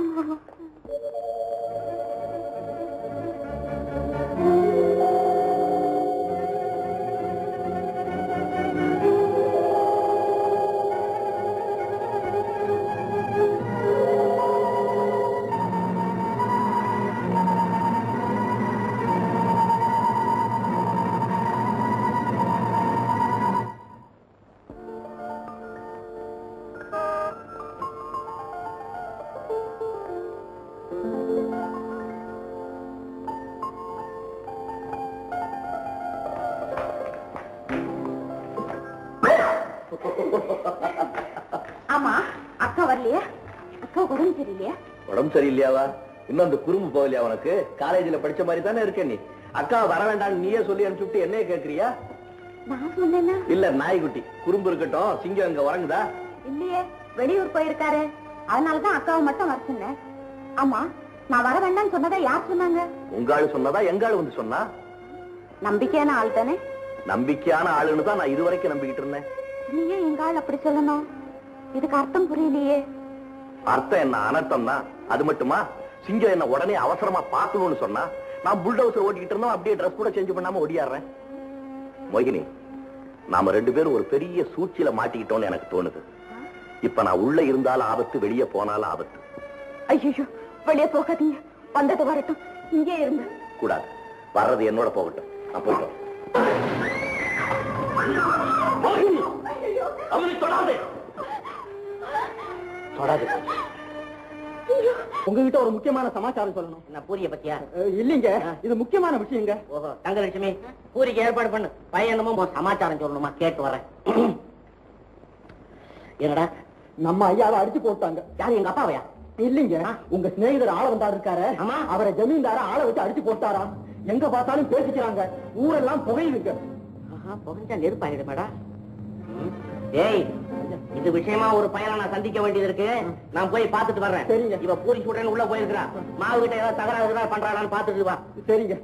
ஆமா அக்கா வரலையே அக்கா உடம்பு சரியில்லையா உடம்பு சரியில்லையாவா இன்னும் அந்த குறும்பு போகலையா உனக்கு காலேஜ்ல படிச்ச மாதிரி தானே இருக்க நீ அக்கா வர வேண்டாம் நீயே சொல்லி அனுப்பிச்சுட்டு என்னைய கேக்குறியா நான் சொன்னேன்னா இல்ல நாய்க்குட்டி குறும்பு இருக்கட்டும் சிங்கம் அங்க உறங்குதா இல்லையே வெளியூர் போயிருக்காரு அதனாலதான் அக்காவை மட்டும் வர சொன்னேன் ஆமா நான் வர வேண்டாம்னு சொன்னதை யார் சொன்னாங்க உங்க ஆளு சொன்னதா எங்க ஆளு வந்து சொன்னா நம்பிக்கையான ஆள் தானே நம்பிக்கையான ஆளுன்னு தான் நான் இதுவரைக்கும் நம்பிக்கிட்டு இருந்தேன் நீ ஏன் எங்க ஆள் அப்படி சொல்லணும் இதுக்கு அர்த்தம் புரியலையே அர்த்தம் என்ன அனர்த்தம் தான் அது மட்டுமா சிங்கம் என்ன உடனே அவசரமா பார்க்கணும்னு சொன்னா நான் புல்டோசர் ஓட்டிக்கிட்டு இருந்தோம் அப்படியே ட்ரெஸ் கூட சேஞ்ச் பண்ணாம ஒடியாடுறேன் மோகினி நாம ரெண்டு பேரும் ஒரு பெரிய சூழ்ச்சியில மாட்டிக்கிட்டோம்னு எனக்கு தோணுது இப்ப நான் உள்ள இருந்தாலும் ஆபத்து வெளியே போனாலும் ஆபத்து ஐயோ வெளியே போகாதீங்க வந்தது வரட்டும் இங்கே இருங்க கூடாது வர்றது என்னோட போகட்டும் நான் போயிட்டு வரேன். மோகினி, அவனை தொடாதே. தொடாதே. உங்ககிட்ட ஒரு முக்கியமான சமாச்சாரம் சொல்லணும் என்ன பூரிய பத்தியா அஹ், இல்லைங்க இது முக்கியமான விஷயங்க ஓஹோ தங்கலட்சுமி பூரிக்கு ஏற்பாடு பண்ணு பையனமும் உன் சமாச்சாரம் சொல்லணுமா கேட்டு வரேன் என்னடா நம்ம ஐயாவை அடிச்சு போட்டாங்க யாரு எங்க அப்பாவையா இல்லைங்க உங்க சிநேகிதர் ஆள வந்தாரு இருக்காரு ஆமா. அவரை ஜமீன்தார ஆளை வச்சு அடிச்சு போட்டாராம் எங்க பார்த்தாலும் பேசிக்கிறாங்க ஊரெல்லாம் புகையுதுங்க ஆஹா, புகஞ்சா நெருப்பாயிடுமாடா ஏய் இது விஷயமா ஒரு பையனை நான் சந்திக்க வேண்டியது இருக்கு நான் போய் பார்த்துட்டு வர்றேன் சரிங்க. இவ பூரி சுடுறேன்னு உள்ள போயிருக்கிறா மாவு கிட்ட ஏதாவது தகராறு ஏதாவது பண்றாளான்னு பார்த்துட்டு வா சரிங்க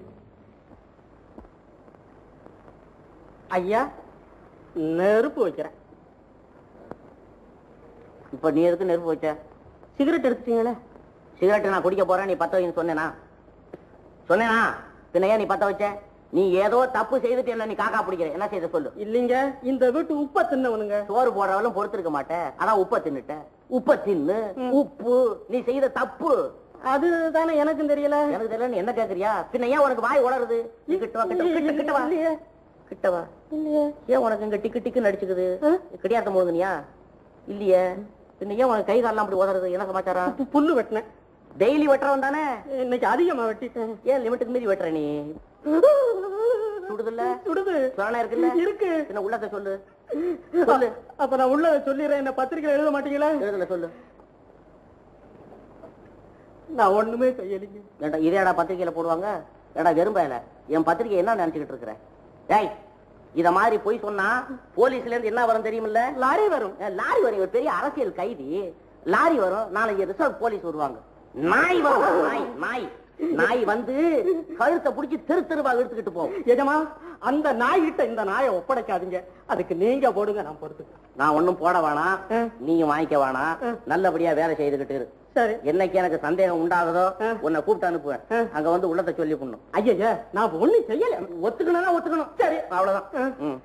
ஐயா நெருப்பு வைக்கிறேன் இப்ப நீ எதுக்கு நெருப்பு வச்ச சிகரெட் எடுத்துட்டீங்களே சிகரெட் நான் குடிக்க போறேன் நீ பத்த வைன்னு சொன்னேனா சொன்னேனா பின்ன ஏன் நீ பத்த வச்ச நீ ஏதோ தப்பு செய்துட்டு என்ன நீ காக்கா பிடிக்கிற என்ன செய்த சொல்லு இல்லைங்க இந்த வீட்டு உப்ப தின்னவனுங்க சோறு போடுறவளும் பொறுத்திருக்க மாட்டேன் அதான் உப்ப தின்னுட்ட உப்ப தின்னு உப்பு நீ செய்த தப்பு அதுதானே எனக்கும் தெரியல எனக்கு தெரியல நீ என்ன கேக்குறியா பின்ன ஏன் உனக்கு வாய் உளருது நீ கிட்ட வா கிட்ட வா, கிட்ட கிட்ட வா இல்லையே. கிட்ட வா ஏன் உனக்கு இங்க டிக்கு டிக்கு நடிச்சுக்குது கிடையாத போதுனியா இல்லையே பின்ன ஏன் உனக்கு கை காலெல்லாம் அப்படி உதறது என்ன சமாச்சாரம் பு- புல்லு வெட்டினேன் டெய்லி வெட்டுறவன் தானே இன்னைக்கு அதிகமா வெட்டிட்டேன் ஏன் லிமிட்டுக்கு மீறி வெட்டுற நீ சுடுதுல்ல சுடுது சொரணை இருக்குல்ல இருக்கு பின்ன உள்ளத சொல்லு சொல்லு அப்ப நான் உள்ள சொல்லிடுறேன் என்ன பத்திரிக்கை எழுத மாட்டீங்களா எழுதுல சொல்லு நான் ஒண்ணுமே செய்யலைங்க ஏன்டா இதேடா பத்திரிக்கையில போடுவாங்க ஏடா வெறும்பையில என் பத்திரிக்கை என்ன நினைச்சுக்கிட்டு இருக்கிற டேய் இத மாதிரி போய் சொன்னா போலீஸ்ல இருந்து என்ன வரும் தெரியுமில்ல லாரி வரும் லாரி வரும் இவர் பெரிய அரசியல் கைதி லாரி வரும் நாளைக்கு ரிசர்வ் போலீஸ் வருவாங்க நாய் வரும் நாய் நாய் நாய் வந்து கழுத்தை புடிச்சு தெரு தெருவா இழுத்துக்கிட்டு போகும் எஜமா அந்த நாய்கிட்ட இந்த நாயை ஒப்படைக்காதீங்க அதுக்கு நீங்க போடுங்க நான் பொறுத்து நான் ஒண்ணும் போட வேணாம் நீயும் வாங்கிக்க வேணாம் நல்லபடியா வேலை செய்துகிட்டு இரு சரி என்னைக்கு எனக்கு சந்தேகம் உண்டாகுதோ உன்னை கூப்பிட்டு அனுப்புவேன் அங்க வந்து உள்ளத்தை சொல்லி பண்ணும் ஐயா நான் ஒண்ணும் செய்யல ஒத்துக்கணும்னா ஒத்துக்கணும் சரி அவ்வளவுதான் ம்.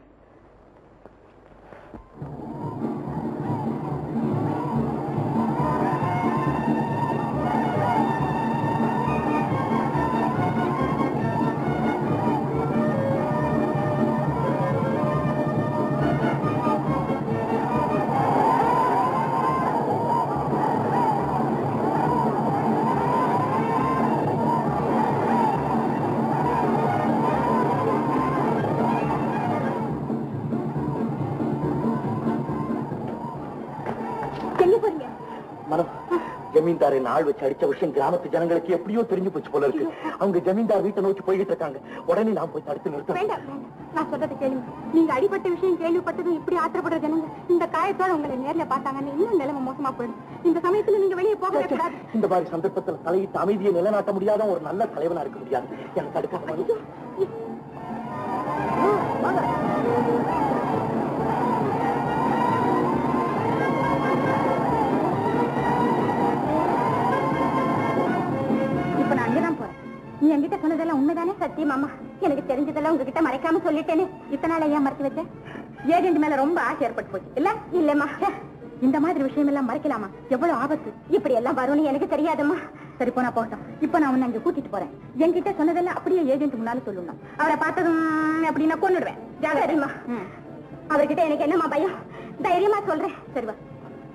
எங்க போறீங்க மனம் ஜமீன்தாரை நாள் வச்சு அடிச்ச விஷயம் கிராமத்து ஜனங்களுக்கு எப்படியோ தெரிஞ்சு போச்சு போல இருக்கு அவங்க ஜமீன்தார் வீட்டை நோக்கி போய்கிட்டு இருக்காங்க உடனே நான் போய் தடுத்து நிறுத்தணும் வேண்டாம் வேண்டாம். நான் சொல்றது கேளுங்க நீங்க அடிபட்ட விஷயம் கேள்விப்பட்டதும் இப்படி ஆத்திரப்படுற ஜனங்க இந்த காயத்தோட உங்களை நேர்ல பார்த்தாங்கன்னு இன்னும் நிலைமை மோசமா போயிடும் இந்த சமயத்துல நீங்க வெளியே போகவே கூடாது இந்த மாதிரி சந்தர்ப்பத்தில் தலையிட்டு அமைதியை நிலைநாட்ட முடியாத ஒரு நல்ல தலைவனா இருக்க முடியாது எனக்கு அடுக்க இப்ப நான் அங்கதான் போறேன் நீ என்கிட்ட சொன்னதெல்லாம் உண்மைதானே சத்தியம் அம்மா எனக்கு தெரிஞ்சதெல்லாம் உங்ககிட்ட மறைக்காம சொல்லிட்டேனே இத்தனை நாள் ஏன் மறைச்சு வச்சேன் ஏஜென்ட் மேல ரொம்ப ஆசை ஏற்பட்டு போச்சு இல்ல இல்லம்மா ச்சே, இந்த மாதிரி விஷயம் எல்லாம் மறைக்கலாமா எவ்வளவு ஆபத்து இப்படி எல்லாம் வரும்னு எனக்கு தெரியாதம்மா சரி போனா போகட்டும் இப்ப நான் உன்னை அங்க கூட்டிட்டு போறேன் என்கிட்ட சொன்னதெல்லாம் அப்படியே ஏஜென்ட் முன்னால சொல்லணும் அவரை பார்த்ததும் அப்படின்னா கொன்னுடுவேன் ஜாகிரதைமா அவர்கிட்ட எனக்கு என்னம்மா பயம் தைரியமா சொல்றேன் சரி வா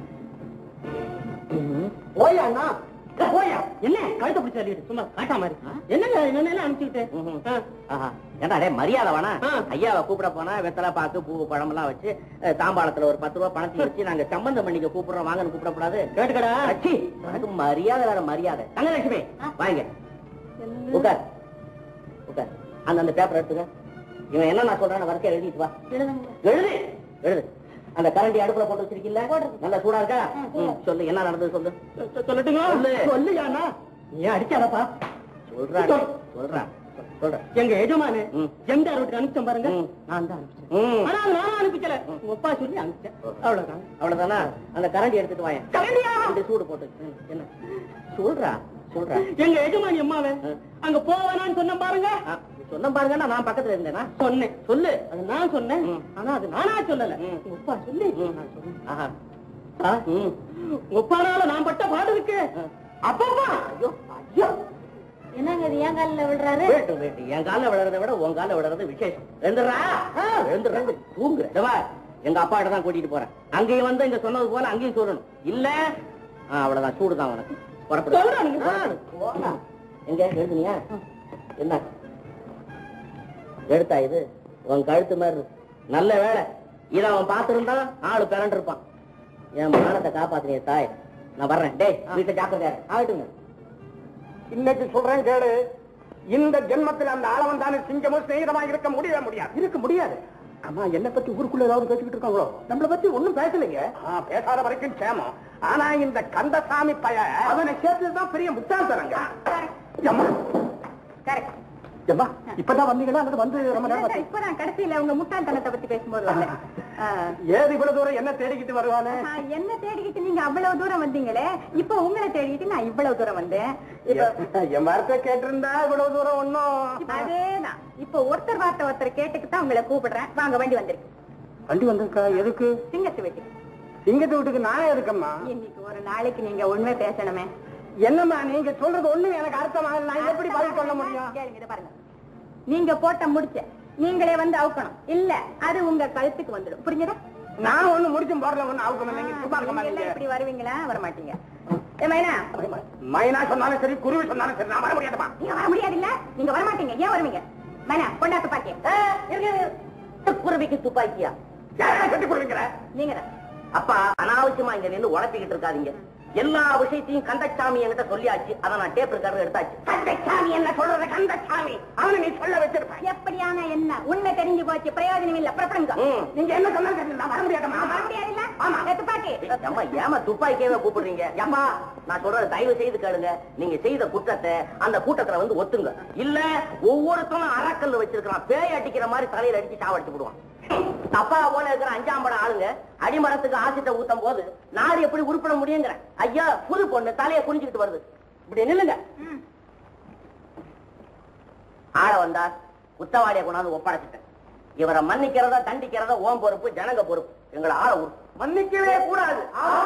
போயா அண்ணா போயா என்ன கழுத்தை பிடிச்ச அள்ளிட்டு சும்மா காட்டா மாதிரி என்னங்க என்னென்ன அனுப்பிச்சுக்கிட்டு ஆஹா. ஏன்டா டேய் மரியாதை வேணா ஆ. ஐயாவை கூப்பிட போனா வெத்தலை பாக்கு பூ பழம் எல்லாம் வச்சு அஹ், தாம்பாளத்துல ஒரு பத்து ரூபா பணத்தை வச்சு நாங்க சம்பந்தம் பண்ணிக்க கூப்பிடுறோம் வாங்கன்னு கூப்பிடக்கூடாது கேட்டுக்கடா அச்சி எனக்கு மரியாதை வேற மரியாதை தங்கலட்சுமி வாங்க உட்கார் உட்கார் அந்த அந்த பேப்பர் எடுத்துக்க இவன் என்ன நான் சொல்றேன் வரிசை எழுதிட்டு வா எழுது எழுது அந்த கரண்டி அடுப்புல போட்டு வச்சிருக்கீல்ல நல்லா சூடா இருக்கா ம், சொல்லு என்ன நடந்தது சொல்லு சொல்லட்டுங்க சொல்லு. சொல்லுயாண்ணா நீ அடிக்காதப்பா சொல்றான் சொல்றான் சொல்றேன் எங்க எஜமானு ம். ஜமீன்தார் வீட்டுக்கு அனுப்பிச்சேன் பாருங்க ம். நான் தான் அனுப்பிச்சேன் ம். ஆனா அது நானும் அனுப்பிச்சல உங்க அப்பா சொல்லி அனுப்பிச்சேன் அவ்வளவுதான் அவ்வளவுதானா அந்த கரண்டி எடுத்துட்டு வாயேன் கரண்டியா? இந்த சூடு போட்டு ம், என்ன சொல்றா சொல்றா எங்க எஜமானி அம்மாவே அங்க போவானான்னு சொன்னேன் பாருங்க ஆ, சொன்ன பாருங்கன்னா நான் பக்கத்துல இருந்தேனா சொன்னேன் சொல்லு அது நான் சொன்னேன் ம். ஆனா அது நானா சொல்லல ம். உங்க அப்பா சொல்லி ம். நான் சொன்னேன் ஆஹா ஆ? ம் உங்க அப்பானால நான் பட்ட பாடு இருக்கு அப்பப்பா ஐயோ ஐயோ என்னங்க இது ஏன் காலில் விடுறாரு வேட்டு வேட்டு என் கால விழுறத விட உன் கால விழுறது விசேஷம் எழுந்துடுறா எழுந்துடுறா தூங்குற இதோ வா, எங்க அப்பா தான் கூட்டிட்டு போறேன் அங்கேயும் வந்து இங்க சொன்னது போல அங்கேயும் சொல்லணும் இல்ல ஆ, அவ்வளவுதான் சூடுதான் உனக்கு புறப்படு. சொல்றேன் நீங்க ஆ, போடா. எங்க எழுதுனியா என்ன எடுத்தா இது உன் கழுத்து மாதிரி இருக்கு. நல்ல வேலை இத அவன் பார்த்திருந்தா ஆளு பிறண்டு இருப்பான் என் மானத்தை காப்பாத்தினிய தாய் நான் வர்றேன் டேய் வீட்டை ஜாக்கிரதையா இரு. ஆகட்டுங்க இன்னைக்கு சொல்றேன் கேளு இந்த ஜென்மத்தில் அந்த ஆளவன் தானே சிங்கமும் சிநேகிதமா இருக்க முடியவே முடியாது இருக்க முடியாது அம்மா என்ன பத்தி ஊருக்குள்ள ஏதாவது பேசிக்கிட்டு இருக்காங்களோ நம்மள பத்தி ஒண்ணும் பேசலைங்க பேசாத வரைக்கும் சேமம் ஆனா இந்த கந்தசாமி பய அவனை சேர்த்துதான் பெரிய முட்டாள்தனங்க அம்மா கரெக்ட் அம்மா இப்பதான் வந்தீங்களா அல்லது வந்து ரொம்ப நேரம் ஆச்சு? இப்பதான் கடைசியில உங்க முட்டாள்தனத்தை பத்தி பேசும்போது வந்தேன். ஆ. ஏது இவ்வளவு தூரம் என்ன தேடிக்கிட்டு வருவானே ஆ, என்ன தேடிக்கிட்டு நீங்க அவ்வளவு தூரம் வந்தீங்களே இப்ப உங்களை தேடிக்கிட்டு நான் இவ்வளவு தூரம் வந்தேன் இப்ப என் வார்த்தை கேட்டிருந்தா இவ்வளவு தூரம் ஒன்னும் அதேதான் இப்ப ஒருத்தர் வார்த்தை ஒருத்தர் கேட்டுக்கு தான் உங்களை கூப்பிடுறேன் வாங்க வண்டி வந்திருக்கு வண்டி வந்திருக்கா எதுக்கு சிங்கத்து வீட்டுக்கு சிங்கத்து வீட்டுக்கு நான் எதுக்கம்மா இன்னைக்கு ஒரு நாளைக்கு நீங்க உண்மை பேசணுமே என்னம்மா நீங்க சொல்றது ஒண்ணு எனக்கு அர்த்தமாக நான் எப்படி பதில் சொல்ல முடியும் கேளுங்க, இதை பாருங்க நீங்க போட்ட முடிச்ச நீங்களே வந்து அவுக்கணும் இல்ல அது உங்க கழுத்துக்கு வந்துடும் புரிஞ்சதா நான் ஒண்ணு முடிச்சும் போடல ஒண்ணு அவுக்கணும் நீங்க சும்மா இருக்க நீங்க எல்லாம் மாட்டீங்க இப்படி வருவீங்களா வர மாட்டீங்க ஏ மைனா மைனா சொன்னாலும் சரி குருவி சொன்னாலும் சரி நான் வர முடியாதுமா நீங்க வர முடியாது இல்ல நீங்க வர மாட்டீங்க ஏன் வருவீங்க மைனா கொண்டா துப்பாக்கி குருவிக்கு துப்பாக்கியா யாரை கட்டி கொடுவீங்கிற நீங்க தான் அப்பா அனாவசியமா இங்க நின்னு உழப்பிக்கிட்டு இருக்காதீங்க எல்லா விஷயத்தையும் கந்தசாமி என்கிட்ட சொல்லியாச்சு அதை நான் டேப் ரெக்கார்டர் எடுத்தாச்சு கந்தசாமி என்ன சொல்றது கந்தசாமி அவனை நீ சொல்ல வச்சிருப்ப எப்படியான என்ன உண்மை தெரிஞ்சு போச்சு பிரயோஜனம் இல்ல புறப்படுங்க ம். நீங்க என்ன சொன்னாலும் நான் வர முடியாதம்மா வர முடியாதுல்ல ஆமா. துப்பாக்கி ஏம்மா ஏமா துப்பாக்கியவே கூப்பிடுறீங்க ஏம்மா நான் சொல்றது தயவு செய்து கேளுங்க நீங்க செய்த குற்றத்தை அந்த கூட்டத்துல வந்து ஒத்துங்க இல்ல ஒவ்வொருத்தனும் அறக்கல் வச்சிருக்கான் பேய் அடிக்கிற மாதிரி தலையில அடிச்சு சாவடிச்சு விடுவான் அப்பா போல இருக்கிற அஞ்சாம் படம் ஆளுங்க அடிமரத்துக்கு ஆசிட்ட ஊத்தும் போது நாடு எப்படி உருப்பிட முடியுங்கிற ஐயா புது பொண்ணு தலையை குனிஞ்சுக்கிட்டு வருது இப்படி நில்லுங்க ஆள வந்தா குத்தவாளியை கொண்டாந்து ஒப்படைச்சிட்டேன் இவரை மன்னிக்கிறதா தண்டிக்கிறதா ஓம் பொறுப்பு ஜனங்க பொறுப்பு எங்களை ஆள உரு மன்னிக்கவே கூடாது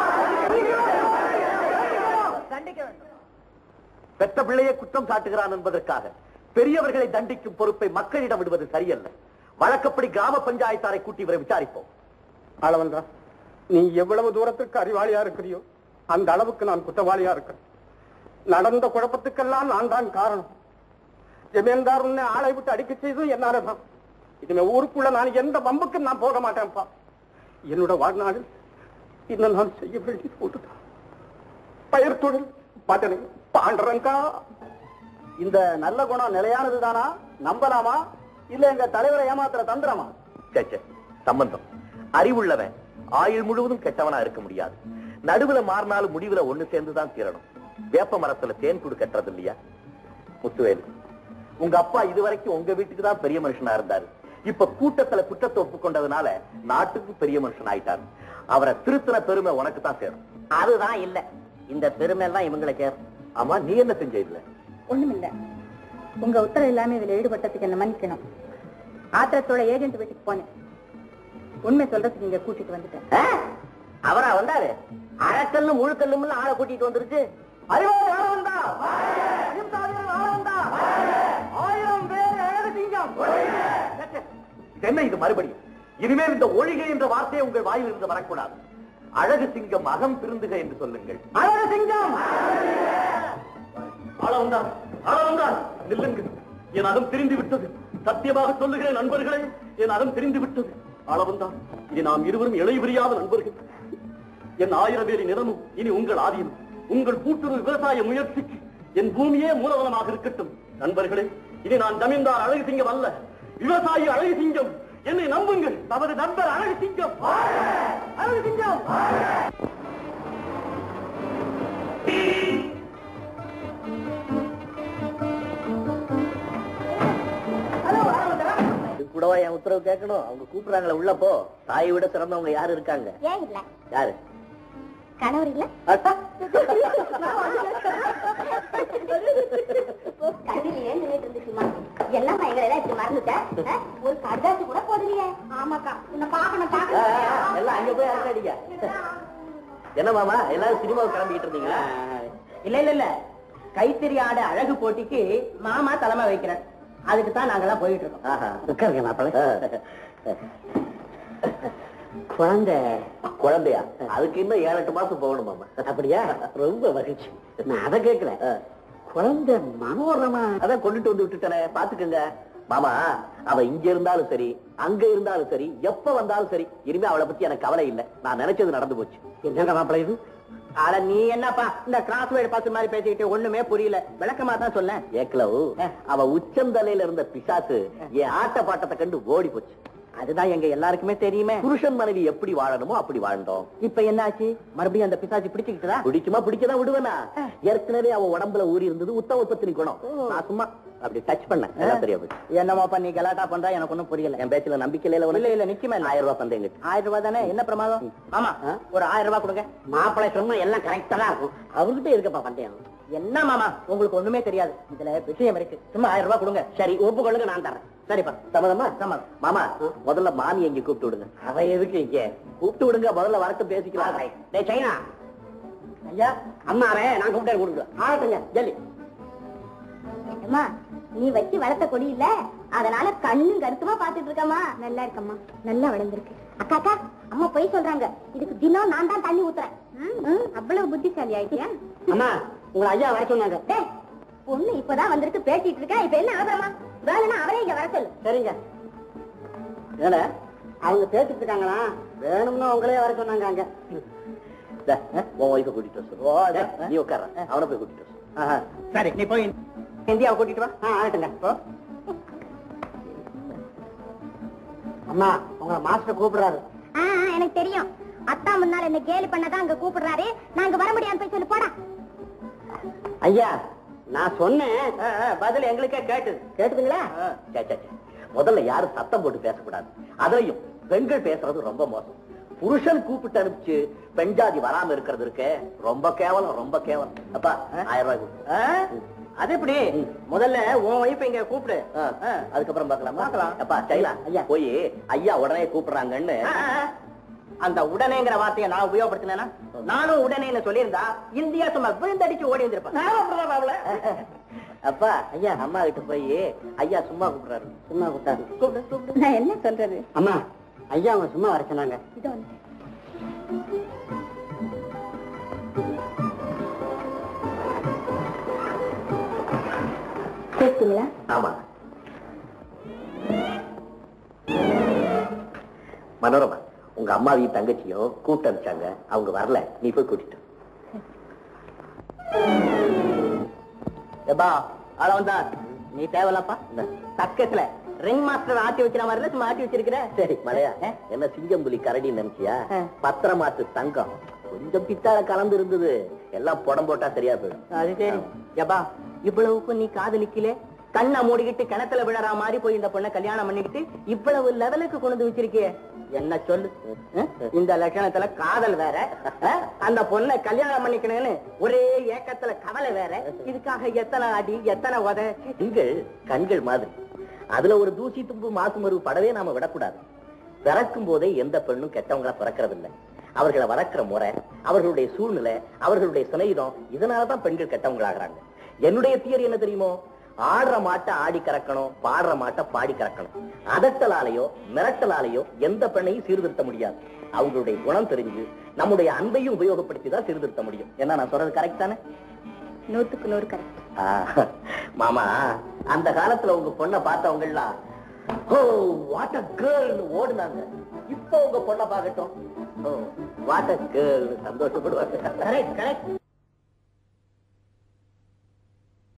தண்டிக்க வேண்டும் பெற்ற பிள்ளையை குற்றம் சாட்டுகிறான் என்பதற்காக பெரியவர்களை தண்டிக்கும் பொறுப்பை மக்களிடம் விடுவது சரியல்ல வழக்கப்படி கிராம பஞ்சாயத்தாரை கூட்டி இவரை விசாரிப்போம் ஆளவந்தா நீ எவ்வளவு தூரத்துக்கு அறிவாளியா இருக்கிறியோ அந்த அளவுக்கு நான் குற்றவாளியா இருக்கிறேன் நடந்த குழப்பத்துக்கெல்லாம் நான் தான் காரணம் ஜமீன்தார் உன்னை ஆளை விட்டு அடிக்க செய்ததும் என்னாலதான் இனிமே ஊருக்குள்ள நான் எந்த பம்புக்கும் நான் போக மாட்டேன்ப்பா என்னோட வாழ்நாளில் இன்னும் நான் செய்ய வேண்டியது ஒன்றுதான் பயிர் தொழில் பதனை பாண்டரங்கா இந்த நல்ல குணம் நிலையானது தானா நம்பலாமா இல்ல எங்க தலைவரை ஏமாத்துற தந்திரமா சம்பந்தம் அறிவுள்ளவன் ஆயுள் முழுவதும் கெட்டவனா இருக்க முடியாது நடுவுல மாறினாலும் முடிவுல ஒண்ணு சேர்ந்துதான் தீரணும் வேப்ப மரத்துல தேன் கூடு கட்டுறது இல்லையா முத்துவேலு உங்க அப்பா இதுவரைக்கும் உங்க வீட்டுக்கு தான் பெரிய மனுஷனா இருந்தாரு இப்ப கூட்டத்துல குற்றத்தை ஒப்புக்கொண்டதுனால நாட்டுக்கு பெரிய மனுஷன் ஆயிட்டாரு அவரை திருத்தின பெருமை உனக்கு தான் சேரும் அதுதான் இல்ல இந்த பெருமை எல்லாம் இவங்களை சேரும் ஆமா நீ என்ன செஞ்ச இதுல ஒண்ணுமில்ல உங்க உத்தரவு இல்லாம இதுல ஈடுபட்டதுக்கு என்ன மன்னிக்கணும் ஆத்திரத்தோட ஏஜென்ட் வீட்டுக்கு போனேன் உண்மை சொல்றதுக்கு இங்க கூட்டிட்டு வந்துட்டேன் ஆ? அவரா வந்தாரு அறக்கல்லும் முழுக்கல்லும் ஆளை கூட்டிட்டு வந்துருச்சு அறிவாளி ஆள வந்தா அகிம்சாவியர் ஆள வந்தா ஆயிரம் பேர் அழகு சிங்கம் என்ன இது மறுபடியும் இனிமேல் இந்த ஒழிகை என்ற வார்த்தையை உங்கள் வாயில் இருந்து வரக்கூடாது அழகு சிங்கம் அகம் திருந்துக என்று சொல்லுங்கள் அழகு சிங்கம் ஆளவந்தான் ஆளவந்தான் நில்லுங்கள் என் அகம் தெரிந்து விட்டது சத்தியமாக சொல்லுகிறேன் நண்பர்களே என் அகம் தெரிந்து விட்டது ஆளவந்தான் இனி நாம் இருவரும் இளைபிரியாத நண்பர்கள் என் ஆயிரம் பேரின் நிலமும் இனி உங்கள் ஆதீனம் உங்கள் கூட்டுறவு விவசாய முயற்சிக்கு என் பூமியே மூலதனமாக இருக்கட்டும் நண்பர்களே இனி நான் ஜமீன்தார் அழகு சிங்கம் அல்ல விவசாயி அழகு சிங்கம் என்னை நம்புங்கள் தமது நண்பர் அழகு சிங்கம் அழகு சிங்கம் இது கூடவா என் உத்தரவு கேட்கணும் அவங்க கூப்பிடுறாங்களே உள்ள போ தாயை விட சிறந்தவங்க யாரு இருக்காங்க ஏன் இல்ல யாரு கணவர் இல்ல கடையில ஏன் நின்னுட்டு இருந்துச்சுமா என்னம்மா எங்களை எல்லாம் இப்படி மறந்துட்ட ஆ? ஒரு கடுதாசி கூட போடலையே ஆமாக்கா உன்னை பாக்கணும் ஆ, ஆ, ஆ, எல்லாம் அங்க போய் அரட்டடிங்க என்ன மாமா எல்லாரும் சினிமாவுக்கு கிளம்பிட்டு இருந்தீங்களா இல்ல இல்ல இல்ல கைத்தறி ஆட அழகு போட்டிக்கு மாமா தலைமை வைக்கிறேன் அதுக்கு தான் நாங்கெல்லாம் போயிட்டு இருக்கோம் ஆஹா, உட்காருங்க மாப்பிள்ளை குழந்தை குழந்தையா அதுக்கு இன்னும் ஏழு எட்டு மாசம் போகணும் மாமா அப்படியா ரொம்ப மகிழ்ச்சி நான் அதை கேட்கல குழந்தை மனோரமா அதான் கொண்டுட்டு வந்து விட்டுட்டேனே பாத்துக்கங்க மாமா அவ இங்க இருந்தாலும் சரி அங்க இருந்தாலும் சரி எப்ப வந்தாலும் சரி இனிமே அவளை பத்தி எனக்கு கவலை இல்லை நான் நினைச்சது நடந்து போச்சு என்னங்க மாப்பிள்ளை இது அட நீ என்னப்பா இந்த கிராஸ் வேர்டு பாஸ் மாதிரி பேசிக்கிட்டு ஒண்ணுமே புரியல விளக்கமா தான் சொல்ல ஏக்கலவு அவ உச்சந்தலையில இருந்த பிசாசு என் ஆட்ட பாட்டத்தை கண்டு ஓடி போச்சு அதுதான் எங்க எல்லாருக்குமே தெரியுமே புருஷன் மனைவி எப்படி வாழணுமோ அப்படி வாழ்ந்தோம் இப்ப என்னாச்சு மறுபடியும் அந்த பிசாசு பிடிச்சுக்கிட்டதா பிடிக்குமா பிடிக்கதான் விடுவேனா ஏற்கனவே அவ உடம்புல ஊறி இருந்தது உத்தம பத்தினி குணம் நான் சும்மா அப்படி டச் பண்ணேன் எல்லாம் தெரியா போச்சு என்னமாப்பா நீ கலாட்டா பண்றா எனக்கு ஒண்ணும் புரியல என் பேச்சுல நம்பிக்கை இல்ல இல்ல இல்ல நிச்சயமா இல்ல ஆயிரம் ரூபாய் பந்தயம் கட்டு ஆயிரம் ரூபாய் தானே என்ன பிரமாதம் ஆமா ஒரு ஆயிரம் ரூபாய் கொடுங்க மாப்பிள்ளை சொன்னா எல்லாம் கரெக்டா தான் இருக்கும் அவர்கிட்ட இருக்கப்பா பந்தயம் என்ன மாமா உங்களுக்கு ஒண்ணுமே தெரியாது இதுல விஷயம் இருக்கு சும்மா ஆயிரம் ரூபாய் கொடுங்க சரி ஒப்புக்கொள்ளுங்க நான் தரேன் சரிப்பா சம்மதமா சம்மதம். மாமா முதல்ல மாமி எங்க கூப்பிட்டு விடுங்க அவ எதுக்கு இங்க கூப்பிட்டு விடுங்க முதல்ல வரட்டும் பேசிக்கலாம் டேய் சைனா ஐயா அம்மாவே நான் கூப்பிட்டேன் கொடுங்க ஆகட்டுங்க ஜல்லி அம்மா நீ வச்சு வளர்த்த கொடி இல்ல அதனால கண்ணும் கருத்துமா பாத்துட்டு இருக்கம்மா நல்லா இருக்கம்மா நல்லா வளர்ந்துருக்கு அக்கா அக்கா அம்மா போய் சொல்றாங்க இதுக்கு தினம் நான் தான் தண்ணி ஊத்துறேன் ம், அவ்வளவு புத்திசாலி ஆயிட்டியா அம்மா உங்களை ஐயா வர சொன்னாங்க டேய், பொண்ணு இப்பதான் வந்திருக்கு பேசிட்டு இருக்கா இப்ப என்ன அவசரமா வேலைன்னா அவரே இங்க வர சொல்லு சரிங்க ஏல அவங்க பேசிட்டு இருக்காங்களா வேணும்னு உங்களே வர சொன்னாங்க அங்க டே, உன் ஒய்ஃபை கூட்டிட்டு வர சொல்லு. டே, நீ உட்கார அவனை போய் கூட்டிட்டு வர சொல்லு. ஆஹா. சரி நீ போய் இந்தியாவை கூட்டிட்டு வா ஆ ஆகட்டுங்க போ. அம்மா உங்களை மாஸ்டர் கூப்பிடுறாரு ஆ ஆ, எனக்கு தெரியும் அத்தா முன்னால என்ன கேலி பண்ணதான் அங்க கூப்பிடுறாரு நாங்க வர முடியாது போய் சொல்லு போடா ஐயா நான் சொன்னேன் ஆ, ஆ, பதில் எங்களுக்கே கேட்டு கேட்டுதுங்களா ஆ, சே, சே, சே. முதல்ல யாரும் சத்தம் போட்டு பேசக்கூடாது அதுலயும் பெண்கள் பேசுறது ரொம்ப மோசம் புருஷன் கூப்பிட்டு அனுப்பிச்சு பெண் ஜாதி வராம இருக்கிறது இருக்கே ரொம்ப கேவலம் ரொம்ப கேவலம் அப்பா ஆயிரம் ரூபாய் கொடு. ஆ? அது எப்படி முதல்ல உன் ஒய்ஃப் இங்க கூப்பிடு ஆ, அதுக்கப்புறம் பார்க்கலாமா பார்க்கலாம். அப்பா சைலா ஐயா போய் ஐயா உடனே கூப்பிடுறாங்கன்னு ஆ, ஆ. அந்த உடனேங்கிற வார்த்தையை நான் உபயோகப்படுத்தினேன்னா நானும் உடனேன்னு சொல்லியிருந்தா இந்தியா சும்மா விழுந்தடிச்சு ஓடி வந்திருப்பேன் அப்பா ஐயா அம்மா கிட்ட போய் ஐயா சும்மா கூப்பிடுறாரு சும்மா கூப்பிட்டாரு கூப்பிடு கூப்பிடு நான் என்ன சொல்றது அம்மா ஐயா அவங்க சும்மா வர சொன்னாங்க இதோ வந்து. கூப்பிட்டீங்களா ஆமா மனோரமா உங்க அம்மாவையும் தங்கச்சியும் கூப்பிட்டு அனுப்பிச்சாங்க அவங்க வரல நீ போய் கூட்டிட்டு வா. எப்பா அளவன் தான் நீ தேவலப்பா பக்கத்துல ரிங் மாஸ்டர் ஆட்டி வைக்கிற மாதிரி சும்மா ஆட்டி வச்சிருக்கிற சரி மலையா என்ன சிங்கம் புலி கரடி நினைச்சியா ஆ. பத்திரமாத்து தங்கம் கொஞ்சம் பித்தால கலந்து இருந்தது எல்லாம் புடம் போட்டா சரியா போயிடும் அது சரி எப்பா இவ்வளவுக்கும் நீ காதலிக்கல கண்ணை மூடிக்கிட்டு கிணத்துல விழற மாதிரி போய் இந்த பொண்ணை கல்யாணம் பண்ணிக்கிட்டு இவ்வளவு லெவலுக்கு கொண்டு வந்து வச்சிருக்கியே என்ன சொல்லு அஹ்? இந்த லட்சணத்துல காதல் வேற அஹ்? அந்த பொண்ணை கல்யாணம் பண்ணிக்கணும்னு ஒரே ஏக்கத்துல கவலை வேற இதுக்காக எத்தனை அடி எத்தனை உத கண்கள் கண்கள் மாதிரி அதுல ஒரு தூசி தும்பு மாசு மருவு படவே நாம விடக்கூடாது பிறக்கும் போதே எந்த பெண்ணும் கெட்டவங்களா பிறக்கிறது இல்ல அவர்களை வளர்க்கிற முறை அவர்களுடைய சூழ்நிலை அவர்களுடைய சிநேகிதம் இதனாலதான் பெண்கள் கெட்டவங்களாகிறாங்க என்னுடைய தியரி என்ன தெரியுமோ ஆடுற மாட்டை ஆடி கறக்கணும் பாடுற மாட்டை பாடி கறக்கணும் அதட்டலாலேயோ மிரட்டலாலேயோ எந்த பெண்ணையும் சீர்திருத்த முடியாது அவங்களுடைய குணம் தெரிஞ்சு நம்முடைய அன்பையும் உபயோகப்படுத்தி தான் சீர்திருத்த முடியும் என்ன நான் சொல்றது கரெக்ட் தானே நூத்துக்கு நூறு கரெக்ட் ஆ, மாமா அந்த காலத்துல உங்க பொண்ணை பார்த்தவங்க எல்லாம் ஓ வாட் அ கேர்ள்னு ஓடுனாங்க இப்போ உங்க பொண்ணை பார்க்கட்டும் ஓ வாட் அ கேர்ள்னு சந்தோஷப்படுவாங்க கரெக்ட் கரெக்ட்